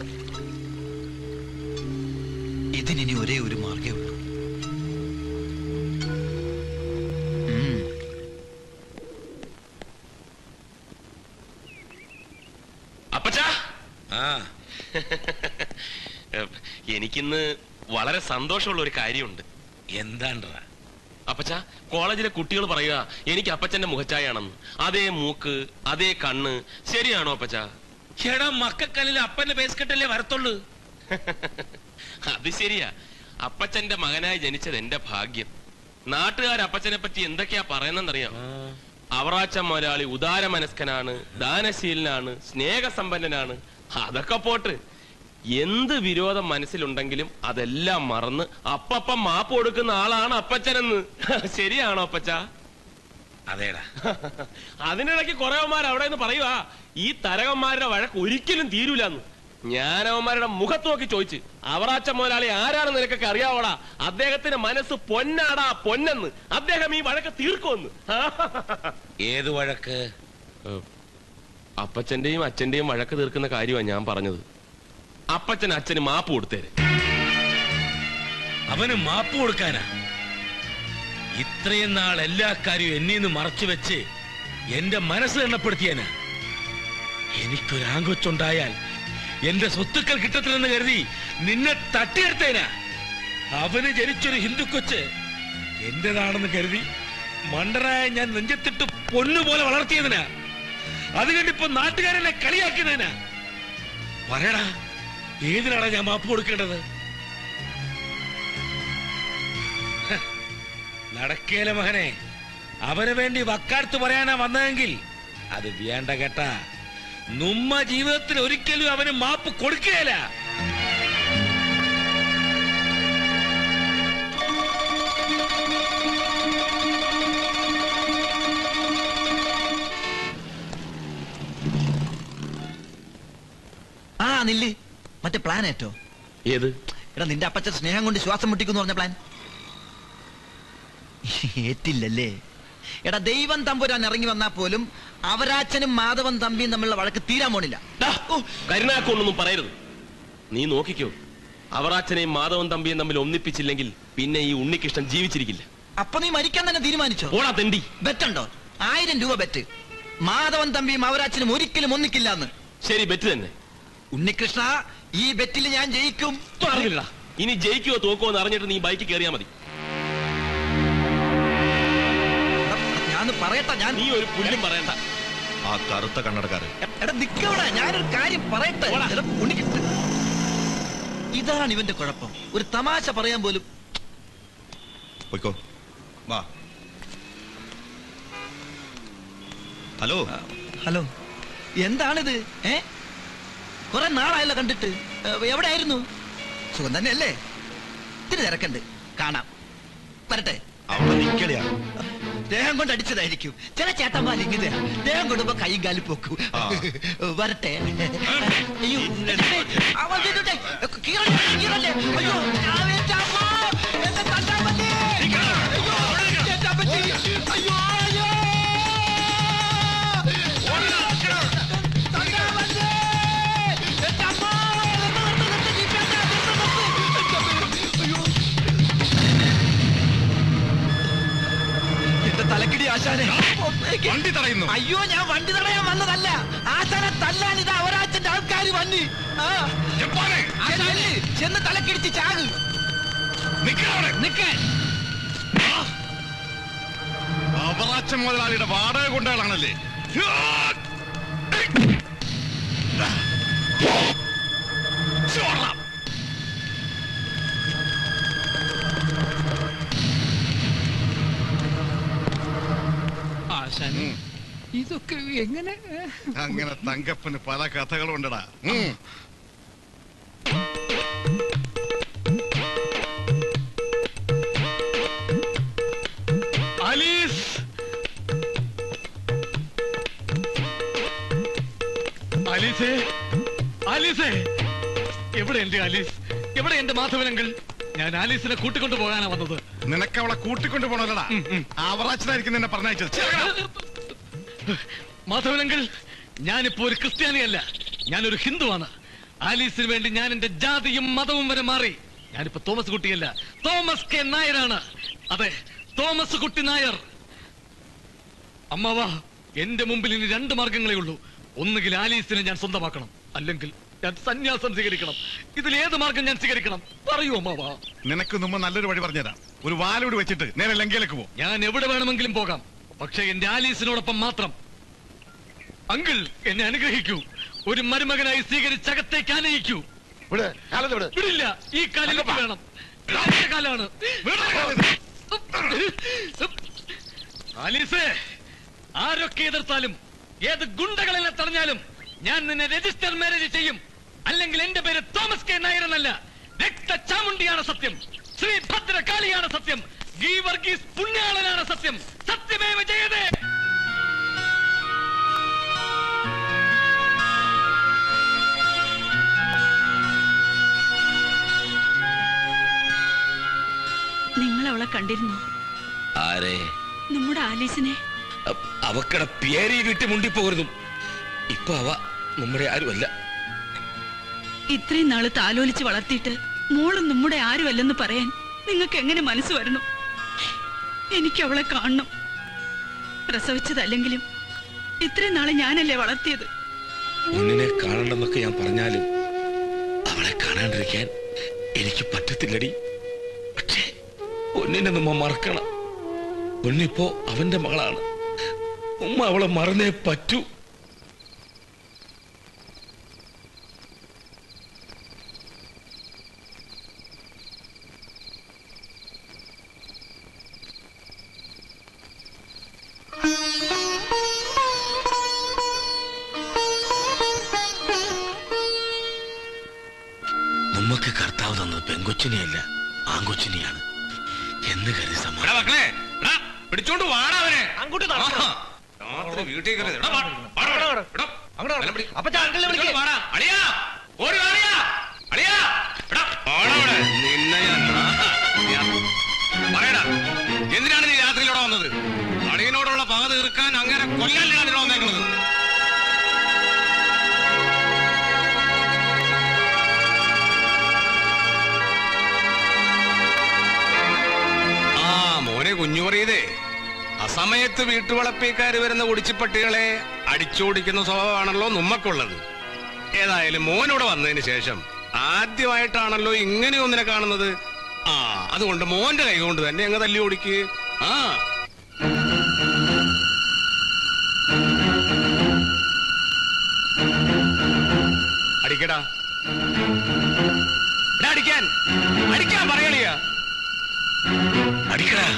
ഇതിനി ഒരേ ഒരു മാർഗേ ഉള്ളൂ ഉം. അപ്പച്ചാ ആ എനിക്കിന്ന് വളരെ സന്തോഷമുള്ള ഒരു കാര്യമുണ്ട് എന്താണ്ടാ അപ്പച്ച കോളേജിലെ കുട്ടികൾ പറയുക എനിക്ക് അപ്പച്ചന്റെ മുഖച്ചായാണെന്ന് അതേ മൂക്ക് അതേ കണ്ണ് ശരിയാണോ അപ്പച്ച എടാ മക്കക്കല്ലിൽ അപ്പന്റെ പേസ്കെട്ടല്ലേ വരത്തുള്ളൂ അത് ശരിയാ അപ്പച്ചന്റെ മകനായി ജനിച്ചത് എന്റെ ഭാഗ്യം നാട്ടുകാർ അപ്പച്ചനെ പറ്റി എന്തൊക്കെയാ പറയുന്നറിയാം അവറാച്ച മുതലാളി ഉദാരമനസ്കനാണ് ദാനശീലനാണ് സ്നേഹസമ്പന്നനാണ് അതൊക്കെ പോട്ട് എന്ത് വിരോധം മനസ്സിലുണ്ടെങ്കിലും അതെല്ലാം മറന്ന് അപ്പപ്പം മാപ്പ് കൊടുക്കുന്ന ആളാണ് അപ്പച്ചനെന്ന് ശരിയാണോ അപ്പച്ച അതേടാ അതിനിടയ്ക്ക് കുറവന്മാർ അവിടെ നിന്ന് പറയുവാ ഈ തരകന്മാരുടെ വഴക്ക് ഒരിക്കലും തീരൂലെന്ന് ഞാനവന്മാരുടെ മുഖത്ത് നോക്കി ചോദിച്ച് അവറാച്ച മുതലാളി ആരാണെന്ന് നിനക്കൊക്കെ അറിയാവോടാ അദ്ദേഹത്തിന്റെ മനസ്സ് പൊന്നാടാ പൊന്നെന്ന് അദ്ദേഹം ഈ വഴക്ക് തീർക്കുമെന്ന് ഏത് വഴക്ക് അപ്പച്ചന്റെയും അച്ഛന്റെയും വഴക്ക് തീർക്കുന്ന കാര്യമാണ് ഞാൻ പറഞ്ഞത് അപ്പച്ചൻ അച്ഛന് മാപ്പ് കൊടുത്തേര് അവന് മാപ്പ് കൊടുക്കാനാ ഇത്രയും നാൾ എല്ലാ കാര്യവും എന്നിൽ നിന്ന് മറച്ചു വെച്ച് എന്റെ മനസ്സ് എണ്ണപ്പെടുത്തിയാനാ എനിക്കൊരാങ്കൊച്ചുണ്ടായാൽ എന്റെ സ്വത്തുക്കൾ കിട്ടത്തില്ലെന്ന് കരുതി നിന്നെ തട്ടിയെടുത്തേനാ അവന് ജനിച്ചൊരു ഹിന്ദു കൊച്ച് എന്റേതാണെന്ന് കരുതി മണ്ടനായ ഞാൻ നെഞ്ചത്തിട്ട് പൊന്നുപോലെ വളർത്തിയതിനാ അത് കണ്ടിപ്പോ നാട്ടുകാരെന്നെ കളിയാക്കിയതിനാ പറയടാ ഏതിനാടാ ഞാൻ മാപ്പ് കൊടുക്കേണ്ടത് ഹ, നടക്കേല മകനെ അവന് വേണ്ടി വക്കാലത്ത് പറയാനാ വന്നതെങ്കിൽ അത് വേണ്ട കേട്ടാ നമ്മ ജീവിതത്തിൽ ഒരിക്കലും അവന് മാപ്പ് കൊടുക്കുകയില്ല ആ നില്ല് മറ്റേ പ്ലാൻ ഏറ്റോ ഏത് എടാ നിന്റെ അപ്പച്ച സ്നേഹം കൊണ്ട് ശ്വാസം മുട്ടിക്കുന്നു പറഞ്ഞ പ്ലാൻ ഏറ്റില്ലല്ലേ എടാ ദൈവം തമ്പുരാൻ ഇറങ്ങി വന്നാ പോലും അവരാച്ചനും മാധവൻ തമ്പിയും തമ്മിലുള്ള വഴക്ക് തീരാൻ പോണില്ല കരുനാക്കൊണ്ടൊന്നും പറയരുത് നീ നോക്കിക്കോ അവറാച്ചനെയും മാധവൻ തമ്പിയും തമ്മിൽ ഒന്നിപ്പിച്ചില്ലെങ്കിൽ പിന്നെ ഈ ഉണ്ണികൃഷ്ണൻ ജീവിച്ചിരിക്കില്ല അപ്പൊ നീ മരിക്കാൻ തന്നെ തീരുമാനിച്ചോ ഓടാ തെണ്ടി ബെറ്റുണ്ടോ ആയിരം രൂപ ബെറ്റ് മാധവൻ തമ്പിയും അവരാച്ചനും ഒരിക്കലും ഒന്നിക്കില്ല എന്ന് ശരി ബെറ്റ് തന്നെ ഉണ്ണികൃഷ്ണ ഈ ബെറ്റിൽ ഞാൻ ജയിക്കും പറഞ്ഞില്ലടാ ഇനി ജയിക്കുവോ തോക്കുവോ എന്ന് അറിഞ്ഞിട്ട് നീ ബൈക്ക് കയറിയാ മതി ഞാൻ പറയട്ടെ ഞാൻ നീ ഒരു പുല്ലും പറയണ്ട ആ കറുത്ത കണ്ണടക്കാരൻ എടാ നിക്കവിടെ ഞാനൊരു കാര്യം പറയട്ടെ എടാ, ഉണ്ണികൃഷ്ണൻ. ഇതാണ് ഇവന്റെ കുഴപ്പം ഒരു തമാശ പറയാൻ പോലും പോയിക്കോ വാ ഹലോ ഹലോ എന്താണിത് ഏ കുറെ നാളായല്ലോ കണ്ടിട്ട് ഏ, എവിടെയായിരുന്നു സുഖം തന്നെയല്ലേ ഇത്തിരി തിരക്കുണ്ട് കാണാം വരട്ടെ അവിടെ നിക്കടിയാ ദേഹം കൊണ്ട് അടിച്ചതായിരിക്കും ചില ചേട്ടന്മാർ ഇങ്ങനെ ദേഹം കൊടുമ്പോ കൈയും കാലും പോക്കും ആ. വരട്ടെ അയ്യോ എന്നെ- അവൻ ഇതിന്റെ- കീറല്ലേ, കീറല്ലേ? അയ്യോ, ആവേശ അമ്മ! എന്നെ തട്ടാൻ പറ്റി! അയ്യോ, എന്റെ അപ്പച്ചി! അയ്യോ, അയ്യോ! തട്ടാൻ പറ്റി! എന്റെ അമ്മ! നിർത്ത്, നിർത്ത്, നിർത്ത്, ജീപ്പേട്ടാ, നിർത്ത്, നിർത്ത്! അയ്യോ! എന്റെ തലക്കിടി ആശാനെ വണ്ടി തടയുന്നു അയ്യോ ഞാൻ വണ്ടി തടയാൻ വന്നതല്ല ആശാനെ തല്ലാൻ ഇത് അവരാച്ചന്റെ ആൾക്കാർ വന്നി ആ. ചെല്ല്, ചെന്ന് തലക്കിടിച്ച് ചാക് നിക്കാൻ അവറാച്ചൻ മുതലാളിയുടെ വാടക കൊണ്ടുകളാണല്ലേ ആശാനെ ഇതൊക്കെ എങ്ങനെ അങ്ങനെ തങ്കപ്പന് പല കഥകളുണ്ടടാ ഉം. ആലീസ് ആലീസേ ആലീസേ എവിടെ എന്റെ ആലീസ് എവിടെ എന്റെ മാധവനങ്ങൾ ഞാൻ ആലീസിനെ കൂട്ടിക്കൊണ്ടു പോകാനാ വന്നത് നിനക്ക് അവളെ കൂട്ടിക്കൊണ്ടു പോണല്ലടാ അവറാച്ചനായിരിക്കും നിന്നെ പറഞ്ഞയച്ചത് ഛെ, മാധവനങ്ങൾ ഞാനിപ്പോ ഒരു ക്രിസ്ത്യാനിയല്ല ഞാനൊരു ഹിന്ദുവാണ് ആലീസിന് വേണ്ടി ഞാൻ എന്റെ ജാതിയും മതവും വരെ മാറി ഞാനിപ്പോ തോമസ് കുട്ടിയല്ല തോമസ് കെ നായരാണ് അതെ തോമസ് കുട്ടി നായർ അമ്മാവാ എന്റെ മുമ്പിൽ ഇനി രണ്ട് മാർഗങ്ങളേ ഉള്ളൂ ഒന്നുകിൽ ആലീസിനെ ഞാൻ സ്വന്തമാക്കണം അല്ലെങ്കിൽ ഞാൻ സന്യാസം സ്വീകരിക്കണം ഇതിൽ ഏത് മാർഗം ഞാൻ സ്വീകരിക്കണം പറയൂ അമ്മാവാ നിനക്ക് മുമ്പ് നല്ലൊരു വഴി പറഞ്ഞുതരാം ഒരു വാലോട് വെച്ചിട്ട് നേരെ ലങ്കയിലേക്ക് പോ ഞാൻ എവിടെ വേണമെങ്കിലും പോകാം പക്ഷെ എന്റെ ആലീസിനോടൊപ്പം മാത്രം അങ്കിൾ എന്നെ അനുഗ്രഹിക്കൂ ഒരു മരുമകനായി സ്വീകരിച്ചകത്തേക്ക് ആനയിക്കൂ വിടില്ല ഈ കാലിൽ എനിക്ക് വേണം എന്റെ കാലാണ് ആലീസേ ആരൊക്കെ എതിർത്താലും ഏത് ഗുണ്ടകളെന്നെ തടഞ്ഞാലും ഞാൻ നിന്നെ രജിസ്റ്റർ മാരേജ് ചെയ്യും അല്ലെങ്കിൽ എന്റെ പേര് തോമസ് കെ നായർ എന്നല്ല രക്തചാമുണ്ടിയാണ് സത്യം ശ്രീ ഭദ്രകാളിയാണ് സത്യം ഗീ വർഗീസ് പുണ്യാളനാണ് സത്യം സത്യമേവ ജയതേ നിങ്ങൾ അവളെ കണ്ടിരുന്നു ആരെ നമ്മുടെ ആലീസിനെ അ- അവക്കടെ പേരി കിട്ടി മുണ്ടിപ്പോകരുതും ഇപ്പൊ അവ നമ്മുടെ ആരുമല്ല ഇത്രയും നാള് താലോലിച്ച് വളർത്തിയിട്ട് മോള് നമ്മുടെ ആരുമല്ലെന്ന് പറയാൻ നിങ്ങൾക്ക് എങ്ങനെ മനസ്സ് വരണം എനിക്ക് അവളെ കാണണം പ്രസവിച്ചതല്ലെങ്കിലും ഇത്രയും നാളെ ഞാനല്ലേ വളർത്തിയത് പൊന്നിനെ കാണണ്ടെന്നൊക്കെ ഞാൻ പറഞ്ഞാലും അവളെ കാണാണ്ടിരിക്കാൻ എനിക്ക് പറ്റത്തില്ലടി പക്ഷേ പൊന്നിനെ നമ്മ മറക്കണം പൊന്നിപ്പോ അവന്റെ മകളാണ് ഉമ്മ അവളെ മറന്നേ പറ്റൂ നമുക്ക് കർത്താവ് തന്നത് പെങ്കൊച്ചിനെയല്ല ആങ്കൊച്ചിനെയാണ് എന്ന് കരുതി എടാ സമാധാനം മക്കളെ എടാ, പിടിച്ചോണ്ട് വാടാ അവനെ അങ്ങോട്ട് വീട്ടിൽ കയറി എടാ, വാ, വാടാ, വാടാ, എടാ. ബലം പിടി. പിടിച്ചോണ്ട് വാടാ. അളിയാ, ഓടി വാ, അളിയാ. അളിയാ, എടാ, വാടാ ഇവിടെ. നിന്നെ ഞാൻ ആ, ഞാൻ- പറയടാ എന്തിനാണ് നീ രാത്രിയിലൂടെ വന്നത് അളിയനോടുള്ള പക തീർക്കാൻ അങ്ങനെ കൊല്ലാനാണ് ഇവിടെ വന്നേക്കുന്നത് ആ മോനെ കുഞ്ഞു പറയതേ അസമയത്ത് വീട്ടുവളപ്പിക്കാര് വരുന്ന ഒടിച്ചിപ്പട്ടികളെ അടിച്ചോടിക്കുന്ന സ്വഭാവമാണല്ലോ നമ്മക്കുള്ളത് ഏതായാലും മോനോട് വന്നതിന് ശേഷം ആദ്യമായിട്ടാണല്ലോ ഇങ്ങനെ ഒന്നിനെ കാണുന്നത് ആ അതുകൊണ്ട് മോന്റെ കൈ കൊണ്ട് തന്നെ അങ്ങ് തല്ലി ഓടിക്ക് ആ അടിക്കടാ എടാ, അടിക്കാൻ അടിക്കാൻ പറയണിയാ അടിക്കടാ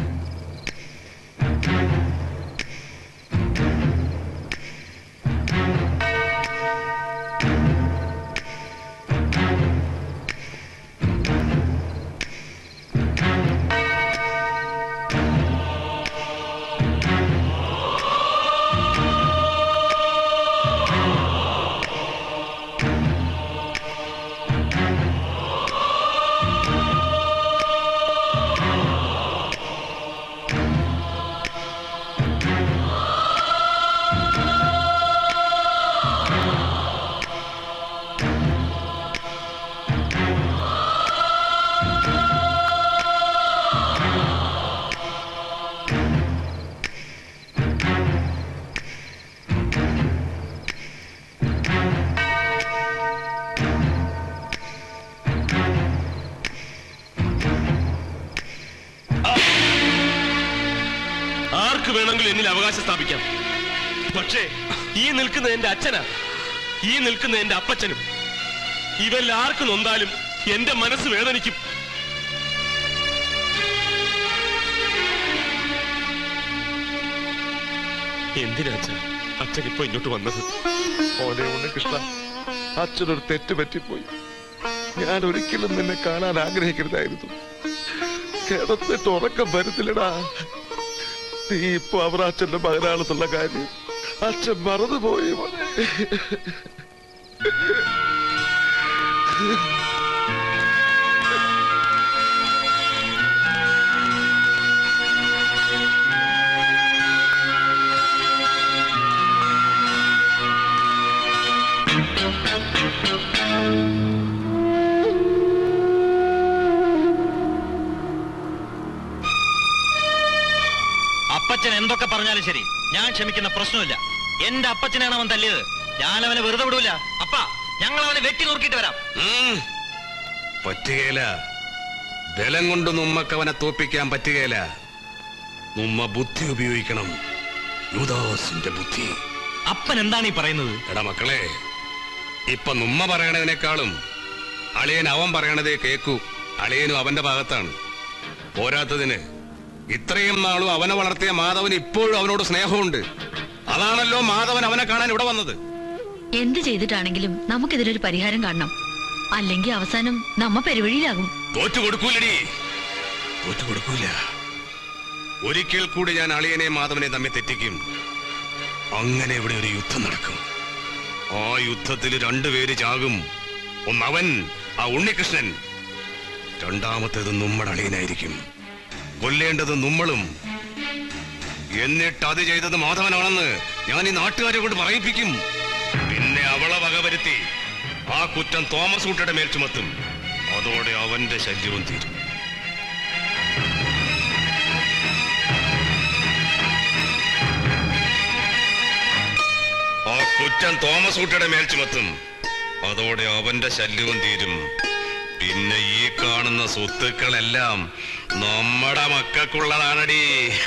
ആർക്ക് വേണമെങ്കിലും എന്നിൽ അവകാശം സ്ഥാപിക്കാം പക്ഷേ ഈ നിൽക്കുന്ന എന്റെ അച്ഛനാ ഈ നിൽക്കുന്ന എന്റെ അപ്പച്ചനും ഇവരിൽ ആർക്ക് നൊന്താലും എന്റെ മനസ്സ് വേദനിക്കും എന്തിനാ അച്ഛൻ അച്ഛൻ ഇപ്പൊ ഇങ്ങോട്ട് വന്നത് മോനെ ഉണ്ണികൃഷ്ണ അച്ഛനൊരു തെറ്റ് പറ്റിപ്പോയി ഞാൻ ഒരിക്കലും നിന്നെ കാണാൻ ആഗ്രഹിക്കരുതായിരുന്നു കിടന്നിട്ട് ഉറക്കം വരുന്നില്ലടാ നീ ഇപ്പൊ അവറാച്ചന്റെ മകനാണെന്നുള്ള കാര്യം അച്ഛൻ മറന്നുപോയി മോനെ അപ്പച്ചൻ എന്തൊക്കെ പറഞ്ഞാലും ശരി ഞാൻ ക്ഷമിക്കുന്ന പ്രശ്നമില്ല എന്റെ അപ്പച്ചനാണ് അവൻ തല്ലിയത് ഞാൻ അവനെ വെറുതെ വിടൂല അപ്പ ഞങ്ങൾ അവനെ വെട്ടി നോക്കിയിട്ട് വരാം പറ്റുകയില്ല ബലം കൊണ്ട് നമ്മക്ക് അവനെ തോപ്പിക്കാൻ പറ്റുകയില്ല നമ്മ ബുദ്ധി ഉപയോഗിക്കണം യുദാസിന്റെ ബുദ്ധി അപ്പൻ എന്താണ് ഈ പറയുന്നത് എടാ മക്കളെ ഇപ്പൊ നമ്മ പറയണതിനേക്കാളും അളിയൻ അവൻ പറയണതേ കേക്കൂ അളിയനും അവന്റെ ഭാഗത്താണ് പോരാത്തതിന് ഇത്രയും നാളും അവനെ വളർത്തിയ മാധവൻ ഇപ്പോഴും അവനോട് സ്നേഹമുണ്ട് അതാണല്ലോ മാധവൻ അവനെ കാണാൻ ഇവിടെ വന്നത് എന്ത് ചെയ്തിട്ടാണെങ്കിലും നമുക്കിതിനൊരു പരിഹാരം കാണണം അല്ലെങ്കിൽ അവസാനം നമ്മ പെരുവഴിയിലാകും തോറ്റു കൊടുക്കൂലടി തോറ്റു കൊടുക്കൂല ഒരിക്കൽ കൂടി ഞാൻ അളിയനെ മാധവനെ തമ്മിൽ തെറ്റിക്കും അങ്ങനെ ഇവിടെ ഒരു യുദ്ധം നടക്കും ആ യുദ്ധത്തിൽ രണ്ടുപേര് ചാകും ഒന്നവൻ ആ ഉണ്ണികൃഷ്ണൻ രണ്ടാമത്തേത് നമ്മുടെ അളിയനായിരിക്കും കൊല്ലേണ്ടത് നമ്മളും എന്നിട്ട് അത് ചെയ്തത് മാധവനാണെന്ന് ഞാൻ ഈ നാട്ടുകാരെ കൊണ്ട് പറയിപ്പിക്കും പിന്നെ അവളെ വകവരുത്തി ആ കുറ്റം തോമസ് കുട്ടിയുടെ മേൽ ചുമത്തും അതോടെ അവന്റെ ശല്യവും തീരും ആ കുറ്റം തോമസ് കുട്ടിയുടെ മേൽ ചുമത്തും അതോടെ അവന്റെ ശല്യവും തീരും പിന്നെ ഈ കാണുന്ന സ്വത്തുക്കളെല്ലാം നമ്മുടെ മക്കൾക്കുള്ളതാണടി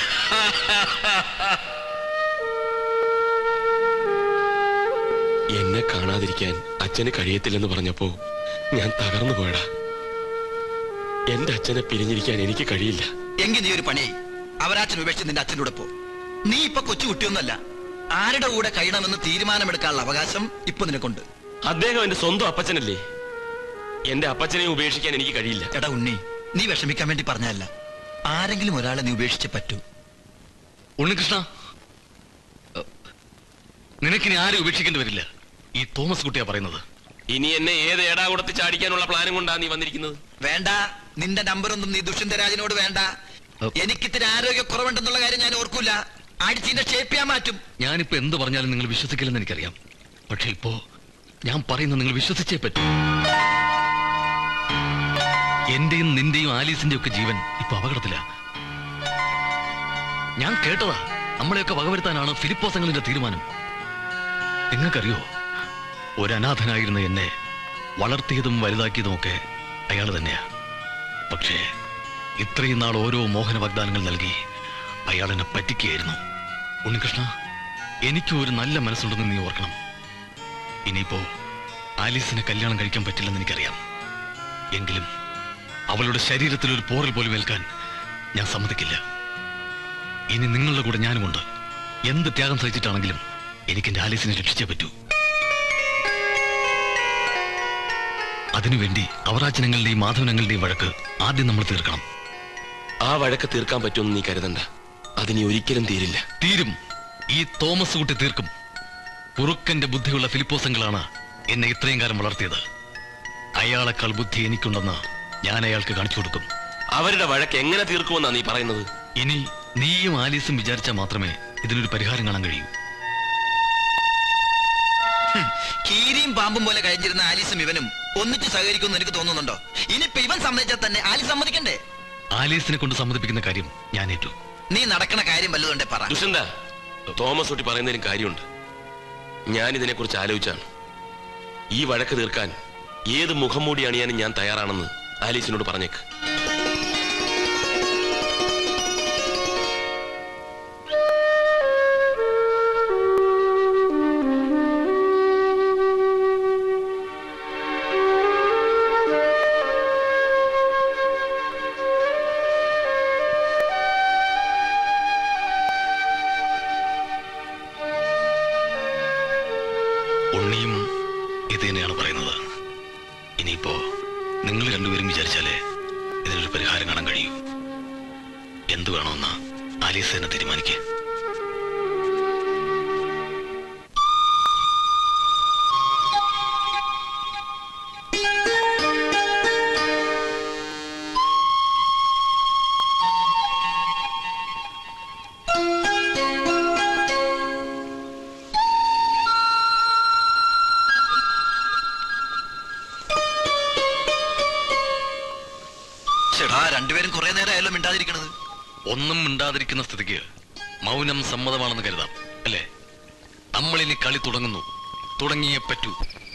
എന്നെ കാണാതിരിക്കാൻ അച്ഛന് കഴിയത്തില്ലെന്ന് പറഞ്ഞപ്പോ ഞാൻ തകർന്നു പോയടാ എന്റെ അച്ഛനെ പിരിഞ്ഞിരിക്കാൻ എനിക്ക് കഴിയില്ല എങ്കിൽ നീ ഒരു പണിയായി അവരാച്ചൻ ഉപേക്ഷിച്ച് നിന്റെ അച്ഛൻ്റെ കൂടെ പോ നീ ഇപ്പൊ കൊച്ചു കുട്ടിയൊന്നല്ല ആരുടെ കൂടെ കഴിയണമെന്ന് തീരുമാനമെടുക്കാനുള്ള അവകാശം ഇപ്പൊ നിനക്കുണ്ട് അദ്ദേഹം എന്റെ സ്വന്തം അപ്പച്ചനല്ലേ എന്റെ അപ്പച്ചനെ ഉപേക്ഷിക്കാൻ എനിക്ക് കഴിയില്ല എടാ ഉണ്ണി നീ വിഷമിക്കാൻ വേണ്ടി പറഞ്ഞതല്ല ആരെങ്കിലും ഒരാളെ നീ ഉപേക്ഷിച്ചേ പറ്റൂ ഉണ്ണികൃഷ്ണ നിനക്കിനി ആരും ഉപേക്ഷിക്കേണ്ടി വരില്ല ഈ തോമസ് കുട്ടിയാ പറയുന്നത് ഇനി എന്നെ ഏത് ഏടാ കൊടുത്ത് ചാടിക്കാനുള്ള പ്ലാനും കൊണ്ടാ നീ വന്നിരിക്കുന്നത് വേണ്ട നിന്റെ നമ്പറൊന്നും നീ ദുഷ്യന്തരാജിനോട് വേണ്ട എനിക്കിത്തിരി ആരോഗ്യക്കുറവുണ്ടെന്നുള്ള കാര്യം ഞാൻ ഓർക്കൂല അടിച്ചിന്റെ ഷേപ്പ് ചെയ്യാൻ മാറ്റും ഞാനിപ്പോ എന്ത് പറഞ്ഞാലും നിങ്ങൾ വിശ്വസിക്കില്ലെന്ന് എനിക്കറിയാം പക്ഷെ ഇപ്പോ ഞാൻ പറയുന്നത് നിങ്ങൾ വിശ്വസിച്ചേ പറ്റൂ എന്റെയും നിന്റെയും ആലീസിന്റെ ഒക്കെ ജീവൻ ഇപ്പൊ അപകടത്തില ഞാൻ കേട്ടതാ നമ്മളെയൊക്കെ വകവരുത്താനാണ് ഫിലിപ്പോസങ്ങളുടെ തീരുമാനം നിങ്ങൾക്കറിയോ ഒരു അനാഥനായിരുന്ന എന്നെ വളർത്തിയതും വലുതാക്കിയതുമൊക്കെ അയാൾ തന്നെയാ പക്ഷേ ഇത്രയും നാൾ ഓരോ മോഹന വാഗ്ദാനങ്ങൾ നൽകി അയാൾ എന്നെ പറ്റിക്കുകയായിരുന്നു ഉണ്ണികൃഷ്ണ എനിക്കും ഒരു നല്ല മനസ്സുണ്ടെന്ന് നീ ഓർക്കണം ഇനിയിപ്പോ ആലീസിനെ കല്യാണം കഴിക്കാൻ പറ്റില്ലെന്ന് എനിക്കറിയാം എങ്കിലും അവളുടെ ശരീരത്തിൽ ഒരു പോറൽ പോലും ഏൽക്കാൻ ഞാൻ സമ്മതിക്കില്ല ഇനി നിങ്ങളുടെ കൂടെ ഞാനുമുണ്ട് എന്ത് ത്യാഗം സഹിച്ചിട്ടാണെങ്കിലും എനിക്ക് എന്റെ ആലീസിനെ രക്ഷിച്ചേ പറ്റൂ അതിനുവേണ്ടി അവറാച്ചനങ്ങളുടെയും മാധവനങ്ങളുടെയും വഴക്ക് ആദ്യം നമ്മൾ തീർക്കണം ആ വഴക്ക് തീർക്കാൻ പറ്റുമെന്ന് നീ കരുതണ്ട അതിനി ഒരിക്കലും തീരില്ല തീരും ഈ തോമസ് കുട്ടി തീർക്കും കുറുക്കന്റെ ബുദ്ധിയുള്ള ഫിലിപ്പോസങ്ങളാണ് എന്നെ ഇത്രയും കാലം വളർത്തിയത് അയാളെക്കാൾ ബുദ്ധി എനിക്കുണ്ടെന്ന് ഞാൻ അയാൾക്ക് കാണിച്ചു കൊടുക്കും അവരുടെ വഴക്ക് എങ്ങനെ തീർക്കുമെന്നാ നീ പറയുന്നത് ഇനി നീയും ആലീസും വിചാരിച്ചാൽ മാത്രമേ ഇതിനൊരു പരിഹാരം കാണാൻ കഴിയൂ കീരിയും പാമ്പും പോലെ കഴിഞ്ഞിരുന്ന ആലീസും ഇവനും ഒന്നിച്ച് സഹകരിക്കുമെന്ന് എനിക്ക് തോന്നുന്നുണ്ടോ ഇനിയിപ്പൊ ഇവൻ സമ്മതിച്ചാൽ തന്നെ ആലീസ് സമ്മതിക്കണ്ടേ ആലീസിനെ കൊണ്ട് സമ്മതിപ്പിക്കുന്ന കാര്യം ഞാൻ ഏറ്റു നീ നടക്കണ കാര്യം വല്ലതുണ്ടേ പറ ദുഷ്യന്ത തോമസ് കുട്ടി പറയുന്നതിലും കാര്യമുണ്ട് ഞാൻ ഇതിനെക്കുറിച്ച് ആലോചിച്ചാണ് ഈ വഴക്ക് തീർക്കാൻ ഏത് മുഖം മൂടി അണിയാനും ഞാൻ തയ്യാറാണെന്ന് ആലീസിനോട് പറഞ്ഞേക്ക് ഉണ്ണിയും ഇത് തന്നെയാണ് പറയുന്നത് ഇനിയിപ്പോ നിങ്ങൾ രണ്ടുപേരും വിചാരിച്ചാലേ ഇതിനൊരു പരിഹാരം കാണാൻ കഴിയൂ എന്തു വേണമെന്ന് ആലീസ് തന്നെ തീരുമാനിക്കുക ചേടാ രണ്ടുപേരും കുറെ നേരം ആയാലും മിണ്ടാതിരിക്കണത് ഒന്നും മിണ്ടാതിരിക്കുന്ന സ്ഥിതിക്ക് മൗനം സമ്മതമാണെന്ന് കരുതാം അല്ലേ നമ്മളിനി കളി തുടങ്ങുന്നു തുടങ്ങിയേ പറ്റൂ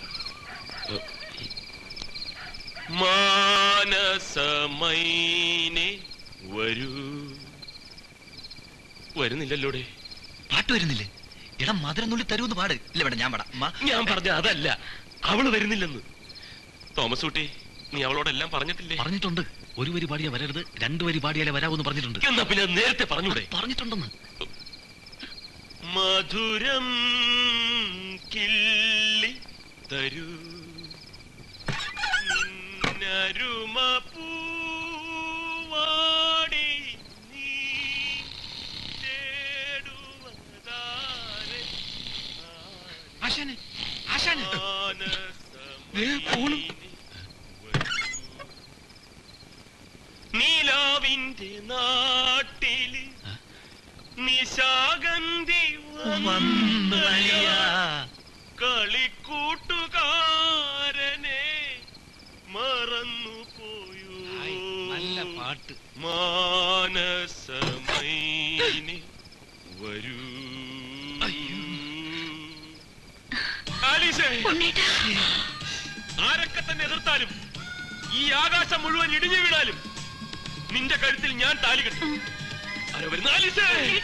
മാനസമൈനെ വരൂ വരുന്നില്ലല്ലോടെ പാട്ട് വരുന്നില്ലേ എടാ മധുരം നുള്ളി തരൂന്ന് പാട് ഇല്ല വേണ്ട ഞാൻ പാടാം ഞാൻ പറഞ്ഞ അതല്ല അവള് വരുന്നില്ലെന്ന് തോമസ് കുട്ടി നീ അവളോടെല്ലാം പറഞ്ഞിട്ടില്ലേ പറഞ്ഞിട്ടുണ്ട് ഒരു വരി പാടിയാ വരരുത് രണ്ടു വരി പാടിയാലേ വരാവൂന്ന് പറഞ്ഞിട്ടുണ്ട് എന്നാ പിന്നെ അത് നേരത്തെ പറഞ്ഞൂടെ പറഞ്ഞിട്ടുണ്ടെന്ന് മധുരം കിള്ളി തരൂ നരുമ പൂവാടി നീ തേടുവതാരെ ആശാനെ ആശാനെ നീലാവിന്റെ നാട്ടില് നിശാഗന്ധി വന്നളിയാ. കളിക്കൂട്ടുകാരനെ മറന്നു പോയോ നല്ല പാട്ട് മാനസമൈനി വരൂ ആലീസേ ആരൊക്കെ തന്നെ എതിർത്താലും ഈ ആകാശം മുഴുവൻ ഇടിഞ്ഞു വീണാലും നിന്റെ കഴുത്തിൽ ഞാൻ താലി കെട്ടും ആരോ വരുന്നു ആലീസേ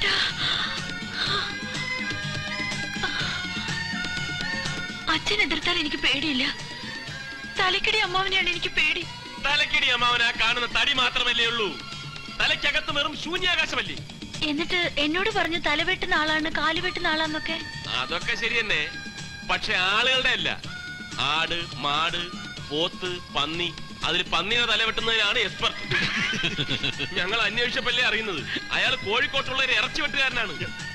അച്ഛൻ എതിർത്താൽ എനിക്ക് പേടിയില്ല തലക്കടി അമ്മാവനെയാണ് എനിക്ക് പേടി തലക്കടി അമ്മാവൻ ആ കാണുന്ന തടി മാത്രമല്ലേ ഉള്ളൂ തലയ്ക്കകത്ത് വെറും ശൂന്യാകാശമല്ലേ എന്നിട്ട് എന്നോട് പറഞ്ഞു തല വെട്ടുന്ന ആളാണ് കാല് വെട്ടുന്ന ആളാന്നൊക്കെ അതൊക്കെ ശരി തന്നെ പക്ഷെ ആളുകളുടെ അല്ല ആട് മാട് പോത്ത് പന്നി അതിൽ പന്നിനെ തല വെട്ടുന്നതിനാണ് എക്സ്പെർട്ട് ഞങ്ങൾ അന്വേഷിച്ചപ്പല്ലേ അറിയുന്നത് അയാൾ കോഴിക്കോട്ടുള്ള ഒരു ഇറച്ചി വെട്ടുകാരനാണ്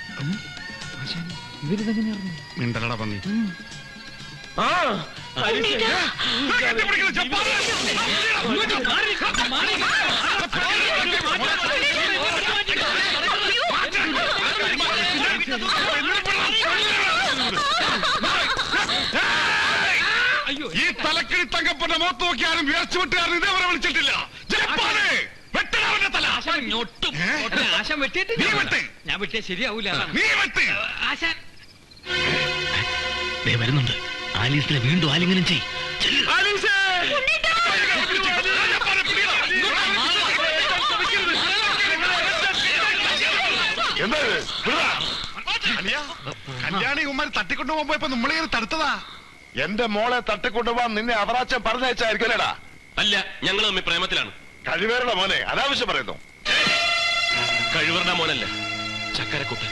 മിണ്ടലട പന്നി ആ ഈ തലക്കിടി തങ്കപ്പന്റെ മുഖത്ത് നോക്കിയാലും വിയർച്ചു വിട്ടുകാരൻ ഇതേവരെ വിളിച്ചിട്ടില്ല ജയപ്പാനെ, വെട്ടടാ അവന്റെ തല. ഞൊട്ടും ആശാൻ വെട്ടിയിട്ട് നീ വെട്ട്. ഞാൻ വെട്ടിയാ ശരിയാവൂല അതാണ്. നീ വെട്ട്. ആശാൻ ദേ വരുന്നുണ്ട് ആലീസിനെ വീണ്ടും ആലിംഗനം ചെയ് എന്താ ഇത്? വിടാ. അനിയാ, കല്യാണി ഉമ്മാര് തട്ടിക്കൊണ്ടു പോകുമ്പോ ഇപ്പൊ നമ്മളിങ്ങനെ തടുത്തതാ എന്റെ മോളെ തട്ടിക്കൊണ്ടുപോവാൻ നിന്നെ അവറാച്ചൻ പറഞ്ഞയച്ചായിരിക്കല്ലേടാ അല്ല ഞങ്ങൾ തമ്മിൽ പ്രേമത്തിലാണ് കഴിവേറുടെ മോനെ അനാവശ്യം പറയുന്നു കഴിവറുടെ മോനല്ല ചക്കരക്കുട്ടൻ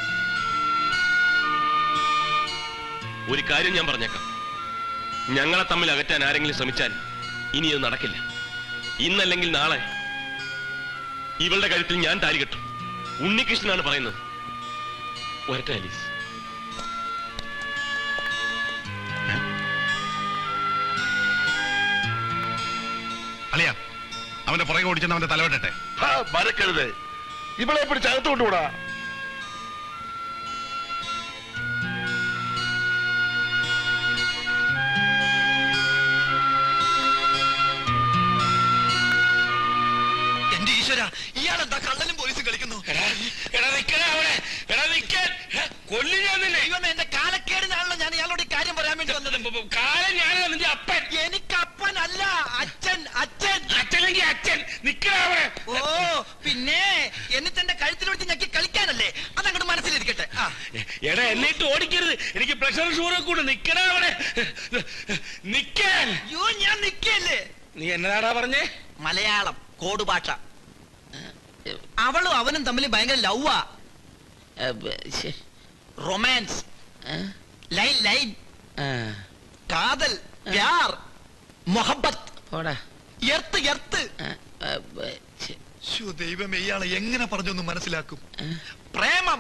ഒരു കാര്യം ഞാൻ പറഞ്ഞേക്കാം ഞങ്ങളെ തമ്മിൽ അകറ്റാൻ ആരെങ്കിലും ശ്രമിച്ചാൽ ഇനി അത് നടക്കില്ല ഇന്നല്ലെങ്കിൽ നാളെ ഇവളുടെ കഴുത്തിൽ ഞാൻ താലി കെട്ടും ഉണ്ണികൃഷ്ണനാണ് പറയുന്നത് വരട്ടെ അലീസ് അളിയ അവന്റെ പുറകെ ഓടിച്ചെന്ന് അവന്റെ തലവെട്ടെ ഹാ, മരക്കരുത് ഇവളെ പിടിച്ച് അകത്ത് കൊണ്ടുകൂടാ എന്റെ ഈശ്വര ഇയാളെന്താ കള്ളനും പോലീസും കളിക്കുന്നു കൊല്ലു ഞാൻ നിന്നെ ദൈവമേ എന്റെ കാലക്കേടിനാണല്ലോ ഞാൻ ഇയാളോട് ഈ കാര്യം പറയാൻ വേണ്ടി വന്നത് കാലം ഞാനാണ് നിന്റെ അപ്പൻ എനിക്ക് അപ്പനല്ല അച്ഛൻ അച്ഛൻ അച്ഛനെങ്കിൽ അച്ഛൻ നിക്കണവിടെ ഓ പിന്നെ എന്നിട്ട് എന്റെ കഴുത്തിലോട്ട് ഞെക്കി കളിക്കാനല്ലേ അതങ്ങോട്ട് മനസ്സിലിരിക്കട്ടെ ആ എടാ എന്നിട്ട് ഓടിക്കരുത് എനിക്ക് പ്രഷർ ഷുഗർ കൂടെ നിക്കണ അവിടെ നിക്കാൻ അയ്യോ ഞാൻ നിക്കല്ലേ നീ എന്നതാടാ പറഞ്ഞേ മലയാളം കോഡ് ഭാഷ അവളും അവനും തമ്മിൽ ഭയങ്കര ലൗവാ റൊമാൻസ് ലൈൻ ലൈൻ കാതൽ പ്യാർ മൊഹബത്ത് എർത്ത് എർത്ത് ശോ, ദൈവമേ ഇയാളെ എങ്ങനെ പറഞ്ഞൊന്ന് മനസ്സിലാക്കും പ്രേമം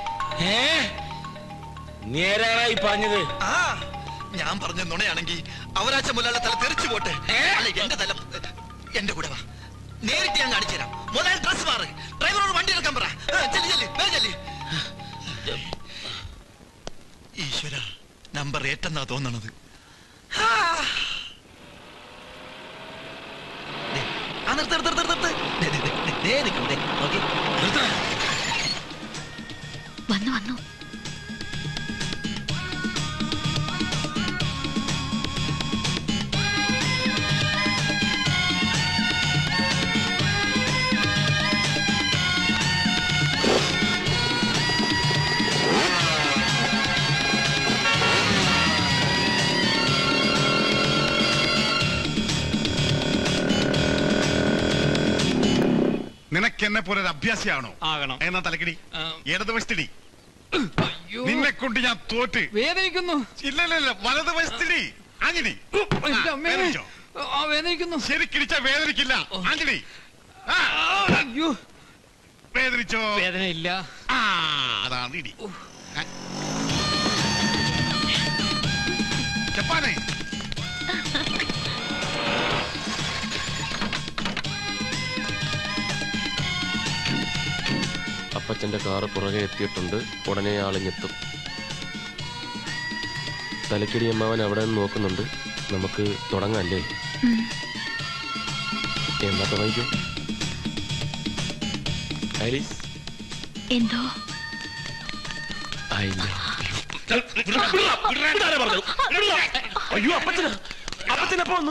നേരായി പറഞ്ഞത് ആ ഞാൻ പറഞ്ഞ നുണയാണെങ്കിൽ അവരാച്ച മുല്ലാളെ തല തെറിച്ചു പോട്ടെ അല്ല എന്റെ തല എന്റെ കൂടെ വാ നേരിട്ട് ഞാൻ കാണിച്ചു തരാം മുതൽ ഡ്രസ് മാറ് ഡ്രൈവറോട് വണ്ടി എടുക്കാൻ പറ ആ, ചെല്ല് ചെല്ല് വേഗം ചെല്ല് ഈശ്വര നമ്പർ ഏറ്റെന്നാ തോന്നണത് ആ. ദേ, ആ നിർത്ത് നിർത്ത് നിർത്ത് നിർത്ത് ദേ, ദേ, ദേ, ദേ, ദേ നിൽക്കും ദേ നോക്കി നിർത്തണ വന്നു വന്നു ആ നിനക്ക് എന്നെ പോലെ ഒരു അഭ്യാസിയാണോ ആകണം എന്നാ തലക്കിടി ഇടതുവശത്തിടി അയ്യോ നിന്നെ കൊണ്ട് ഞാൻ തോറ്റ് വേദനിക്കുന്നു ഇല്ല ഇല്ല ഇല്ല വലതുവശത്തിടി ആഞ്ഞിടി എന്റെ അമ്മേ. വേദനിച്ചോ? ആ വേദനിക്കുന്നു ശരിക്കിടിച്ച വേദനിക്കില്ല ആഞ്ഞിടി അയ്യോ വേദനിച്ചോ വേദന ഇല്ല ആ അതാണ് ഇടി ആ. ജപ്പാനെ അപ്പച്ചന്റെ കാറ് പുറകെ എത്തിയിട്ടുണ്ട് ഉടനെ ആളിങ്ങെത്തും തലക്കിടി അമ്മാവൻ അവിടെ നിന്ന് നോക്കുന്നുണ്ട് നമുക്ക് തുടങ്ങാല്ലേ എന്നാ തുടങ്ങിക്കോ ആലീസ് എന്തോ ഐ ലവ് അയ്യോ അപ്പച്ചന അപ്പച്ചനപ്പോ വന്നു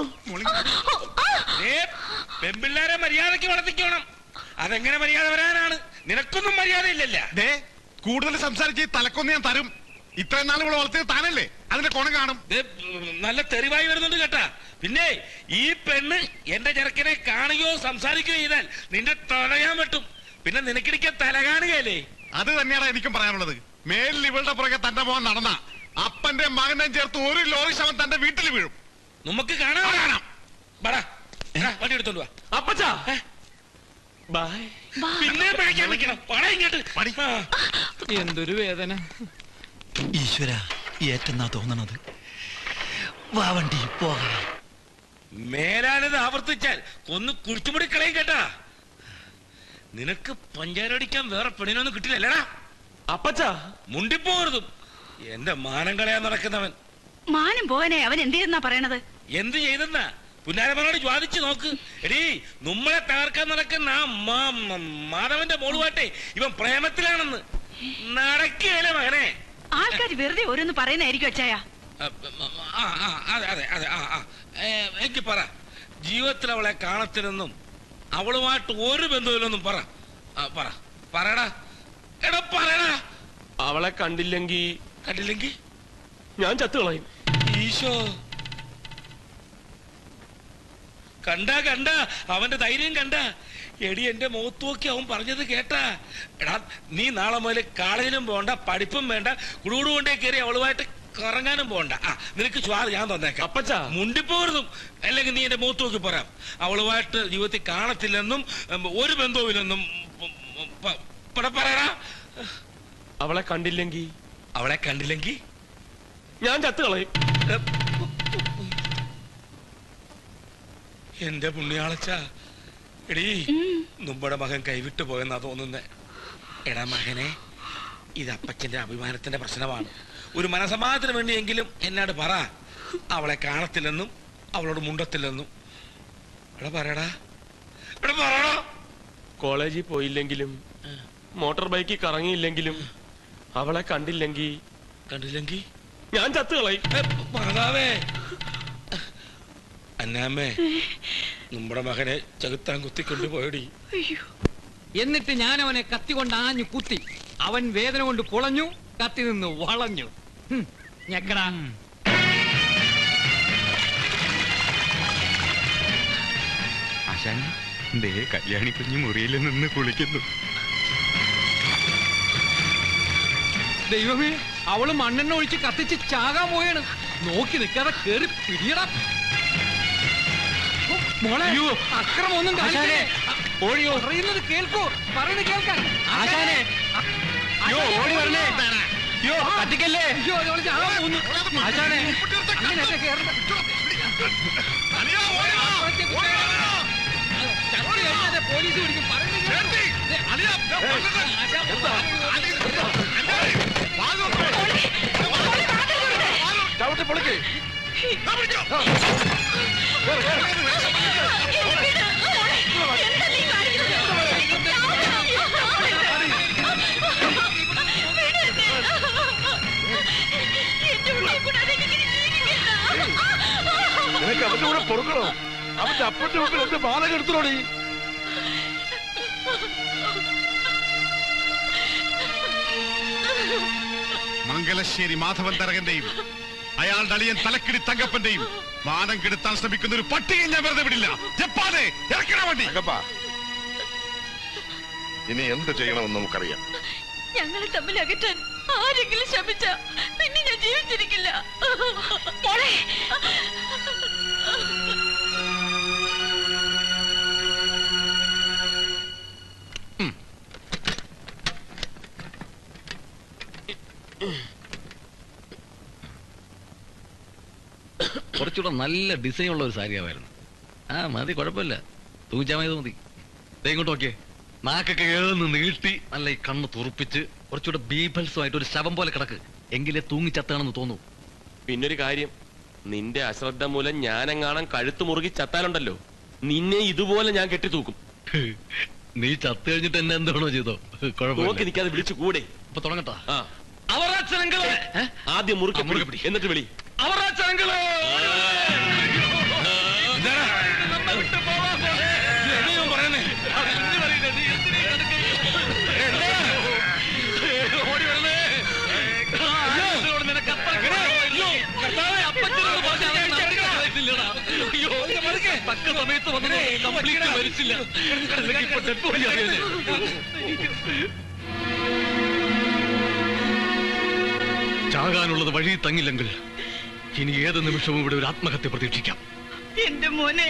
പെമ്പിള്ളാരെ മര്യാദക്ക് വളർത്തിക്കോണം അതെങ്ങനെ മര്യാദ വരാനാണ് നിനക്കൊന്നും മര്യാദ ഇല്ലല്ല ദേ കൂടുതൽ സംസാരിച്ച് ഈ തലക്കൊന്ന് ഞാൻ തരും ഇത്രയും നാൾ ഇവിടെ വളർത്തിയത് താനല്ലേ അതിന്റെ കൊണം കാണും ദേ, നല്ല തെറിവായി വരുന്നുണ്ട് കേട്ടാ പിന്നെ ഈ പെണ്ണ് എന്റെ ചെറുക്കനെ കാണുകയോ സംസാരിക്കുകയോ ചെയ്താൽ നിന്റെ തടയാൻ പറ്റും പിന്നെ നിനക്കിടിക്കാൻ തല കാണുകയല്ലേ അത് തന്നെയാണ് എനിക്കും പറയാനുള്ളത് മേലിൽ ഇവളുടെ പുറകെ തന്റെ മോൻ നടന്ന അപ്പന്റെ മകനെ ചേർത്ത് ഒരു ലോറി ശവം തന്റെ വീട്ടിൽ വീഴും നമുക്ക് കാണാം കാണാം ബടാ എടാ, വണ്ടി എടുത്തോണ്ട് വാ അപ്പച്ചാ ബൈ പിന്നെ പിഴയ്ക്കാൻ നിൽക്കണം പട ഇങ്ങോട്ട് ആ. എന്തൊരു വേദന ഈശ്വര ഏറ്റെന്നാ തോന്നണത് വാ വണ്ടി പോകാം മേലാനത് ആവർത്തിച്ചാൽ കൊന്ന് കുഴിച്ചുമുടി കളയും കേട്ടാ നിനക്ക് പഞ്ചാരടിക്കാൻ വേറെ പെണ്ണിനൊന്നും കിട്ടില്ലല്ലടാ അപ്പച്ചാ മുണ്ടിപ്പോകരുതും എന്റെ മാനം കളയാൻ നടക്കുന്നവൻ മാനം പോകാനേ അവൻ എന്ത് ചെയ്യുന്നാ പറയണത് എന്ത് ചെയ്തെന്നാ പുന്നാരമ്മനോട് ജ്വാദിച്ചു നോക്ക് എടീ നമ്മളെ തകർക്കാൻ നടക്കുന്ന ആ മാ- മ- മാധവന്റെ മോളുമായിട്ടെ ഇവൻ പ്രേമത്തിലാണെന്ന് നടക്കുകയല്ലേ മകനെ ആൾക്കാർ വെറുതെ ഓരോന്ന് പറയുന്നതായിരിക്കും അച്ചായ ആ, ആ, അതെ അതെ അതെ ആ ആ ഏ, എനിക്ക് പറ ജീവിതത്തിൽ അവളെ കാണത്തില്ലെന്നും അവളുമായിട്ട് ഒരു ബന്ധുവില്ലെന്നും പറ ആ, പറ പറയടാ എടാ പറയടാ അവളെ കണ്ടില്ലെങ്കി കണ്ടില്ലെങ്കി ഞാൻ ചത്തുകളയും ഈശോ കണ്ട കണ്ട അവന്റെ ധൈര്യം കണ്ട എടി എന്റെ മുഖത്ത് നോക്കി അവൻ പറഞ്ഞത് കേട്ടാ എടാ നീ നാളെ മുതൽ കാളയിലും പോണ്ട പഠിപ്പും വേണ്ട കുടുകുടു കൊണ്ടേ കയറി അവളുമായിട്ട് കറങ്ങാനും പോണ്ട ആ നിനക്ക് സ്വാദ് ഞാൻ തന്നേക്കാം അപ്പച്ചാ മുണ്ടിപ്പോകരുതും അല്ലെങ്കിൽ നീ എന്റെ മുഖത്ത് നോക്കി പറയാം അവളുമായിട്ട് ജീവിതത്തിൽ കാണത്തില്ലെന്നും ഉം, ഒരു ബന്ധവുമില്ലെന്നും ഉം, ഉം, പ- പട പറയടാ അവളെ കണ്ടില്ലെങ്കി അവളെ കണ്ടില്ലെങ്കിൽ ഞാൻ ചത്തുകളയും എന്റെ പുണ്യാളച്ച എടീ നമ്മുടെ മകൻ കൈവിട്ടു പോയെന്നാ തോന്നുന്നേ എടാ മകനെ ഇത് അപ്പച്ചന്റെ അഭിമാനത്തിന്റെ പ്രശ്നമാണ് ഒരു മനസമാധാനത്തിന് വേണ്ടിയെങ്കിലും എന്നോട് പറ അവളെ കാണത്തില്ലെന്നും അവളോട് മുണ്ടത്തില്ലെന്നും എടാ പറയടാ എടാ പറയടാ കോളേജിൽ പോയില്ലെങ്കിലും മോട്ടോർ ബൈക്കിൽ കറങ്ങിയില്ലെങ്കിലും അവളെ കണ്ടില്ലെങ്കി കണ്ടില്ലെങ്കി ഞാൻ ചത്തുകളയും മാതാവേ അന്നാമ്മേ നമ്മുടെ മകനെ ചകുത്താൻ കുത്തിക്കൊണ്ടു പോയടി എന്നിട്ട് ഞാൻ അവനെ കത്തി കൊണ്ട് ആഞ്ഞു കുത്തി അവൻ വേദന കൊണ്ട് പൊളഞ്ഞു കത്തി നിന്ന് വളഞ്ഞു ഹും, ഞെക്കടാ ആശാൻ ദേ കല്യാണി കുഞ്ഞു മുറിയിൽ നിന്ന് കുളിക്കുന്നു ദൈവമേ അവള് മണ്ണെണ്ണ ഒഴിച്ച് കത്തിച്ച് ചാകാൻ പോയാണ് നോക്കി നിൽക്കാതെ കേറി പിടിയടാ ഓ, മോളെ അക്രമൊന്നും കാണിക്കല്ലേ ഓടിയോ പറയുന്നത് കേൾക്കൂ പറയുന്നത് കേൾക്കാൻ ആശാനെ. യ്യോ, ഓടി വരണേ. യ്യോ, കത്തിക്കല്ലേ. അയ്യോ, അവള് ചാകാൻ പോകുന്നു. ആശാനെ, അങ്ങനെയല്ല കേറണ്ട. ചത്ത് കഴിഞ്ഞാലേ പോലീസ് പിടിക്കും. പറയുന്നത് കേൾക്കൂ. ദേ, ആശാൻ, ചവിട്ടി പൊളിക്ക് നിനക്ക് അവന്റെ കൂടെ പൊറുക്കണോ അവന്റെ അപ്പന്റെ മുമ്പിൽ എന്റെ മാല എടുത്തോടി മംഗലശ്ശേരി മാധവൻ തരകന്റെയും അയാളുടെ അളിയൻ തലക്കിടി തങ്കപ്പന്റെയും മാനം കെടുത്താൻ ശ്രമിക്കുന്ന ഒരു പട്ടിയെ ഞാൻ വെറുതെ വിടില്ല ജപ്പാനെ ഇറക്കണ വണ്ടി ഇനി എന്ത് ചെയ്യണമെന്ന് നമുക്കറിയാം ഞങ്ങളെ തമ്മിൽ അകറ്റാൻ ആരെങ്കിലും ശമിച്ച പിന്നെ ഞാൻ ജീവിച്ചിരിക്കില്ല മോളെ കുറച്ചുകൂടെ നല്ല ഡിസൈൻ ഉള്ള ഒരു സാരിയാവായിരുന്നു ആ മതി കുഴപ്പമില്ല തൂച്ചാമത് മതി ദേ ഇങ്ങോട്ട് നോക്കിയേ നാക്കൊക്കെ ഏന്ന് നീട്ടി നല്ല ഈ കണ്ണ് തുറപ്പിച്ച് കുറച്ചുകൂടെ ബീഭത്സമായിട്ട് ഒരു ശവം പോലെ കിടക്ക് എങ്കിലേ തൂങ്ങിച്ചത്താണെന്ന് തോന്നൂ പിന്നൊരു കാര്യം നിന്റെ അശ്രദ്ധ മൂലം ഞാനെങ്ങാണം കഴുത്ത് മുറുകി ചത്താലുണ്ടല്ലോ നിന്നെ ഇതുപോലെ ഞാൻ കെട്ടി തൂക്കും നീ ചത്തു കഴിഞ്ഞിട്ട് എന്നെ എന്താണോ ചെയ്തോ നോക്കി കുഴപ്പമില്ല നിൽക്കാതെ വിളിച്ചു കൂടെ ഇപ്പൊ തുടങ്ങട്ടാ ആ അവറാച്ചനങ്ങളെ ആദ്യം മുറുകെ പിടി എന്നിട്ട് വിളി അവറാച്ചനങ്ങളെ തക്ക സമയത്ത് വന്നത് കംപ്ലീറ്റ് മരിച്ചില്ല അല്ലെങ്കിൽ ഇപ്പൊ dead body ആയേനെ. ചാകാനുള്ളത് വഴി തങ്ങില്ലെങ്കിൽ ഇനി ഏത് നിമിഷവും ഇവിടെ ഒരു ആത്മഹത്യ പ്രതീക്ഷിക്കാം എന്റെ മോനെ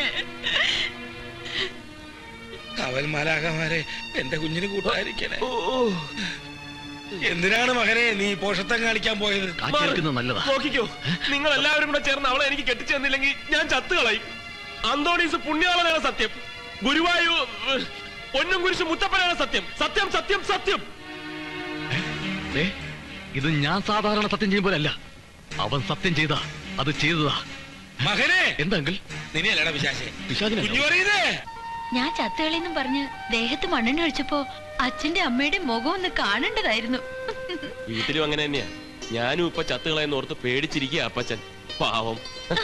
അവൻ മാലാകമാരെ എന്റെ കുഞ്ഞിന് കൂട്ടായിരിക്കണേ എന്തിനാണ് മകനെ നീ പോഷത്തം കാണിക്കാൻ പോയത് കാറ്റിരിക്കുന്നത് നല്ലതാ നോക്കിക്കോ നിങ്ങൾ എല്ലാവരും കൂടെ ചേർന്ന് അവളെ എനിക്ക് കെട്ടിച്ചു തന്നില്ലെങ്കിൽ ഞാൻ ചത്തുകളയും അന്തോണീസ് പുണ്യാളനാണ് സത്യം ഗുരുവായു പൊന്നും കുരിശ് മുത്തപ്പനാണ് സത്യം സത്യം സത്യം സത്യം ദേ, ഇത് ഞാൻ സാധാരണ സത്യം ചെയ്യുമ്പോഴല്ല അവൻ സത്യം ചെയ്ത അത് ചെയ്തതാ മകനെ എന്താങ്കിൽ നിന്നെയല്ലടാ പിശാശേ പിശാചിനെ കുഞ്ഞു പറയുന്നേ ഞാൻ ചത്തുകളിന്നും പറഞ്ഞ് ദേഹത്ത് മണ്ണെണ്ണ ഒഴിച്ചപ്പോ അച്ഛന്റെ അമ്മയുടെ മുഖം ഒന്ന് കാണേണ്ടതായിരുന്നു വീട്ടിലും അങ്ങനെ തന്നെയാ ഞാനും ഇപ്പൊ ചത്തുകളയെന്ന് ഓർത്ത് പേടിച്ചിരിക്കുക അപ്പച്ചൻ പാവം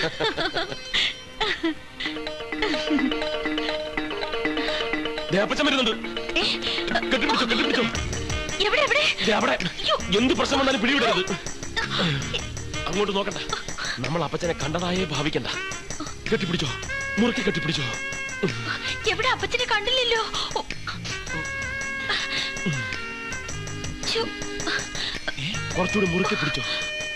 ദേ, അപ്പച്ചൻ വരുന്നുണ്ട് കെട്ടിപ്പിടിച്ചോ കെട്ടിപ്പിടിച്ചോ എവിടെ എവിടെ ദേ, അവിടെ എന്ത് പ്രശ്നം വന്നാലും പിടിവിടരുത് അങ്ങോട്ട് നോക്കണ്ട നമ്മൾ അപ്പച്ചനെ കണ്ടതായേ ഭാവിക്കണ്ട കെട്ടിപ്പിടിച്ചോ മുറുക്കി കെട്ടിപ്പിടിച്ചോ എവിടെ അപ്പച്ചനെ കണ്ടില്ലല്ലോ ഓ. ഛു, കുറച്ചുകൂടി മുറുക്കി പിടിച്ചോ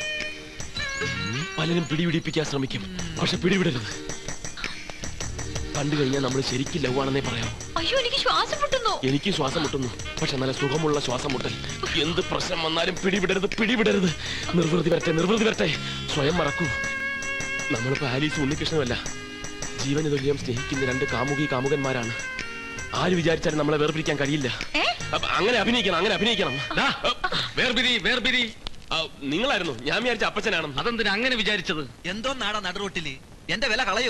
പലരും പിടിപിടിപ്പിക്കാൻ ശ്രമിക്കും പക്ഷെ പിടിവിടരുത് കണ്ടു കഴിഞ്ഞാൽ നമ്മൾ ശരിക്കും ലവാണെന്നേ പറയാം അയ്യോ എനിക്ക് ശ്വാസം മുട്ടുന്നു എനിക്ക് ശ്വാസം മുട്ടുന്നു പക്ഷെ നല്ല സുഖമുള്ള ശ്വാസം മുട്ടൽ എന്ത് പ്രശ്നം വന്നാലും പിടിവിടരുത് പിടിവിടരുത് നിർവൃതി വരട്ടെ നിർവൃതി വരട്ടെ സ്വയം മറക്കൂ നമ്മളിപ്പോ ആലീസ് ഉണ്ണികൃഷ്ണനല്ല ജീവന് തുല്യം സ്നേഹിക്കുന്ന രണ്ട് കാമുകി കാമുകന്മാരാണ് ആര് വിചാരിച്ചാലും നമ്മളെ വേർപിരിക്കാൻ കഴിയില്ല അപ്പൊ അങ്ങനെ അഭിനയിക്കണം അങ്ങനെ അഭിനയിക്കണം ദാ, വേർപിരി വേർപിരി ആ, നിങ്ങളായിരുന്നു ഞാൻ വിചാരിച്ച അപ്പച്ചനാണെന്ന് അതെന്തിനാ അങ്ങനെ വിചാരിച്ചത് എന്തോ നാടാ നടുറോട്ടില് എന്റെ വില കളയോ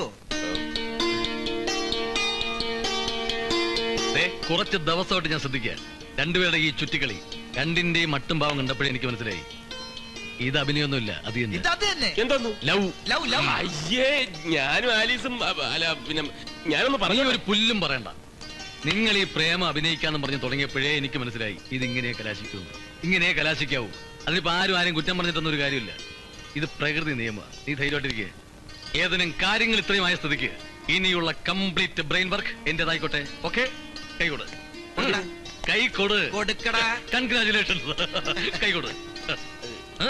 ദേ, കുറച്ച് ദിവസമായിട്ട് ഞാൻ ശ്രദ്ധിക്കുക രണ്ടുപേരുടെ ഈ ചുറ്റിക്കളി രണ്ടിന്റെയും മട്ടും ഭാവം കണ്ടപ്പോഴേ എനിക്ക് മനസ്സിലായി ഇത് അഭിനയൊന്നുമില്ല അത് തന്നെ ഇത് അത് തന്നെ എന്തോന്നു ലവ് ലവ് ലവ് അയ്യേ ഞാനും ആലീസും അ, അല്ല പിന്നെ ഞാനൊന്ന് നീ പറഞ്ഞു ഒരു പുല്ലും പറയണ്ട നിങ്ങൾ ഈ പ്രേമം അഭിനയിക്കാന്ന് പറഞ്ഞ് തുടങ്ങിയപ്പോഴേ എനിക്ക് മനസ്സിലായി ഇത് ഇങ്ങനെ കലാശിക്കുന്നു ഇങ്ങനെ കലാശിക്കാവൂ അതിനിപ്പോ ആരും ആരും കുറ്റം പറഞ്ഞിട്ടൊന്നും ഒരു കാര്യമില്ല ഇത് പ്രകൃതി നിയമമാണ് നീ ധൈര്യമായിട്ടിരിക്കുക ഏതെങ്കിലും കാര്യങ്ങൾ ഇത്രയും ആയ സ്ഥിതിക്ക് ഇനിയുള്ള കംപ്ലീറ്റ് ബ്രെയിൻ വർക്ക് എന്റേതായിക്കോട്ടെ ഓക്കെ കൈകൊട് കൈകൊട് കൊടുക്കടാ കൺഗ്രാചുലേഷൻസ് കൈകൊട് ആ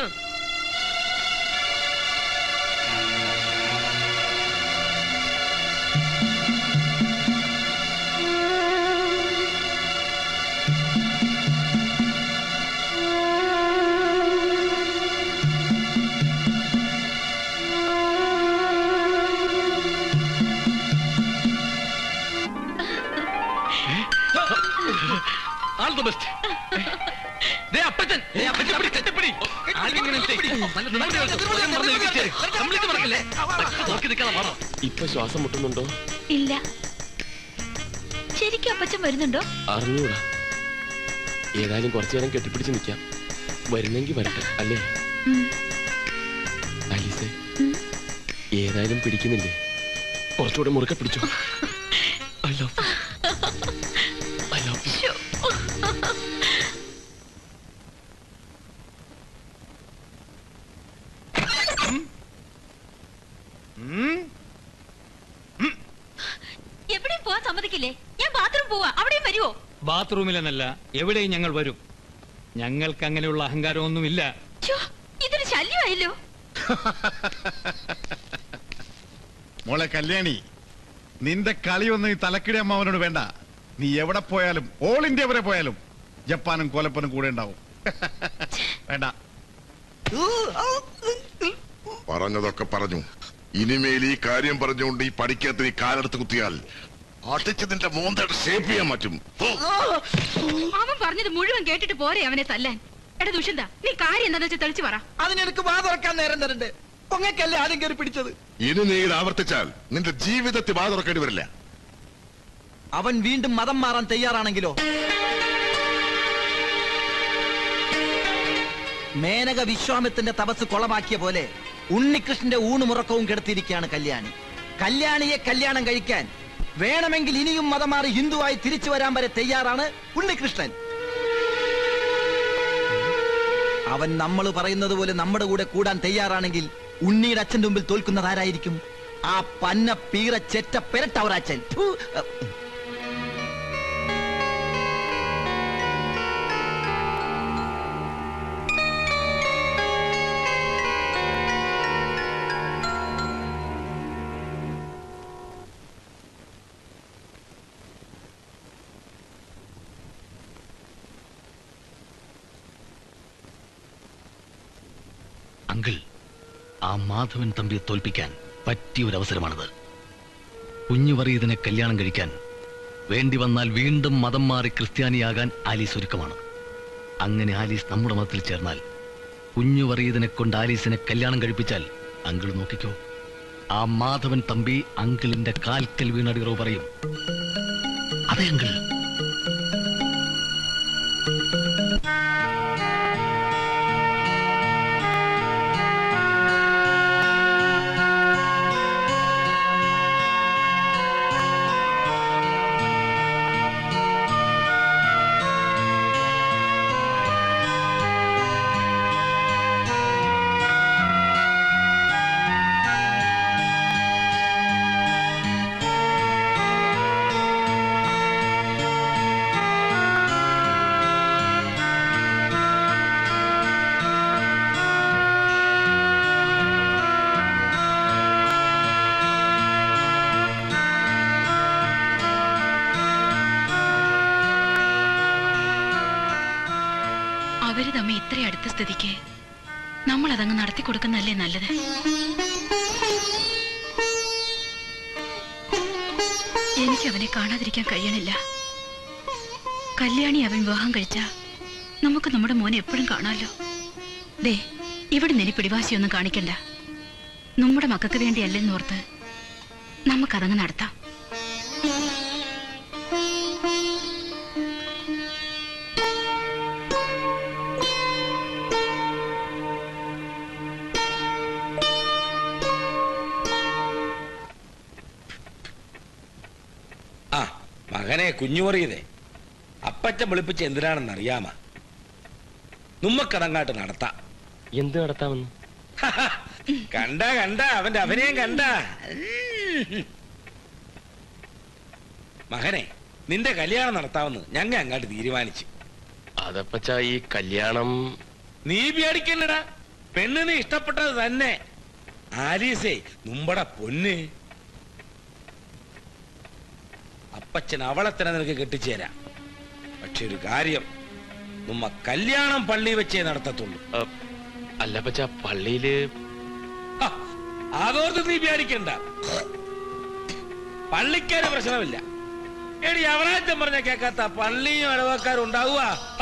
ആൾ ദ ബെസ്റ്റ് ദേ അപ്പച്ചൻ ദേ അപ്പച്ചൻ പിടി കെട്ടിപ്പിടി ആരെങ്കിലും ചെയ്യ്. നല്ല നിർവൃതി വെച്ച് സ്വയം മറന്ന് എഴുതിച്ചേ. കംപ്ലീറ്റ് മറക്കല്ലേ നോക്കി നിൽക്കാതെ മാറോ ഇപ്പൊ ശ്വാസം മുട്ടുന്നുണ്ടോ ഇല്ല ശരിക്കും അപ്പച്ചൻ വരുന്നുണ്ടോ അറിഞ്ഞൂടാ ഏതായാലും കുറച്ചു നേരം കെട്ടിപ്പിടിച്ച് നിൽക്കാം വരുന്നെങ്കിൽ വരട്ടെ അല്ലേ ഉം. ആലീസേ ഏതായാലും പിടിക്കുന്നില്ലേ കുറച്ചുകൂടെ മുറുക്കെ പിടിച്ചോ ഐ ലവ് ഐ ലവ് ശ്ശോ. എവിടെയും പോവാൻ സമ്മതിക്കില്ലേ ഞാൻ ബാത്റൂം പോവാ അവിടെയും വരുവോ ബാത്റൂമിലെന്നല്ല എവിടെയും ഞങ്ങൾ വരും ഞങ്ങൾക്ക് അങ്ങനെയുള്ള അഹങ്കാരമൊന്നുമില്ല ഇതൊരു ശല്യമായല്ലോ മോളെ കല്യാണി നിന്റെ കളിയൊന്നും ഈ തലക്കിടി അമ്മാവനോട് വേണ്ട നീ എവിടെ പോയാലും ഓൾ ഇന്ത്യ വരെ പോയാലും ജപ്പാനും കോലപ്പനും കൂടെ ഉണ്ടാവും വേണ്ട പറഞ്ഞതൊക്കെ പറഞ്ഞു ഇനിമേൽ ഈ കാര്യം പറഞ്ഞുകൊണ്ട് ഈ പഠിക്കാത്ത നീ കാലെടുത്ത് കുത്തിയാൽ അടിച്ച് നിന്റെ മോന്തയുടെ ഷേപ്പ് ചെയ്യാൻ പറ്റും ഓ, അവൻ പറഞ്ഞത് മുഴുവൻ കേട്ടിട്ട് പോരെ അവനെ തല്ലാൻ എടാ ദുഷ്യന്ത നീ കാര്യം എന്താന്ന് വെച്ചാൽ തെളിച്ചു പറ അതിനെനിക്ക് വാ തുറക്കാൻ നേരം തരണ്ട് പൊങ്ങക്കല്ലേ ആദ്യം കയറി പിടിച്ചത് ഇനി നീ ഇത് ആവർത്തിച്ചാൽ നിന്റെ ജീവിതത്തിൽ വാ തുറക്കേണ്ടി വരില്ല അവൻ വീണ്ടും മതം മാറാൻ തയ്യാറാണെങ്കിലോ മേനക വിശ്വാമിത്തിന്റെ തപസ് കൊളമാക്കിയ പോലെ ഉണ്ണികൃഷ്ണന്റെ ഊണുമുറക്കവും കെടുത്തിയിരിക്കുകയാണ് കല്യാണി കല്യാണിയെ കല്യാണം കഴിക്കാൻ വേണമെങ്കിൽ ഇനിയും മതം മാറി ഹിന്ദുവായി തിരിച്ചു വരാൻ വരെ തയ്യാറാണ് ഉണ്ണികൃഷ്ണൻ അവൻ നമ്മൾ പറയുന്നത് പോലെ നമ്മുടെ കൂടെ കൂടാൻ തയ്യാറാണെങ്കിൽ ഉണ്ണിയുടെ അച്ഛന്റെ മുമ്പിൽ തോൽക്കുന്നത് ആരായിരിക്കും ആ പന്ന പീറ ചെറ്റ പെരട്ടവറാച്ചൻ ഫു. അങ്കിൾ ആ മാധവൻ തമ്പിയെ തോൽപ്പിക്കാൻ പറ്റിയ ഒരു അവസരമാണത് കുഞ്ഞു വറീതിനെ കല്യാണം കഴിക്കാൻ വേണ്ടി വന്നാൽ വീണ്ടും മതം മാറി ക്രിസ്ത്യാനിയാകാൻ ആലീസ് ഒരുക്കമാണ് അങ്ങനെ ആലീസ് നമ്മുടെ മതത്തിൽ ചേർന്നാൽ കുഞ്ഞു വറീതിനെ കൊണ്ട് ആലീസിനെ കല്യാണം കഴിപ്പിച്ചാൽ അങ്കിൾ നോക്കിക്കോ ആ മാധവൻ തമ്പി അങ്കിളിന്റെ കാൽക്കൽ വീണടിറവ് പറയും അതെ അങ്കിൾ അവര് തമ്മിൽ ഇത്ര അടുത്ത സ്ഥിതിക്ക് നമ്മൾ അതങ്ങ് നടത്തി കൊടുക്കുന്നല്ലേ നല്ലത് എനിക്ക് അവനെ കാണാതിരിക്കാൻ കഴിയണില്ല കല്യാണി അവൻ വിവാഹം കഴിച്ച നമുക്ക് നമ്മുടെ മോനെ എപ്പോഴും കാണാമല്ലോ ദേ ഇവിടെ നിന്നെ പിടിവാശിയൊന്നും കാണിക്കണ്ട നമ്മുടെ മക്കൾക്ക് വേണ്ടിയല്ലെന്നോർത്ത് നമുക്കതങ്ങ് നടത്താം ആ മകനെ കുഞ്ഞുമറിയതേ അപ്പച്ചൻ വിളിപ്പിച്ച് എന്തിനാണെന്ന് അറിയാമ നമ്മക്കതങ്ങാട്ട് നടത്താം എന്ത് നടത്താമെന്ന് കണ്ട കണ്ട അവന്റെ അഭിനയം കണ്ട മകനെ നിന്റെ കല്യാണം നടത്താമെന്ന് ഞങ്ങ അങ്ങാട്ട് തീരുമാനിച്ചു അതപ്പച്ച ഈ കല്യാണം നീ പേടിക്കല്ലടാ പെണ്ണിന് ഇഷ്ടപ്പെട്ടത് തന്നെ ആലീസേ numbടെ പൊന്ന് അപ്പച്ചൻ അവളെ തന്നെ നിനക്ക് കെട്ടിച്ചേരാ പക്ഷെ ഒരു കാര്യം നമ്മ കല്യാണം പള്ളി വെച്ചേ നടത്തത്തുള്ളൂ അല്ലപ്പച്ച പള്ളിയില് അതോർത്ത് നീ പേടിക്കണ്ട പള്ളിക്കാര് പ്രശ്നമില്ല എടി അവറാറ്റം പറഞ്ഞ കേക്കാത്ത പള്ളിയും ഇടവക്കാരും ഉണ്ടാവുക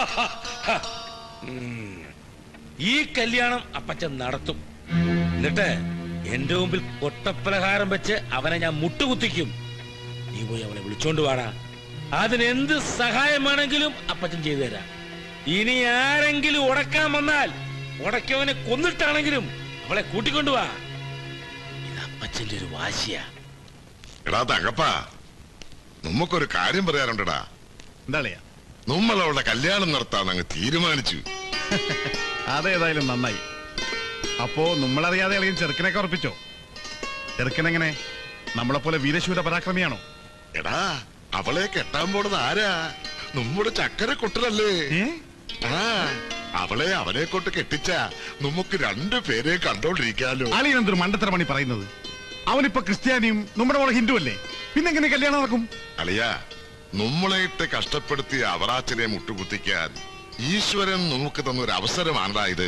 ഈ കല്യാണം അപ്പച്ചൻ നടത്തും എന്നിട്ട് എന്റെ മുമ്പിൽ കൊട്ടപ്രഹാരം വെച്ച് അവനെ ഞാൻ മുട്ടുകുത്തിക്കും നീ പോയി അവനെ വിളിച്ചോണ്ട് വാടാ അതിനെന്ത് സഹായം വേണമെങ്കിലും അപ്പച്ചൻ ചെയ്തു തരാം ഇനി ആരെങ്കിലും ഉടക്കാൻ വന്നാൽ ഉടക്കവനെ കൊന്നിട്ടാണെങ്കിലും അവളെ കൂട്ടിക്കൊണ്ടുവാ ഇത് അപ്പച്ചന്റെ ഒരു വാശിയാ എടാ തങ്കപ്പ നമുക്കൊരു കാര്യം പറയാനുണ്ടടാ എന്താളിയാ നമ്മൾ അവളുടെ കല്യാണം നടത്താൻ അങ്ങ് തീരുമാനിച്ചു അതേതായാലും നന്നായി അപ്പോ നമ്മളറിയാതെ അളിയൻ ചെറുക്കനൊക്കെ ഉറപ്പിച്ചോ ചെറുക്കനെങ്ങനെ നമ്മളെ പോലെ വീരശൂര പരാക്രമിയാണോ എടാ അവളെ കെട്ടാൻ പോണത് ആരാ നമ്മുടെ ചക്കര കുട്ടനല്ലേ ആ അവളെ അവനെ കൊണ്ട് കെട്ടിച്ച നമുക്ക് രണ്ടു പേരെ കണ്ടോണ്ടിരിക്കാലോ അളിയൻ എന്തൊരു മണ്ടത്തര പണി പറയുന്നത് അവനിപ്പോ ക്രിസ്ത്യാനിയും നമ്മുടെ മോളെ ഹിന്ദു അല്ലേ പിന്നെ എങ്ങനെ കല്യാണം നടക്കും അളിയ നമ്മളെയിട്ട് കഷ്ടപ്പെടുത്തിയ അവറാച്ചനെ മുട്ടുകുത്തിക്കാൻ ഈശ്വരൻ നമുക്ക് തന്നൊരു അവസരമാണടാ ഇത്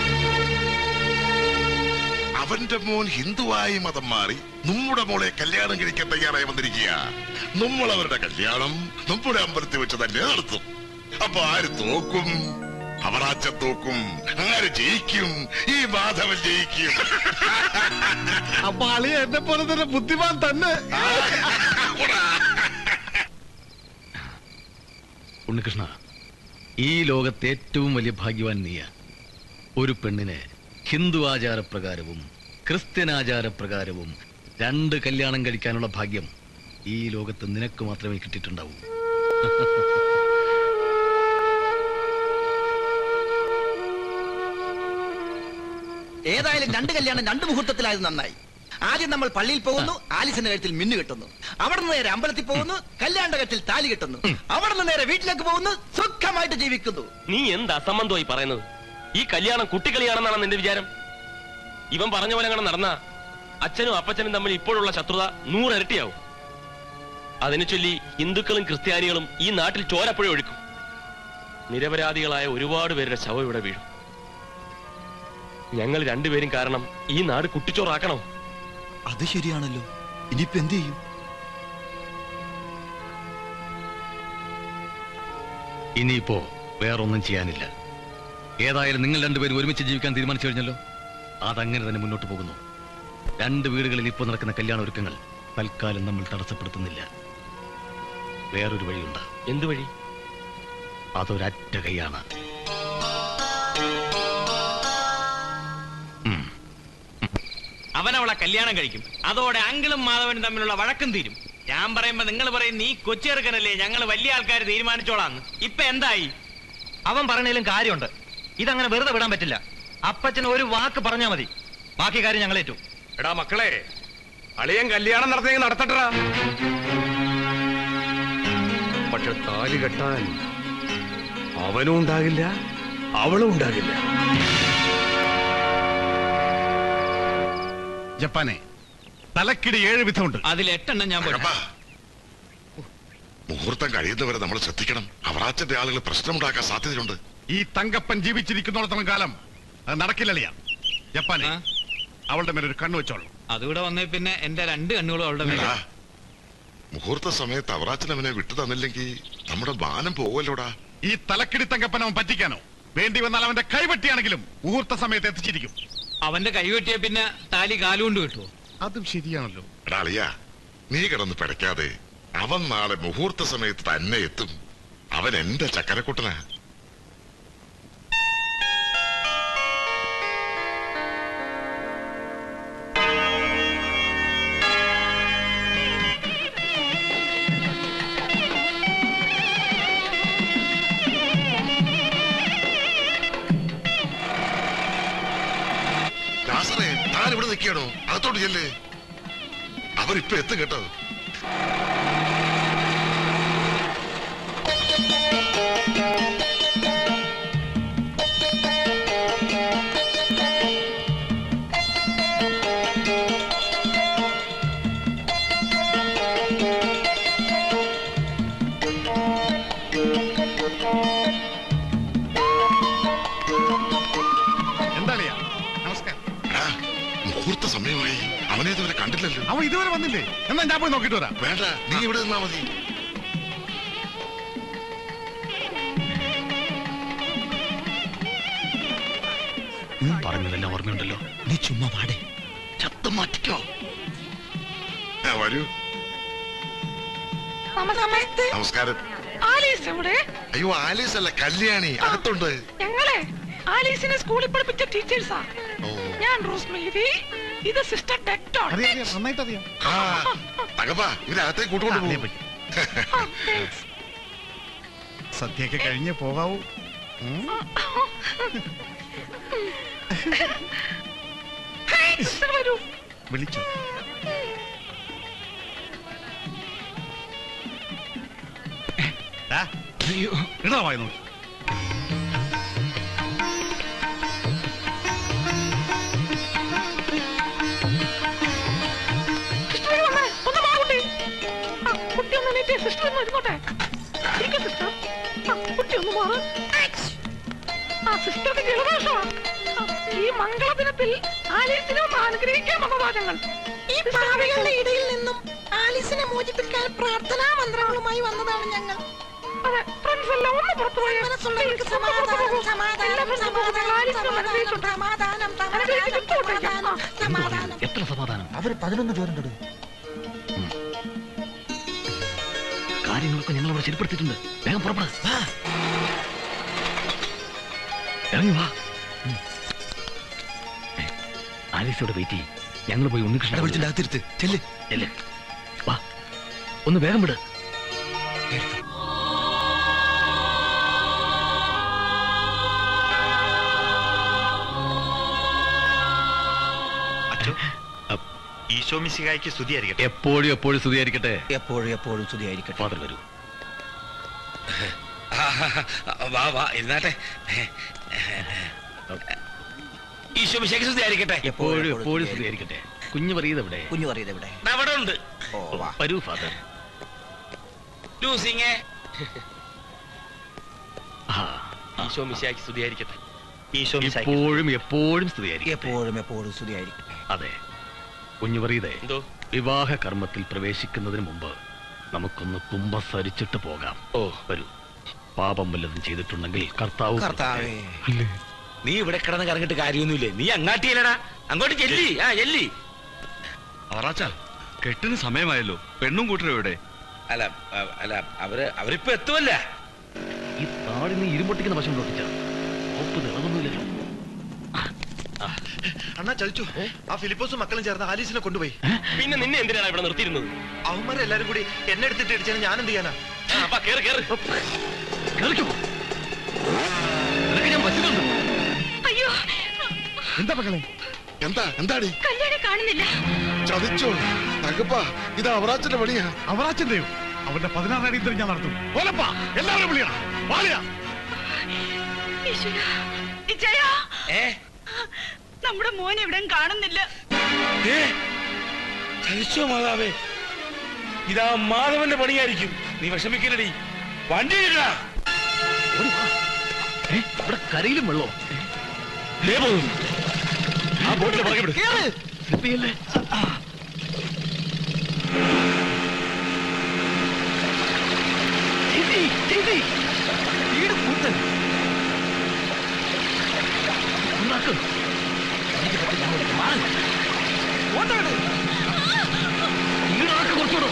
അവന്റെ മോൻ ഹിന്ദുവായി മതം മാറി നമ്മുടെ മോളെ കല്യാണം കഴിക്കാൻ തയ്യാറായി വന്നിരിക്കുക നമ്മൾ അവരുടെ കല്യാണം നമ്മുടെ അമ്പലത്തിൽ വെച്ച് തന്നെ നടത്തും അപ്പൊ ആര് തോക്കും അവറാച്ച തോക്കും ആര് ജയിക്കും ഈ മാധവൻ ജയിക്കും അപ്പൊ അളിയ എന്നെ പോലെ തന്നെ ബുദ്ധിമാൻ തന്നെ ഉണ്ണികൃഷ്ണ ഈ ലോകത്തെ ഏറ്റവും വലിയ ഭാഗ്യവാൻ നീയ ഒരു പെണ്ണിനെ ഹിന്ദു ആചാരപ്രകാരവും ക്രിസ്ത്യൻ ആചാരപ്രകാരവും രണ്ട് കല്യാണം കഴിക്കാനുള്ള ഭാഗ്യം ഈ ലോകത്ത് നിനക്ക് മാത്രമേ കിട്ടിയിട്ടുണ്ടാവൂ ഏതായാലും രണ്ട് കല്യാണം രണ്ട് മുഹൂർത്തത്തിലായത് നന്നായി ആദ്യം നമ്മൾ പള്ളിയിൽ പോകുന്നു ആലിസിന്റെ കഴുത്തിൽ മിന്നു കെട്ടുന്നു അവിടെ നിന്ന് നേരെ അമ്പലത്തിൽ പോകുന്നു കല്യാണ കഴുത്തിൽ താലി കെട്ടുന്നു അവിടെ നിന്ന് നേരെ വീട്ടിലേക്ക് പോകുന്നു സുഖമായിട്ട് ജീവിക്കുന്നു നീ എന്ത് അസംബന്ധമായി പറയുന്നത് ഈ കല്യാണം കുട്ടിക്കളിയാണെന്നാണ് നിന്റെ വിചാരം ഇവൻ പറഞ്ഞ പോലെ അങ്ങനെ നടന്ന അച്ഛനും അപ്പച്ചനും തമ്മിൽ ഇപ്പോഴുള്ള ശത്രുത നൂറിരട്ടിയാവും അതിനെ ചൊല്ലി ഹിന്ദുക്കളും ക്രിസ്ത്യാനികളും ഈ നാട്ടിൽ ചോരപ്പുഴ ഒഴുക്കും നിരപരാധികളായ ഒരുപാട് പേരുടെ ശവം ഇവിടെ വീഴും ഞങ്ങൾ രണ്ടുപേരും കാരണം ഈ നാട് കുട്ടിച്ചോറാക്കണോ അത് ശരിയാണല്ലോ ഇനിയിപ്പോ എന്ത് ചെയ്യും ഇനിയിപ്പോ വേറൊന്നും ചെയ്യാനില്ല ഏതായാലും നിങ്ങൾ രണ്ടുപേരും ഒരുമിച്ച് ജീവിക്കാൻ തീരുമാനിച്ചു കഴിഞ്ഞല്ലോ അതങ്ങനെ തന്നെ മുന്നോട്ട് പോകുന്നു രണ്ട് വീടുകളിൽ ഇപ്പോൾ നടക്കുന്ന കല്യാണ ഒരുക്കങ്ങൾ തൽക്കാലം നമ്മൾ തടസ്സപ്പെടുത്തുന്നില്ല വേറൊരു വഴിയുണ്ട് എന്ത് വഴി അതൊരറ്റ കൈയാണ് അവൻ അവളെ കല്യാണം കഴിക്കും അതോടെ അങ്കിളും മാധവനും തമ്മിലുള്ള വഴക്കും തീരും ഞാൻ പറയുമ്പോ നിങ്ങൾ പറയും നീ കൊച്ചേർക്കനല്ലേ ഞങ്ങൾ വലിയ ആൾക്കാർ തീരുമാനിച്ചോളാന്ന് ഇപ്പൊ എന്തായി അവൻ പറഞ്ഞതിലും കാര്യമുണ്ട് ഇതങ്ങനെ വെറുതെ വിടാൻ പറ്റില്ല അപ്പച്ചൻ ഒരു വാക്ക് പറഞ്ഞാ മതി ബാക്കി കാര്യം ഞങ്ങൾ ഏറ്റു എടാ മക്കളെ അളിയൻ കല്യാണം നടത്തിയെങ്കിൽ നടത്തട്ടാ പക്ഷെ താലി കെട്ടാൻ അവനും ഉണ്ടാകില്ല അവളും ഉണ്ടാകില്ല ജപ്പാനെ തലക്കിടി ഏഴ് വിധമുണ്ട് അതിൽ എട്ടെണ്ണം ഞാൻ പോരാ മുഹൂർത്തം കഴിയുന്നവരെ നമ്മൾ ശ്രദ്ധിക്കണം അവറാച്ചന്റെ ആളുകൾ പ്രശ്നമുണ്ടാക്കാൻ സാധ്യതയുണ്ട് ഈ തങ്കപ്പൻ ജീവിച്ചിരിക്കുന്നിടത്തോളം കാലം അത് നടക്കില്ലളിയ ജപ്പാനെ അവളുടെ മേലെ ഒരു കണ്ണു വെച്ചോളൂ അതുകൂടെ വന്നേ പിന്നെ എന്റെ രണ്ട് കണ്ണുകളും അവളുടെ മേലെ ആ, മുഹൂർത്ത സമയത്ത് അവറാച്ചൻ അവനെ വിട്ടു തന്നില്ലെങ്കിൽ നമ്മുടെ മാനം പോവല്ലോടാ ഈ തലക്കിടി തങ്കപ്പൻ അവൻ പറ്റിക്കാനോ വേണ്ടി വന്നാൽ അവന്റെ കൈവെട്ടിയാണെങ്കിലും മുഹൂർത്ത സമയത്ത് എത്തിച്ചിരിക്കും അവന്റെ കൈ വെട്ടിയ പിന്നെ താലി കാലുകൊണ്ട് കിട്ടുമോ അതും ശരിയാണല്ലോ എടാ അളിയ നീ കിടന്ന് പിടയ്ക്കാതെ അവൻ നാളെ മുഹൂർത്ത സമയത്ത് തന്നെ എത്തും അവൻ എന്റെ ചക്കരക്കുട്ടനാ ദാസറേ താൻ ഇവിടെ നിൽക്കണോ അകത്തോട്ട് ചെല്ലേ അവരിപ്പൊ എത്തും കേട്ടോ എന്താളിയാ നമസ്കാരം മുഹൂർത്ത സമയമായി അവനെ ഇതുവരെ കണ്ടില്ലല്ലോ അവൻ ഇതുവരെ വന്നില്ലേ എന്നാ ഞാൻ പോയി നോക്കിട്ട് വരാം വേണ്ട നീ ഇവിടെ നിന്നാ മതി പറഞ്ഞതെല്ലാം ഓർമ്മയുണ്ടല്ലോ നീ ചുമ്മാ പാടേ ശബ്ദം മാറ്റിക്കോ ആ, വരൂ നമസ്കാരം ആലീസ് എവിടെ അയ്യോ ആലീസ് അല്ല കല്യാണി അകത്തുണ്ട് ഞങ്ങളെ ആലീസിനെ സ്കൂളിൽ പഠിപ്പിച്ച ടീച്ചേഴ്സാ ഞാൻ റോസ് മേരി ഇത് സിസ്റ്റർ ഡെക്ടോൺ നന്നായിട്ട് അറിയാം ആ തകപ്പാ ഇവരകത്തേക്ക് കൂട്ടുകൊണ്ട് പോകും സദ്യയൊക്കെ കഴിഞ്ഞേ പോകാവൂ ഉം. സിസ്റ്റർ വരൂ വിളിച്ചു ഇടാ വായി നോക്കി സിസ്റ്റർ വന്നേ ഒന്ന് മാറുണ്ടി ആ കുട്ടി ഒന്ന് എണീറ്റേ സിസ്റ്റർ ഒന്ന് ഇരുന്നോട്ടെ ഇരിക്കും സിസ്റ്റർ ആ കുട്ടി ഒന്ന് മാറ് ആ സിസ്റ്റർക്ക് ജലദോഷമാ ആ, ഈ മംഗളദിനത്തിൽ ആലീസിനെ ഒന്ന് അനുഗ്രഹിക്കാൻ വന്നതാ ഞങ്ങൾ ഈ പാവികളുടെ ഇടയിൽ നിന്നും ആലീസിനെ മോചിപ്പിക്കാൻ പ്രാർത്ഥനാ മന്ത്രങ്ങളുമായി വന്നതാണ് ഞങ്ങൾ അതെ ഫ്രണ്ട്സ് എല്ലാം ഒന്ന് പുറത്തു പോയി മനസ്സുള്ളവർക്ക് സമാധാനം സമാധാനം സമാധാനം സമാധാനം സമാധാനം സമാധാനം സമാധാനം എത്ര സമാധാനം അവര് പതിനൊന്ന് പേരുണ്ട് കാര്യങ്ങളൊക്കെ ഞങ്ങൾ അവിടെ ശരിപ്പെടുത്തിയിട്ടുണ്ട് വേഗം പുറപ്പെടാ ഇറങ്ങി വാ ഏ, ആലീസോടെ വെയിറ്റ് ചെയ്യും ഞങ്ങൾ പോയി ഉണ്ണികൃഷ്ണൻ വിളിച്ചിട്ട് അകത്തിരുത്ത് ചെല്ല് ചെല്ല് വാ ഒന്ന് വേഗം വിട് അച്ഛോ ഈശോ മിശിഹായ്ക്ക് സ്തുതിയായിരിക്കട്ടെ എപ്പോഴും എപ്പോഴും സ്തുതിയായിരിക്കട്ടെ എപ്പോഴും എപ്പോഴും സ്തുതിയായിരിക്കട്ടെ ഫാദർ വരൂ വാ വാ ഇരുന്നാട്ടെ ഈശോ മിശിഹായ്ക്ക് സ്തുതിയായിരിക്കട്ടെ എപ്പോഴും എപ്പോഴും സ്തുതിയായിരിക്കട്ടെ കുഞ്ഞു പറയുന്നത് എവിടെ കുഞ്ഞു പറയുന്നത് എവിടെ അവിടെ ഉണ്ട് വരൂ ഫാദർ ലൂസിങ്ങേ ഈശോ മിശിഹായ്ക്ക് സ്തുതിയായിരിക്കട്ടെ ഈശോ എപ്പോഴും എപ്പോഴും സ്തുതിയായിരിക്കും എപ്പോഴും എപ്പോഴും സ്തുതിയായിരിക്കട്ടെ അതെ കുഞ്ഞു പറയതേ എന്തോ വിവാഹ കർമ്മത്തിൽ പ്രവേശിക്കുന്നതിന് മുമ്പ് നമുക്കൊന്ന് കുംഭസരിച്ചിട്ട് പോകാം ഓ വരൂ പാപം വല്ലതും ചെയ്തിട്ടുണ്ടെങ്കിൽ കർത്താവ് കർത്താവേ. നീ ഇവിടെ കിടന്ന് കറങ്ങിട്ട് കാര്യമൊന്നുമില്ലേ നീ അങ്ങാട്ടിയല്ലടാ അങ്ങോട്ട് ചെല്ലി ആ ചെല്ലി അവറാച്ച കെട്ടിന് സമയമായല്ലോ പെണ്ണും കൂട്ടരും എവിടെ അല്ല അ- അല്ല അവര് അവരിപ്പോ എത്തുമല്ല ഈ താടി നീ ഇരുമ്പൊട്ടിക്കുന്ന വശം ഒട്ടിച്ച ഒപ്പ് തിളങ്ങുന്നില്ലല്ലോ അണ്ണാ ചതിച്ചു ആ ഫിലിപ്പോസും മക്കളും ചേർന്ന് ആലീസിനെ കൊണ്ടുപോയി പിന്നെ നിന്നെ എന്തിനാണ് ഇവിടെ നിർത്തിയിരുന്നത് അവന്മാരെല്ലാരും കൂടി എന്നെ എടുത്തിട്ട് ഇടിച്ചാൽ ഞാൻ എന്ത് ചെയ്യാനാ ആ, വാ, കേറ് കേറ് അയ്യോ എന്താ മകളെ എന്താ എന്താടി കല്യാണം കാണുന്നില്ല ചതിച്ചോ തകപ്പാ ഇത് അവറാച്ചന്റെ പണിയാ അവറാച്ചന്റെയോ അവന്റെ പതിനാറ് അടി ഞാൻ നടത്തും ഓലപ്പാ എല്ലാവരും വിളിയണം വാളിയാ ഈശ്വരാ. വിജയാ. നമ്മുടെ മോൻ എവിടെയും കാണുന്നില്ല ചതിച്ചോ മാതാവേ ഇതാ മാധവന്റെ പണിയായിരിക്കും നീ വിഷമിക്കലടി വണ്ടി ഇടാ ഇവിടെ കരയിലും വെള്ളോ ആ ബോട്ടിലെ പുറകെ വിട് സ്ലിപ്പിയല്ലേ വീട് കൂട്ടൻ ഉണ്ടാക്കും എനിക്ക് പറ്റില്ല അങ്ങോട്ട് മാറ്. ഓട്ടോട് ഈടാക്ക് കുറച്ചുകൂടോ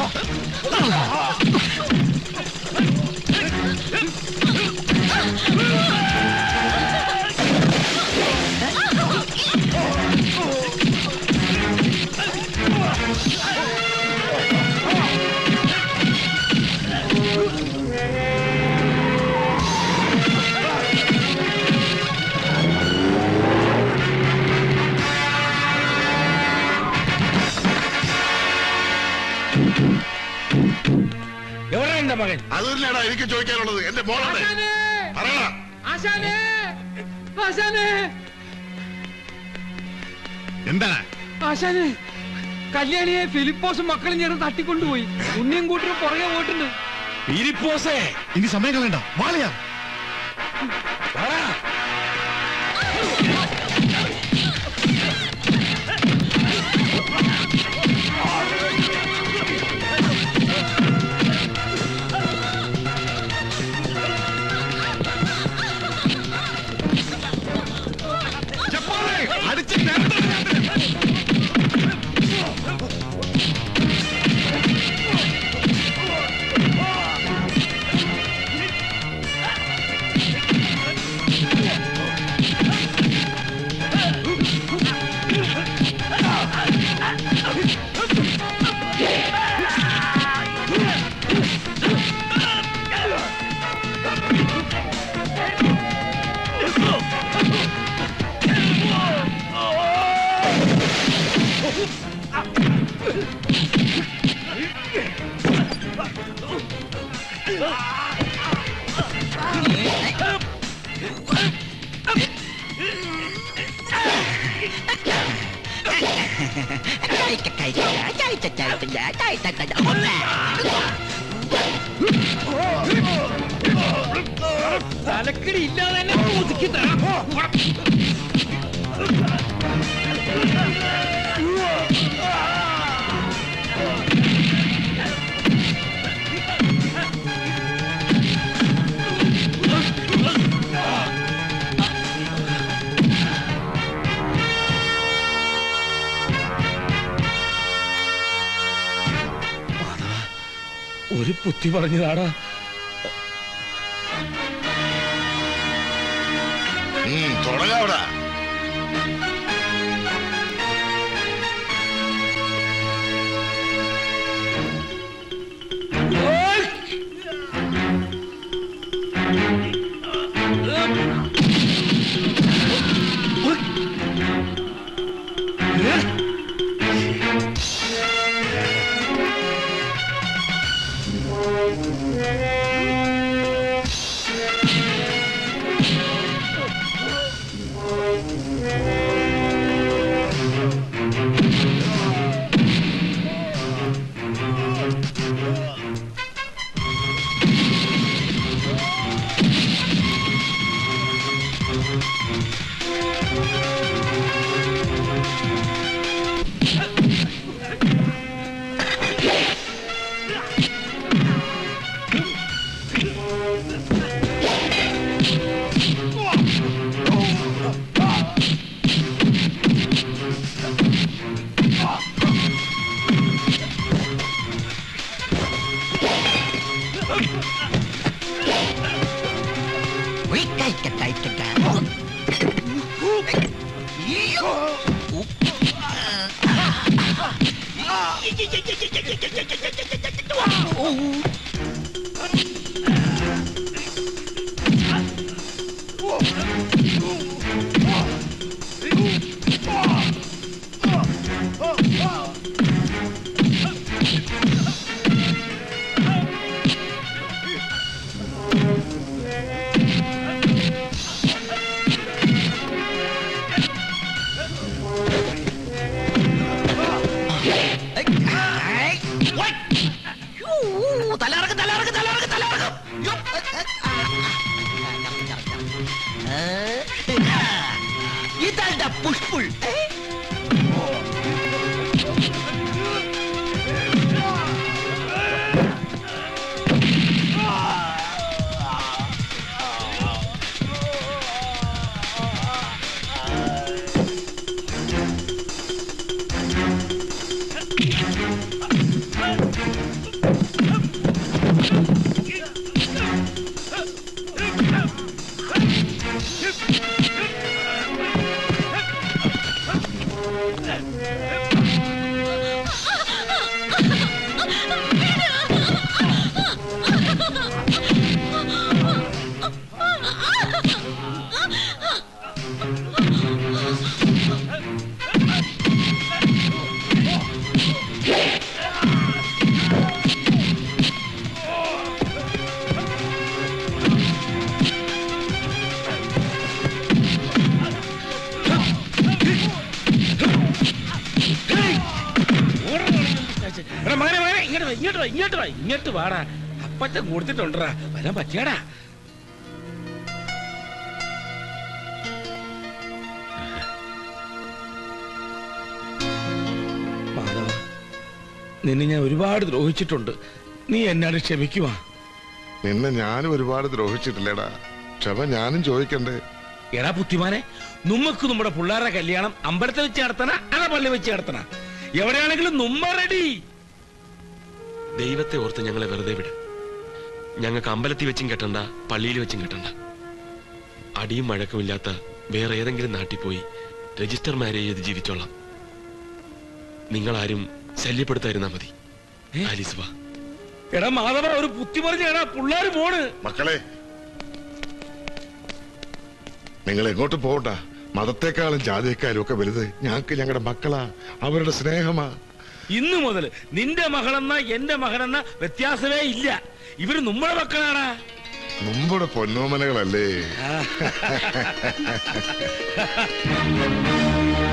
എവിടെ എന്റെ മകൻ അത് തന്നെയാടാ എനിക്ക് ചോദിക്കാനുള്ളത് എന്റെ മോളാണ് പറയണ ആശാനേ ആശാനേ എന്താണ് ആശാനേ കല്യാണിയെ ഫിലിപ്പോസും മക്കളും ചേർന്ന് തട്ടിക്കൊണ്ടുപോയി ഉണ്ണിയും കൂട്ടരും പുറകെ പോയിട്ടുണ്ട് ഫിലിപ്പോസേ ഇനി സമയം കളയണ്ട വാളിയാ അടിച്ച് തലക്കടി ഇല്ലാതെ തന്നെ ഒതുക്കി തരാം ഒരു പുത്തി പറഞ്ഞതാടാ തുടങ്ങാവിടാ തലറക്കും തലറക്കും തലറക്കും തലറക്കും ഇതാ പുഷ്പുൾ എടാ മകനെ മകനെ ഇങ്ങോട്ട് വാ ഇങ്ങോട്ട് വാ ഇങ്ങോട്ട് വാ ഇങ്ങോട്ട് വാടാ അപ്പച്ചൻ കൊടുത്തിട്ടുണ്ടാ വരാൻ പറ്റിയാടാ മാധവ നിന്നെ ഞാൻ ഒരുപാട് ദ്രോഹിച്ചിട്ടുണ്ട് നീ എന്നോട് ക്ഷമിക്കുവാ നിന്നെ ഞാനും ഒരുപാട് ദ്രോഹിച്ചിട്ടില്ലേടാ ക്ഷമ ഞാനും ചോദിക്കണ്ടേ എടാ ബുദ്ധിമാനെ നമുക്ക് നമ്മുടെ പിള്ളേരുടെ കല്യാണം അമ്പലത്തിൽ വെച്ച് നടത്തണ അതാ പള്ളി വെച്ച് നടത്തണ എവിടെയാണെങ്കിലും നമ്മ റെഡി ദൈവത്തെ ഓർത്ത് ഞങ്ങളെ വെറുതെ വിട് ഞങ്ങൾക്ക് അമ്പലത്തിൽ വെച്ചും കെട്ടണ്ട പള്ളിയിൽ വെച്ചും കെട്ടണ്ട അടിയും മഴക്കമില്ലാത്ത വേറെ ഏതെങ്കിലും നാട്ടിൽ പോയി രജിസ്റ്റർ മാരേജ് ചെയ്ത് ജീവിച്ചോളാം നിങ്ങളാരും ശല്യപ്പെടുത്തായിരുന്നാ മതി ആലീസ് വാ എടാ മാധവ ഒരു ബുദ്ധി പറഞ്ഞ എടാ പിള്ളേര് പോണ് മക്കളെ നിങ്ങൾ എങ്ങോട്ട് പോകണ്ട മതത്തെക്കാളും ജാതിയെക്കാളും ഒക്കെ വലുത് ഞങ്ങൾക്ക് ഞങ്ങളുടെ മക്കളാ അവരുടെ സ്നേഹമാ ഇന്നു മുതൽ നിന്റെ മകളെന്ന എന്റെ മകനെന്ന വ്യത്യാസമേ ഇല്ല ഇവര് നമ്മുടെ മക്കളാടാ നമ്മുടെ പൊന്നോമനകളല്ലേ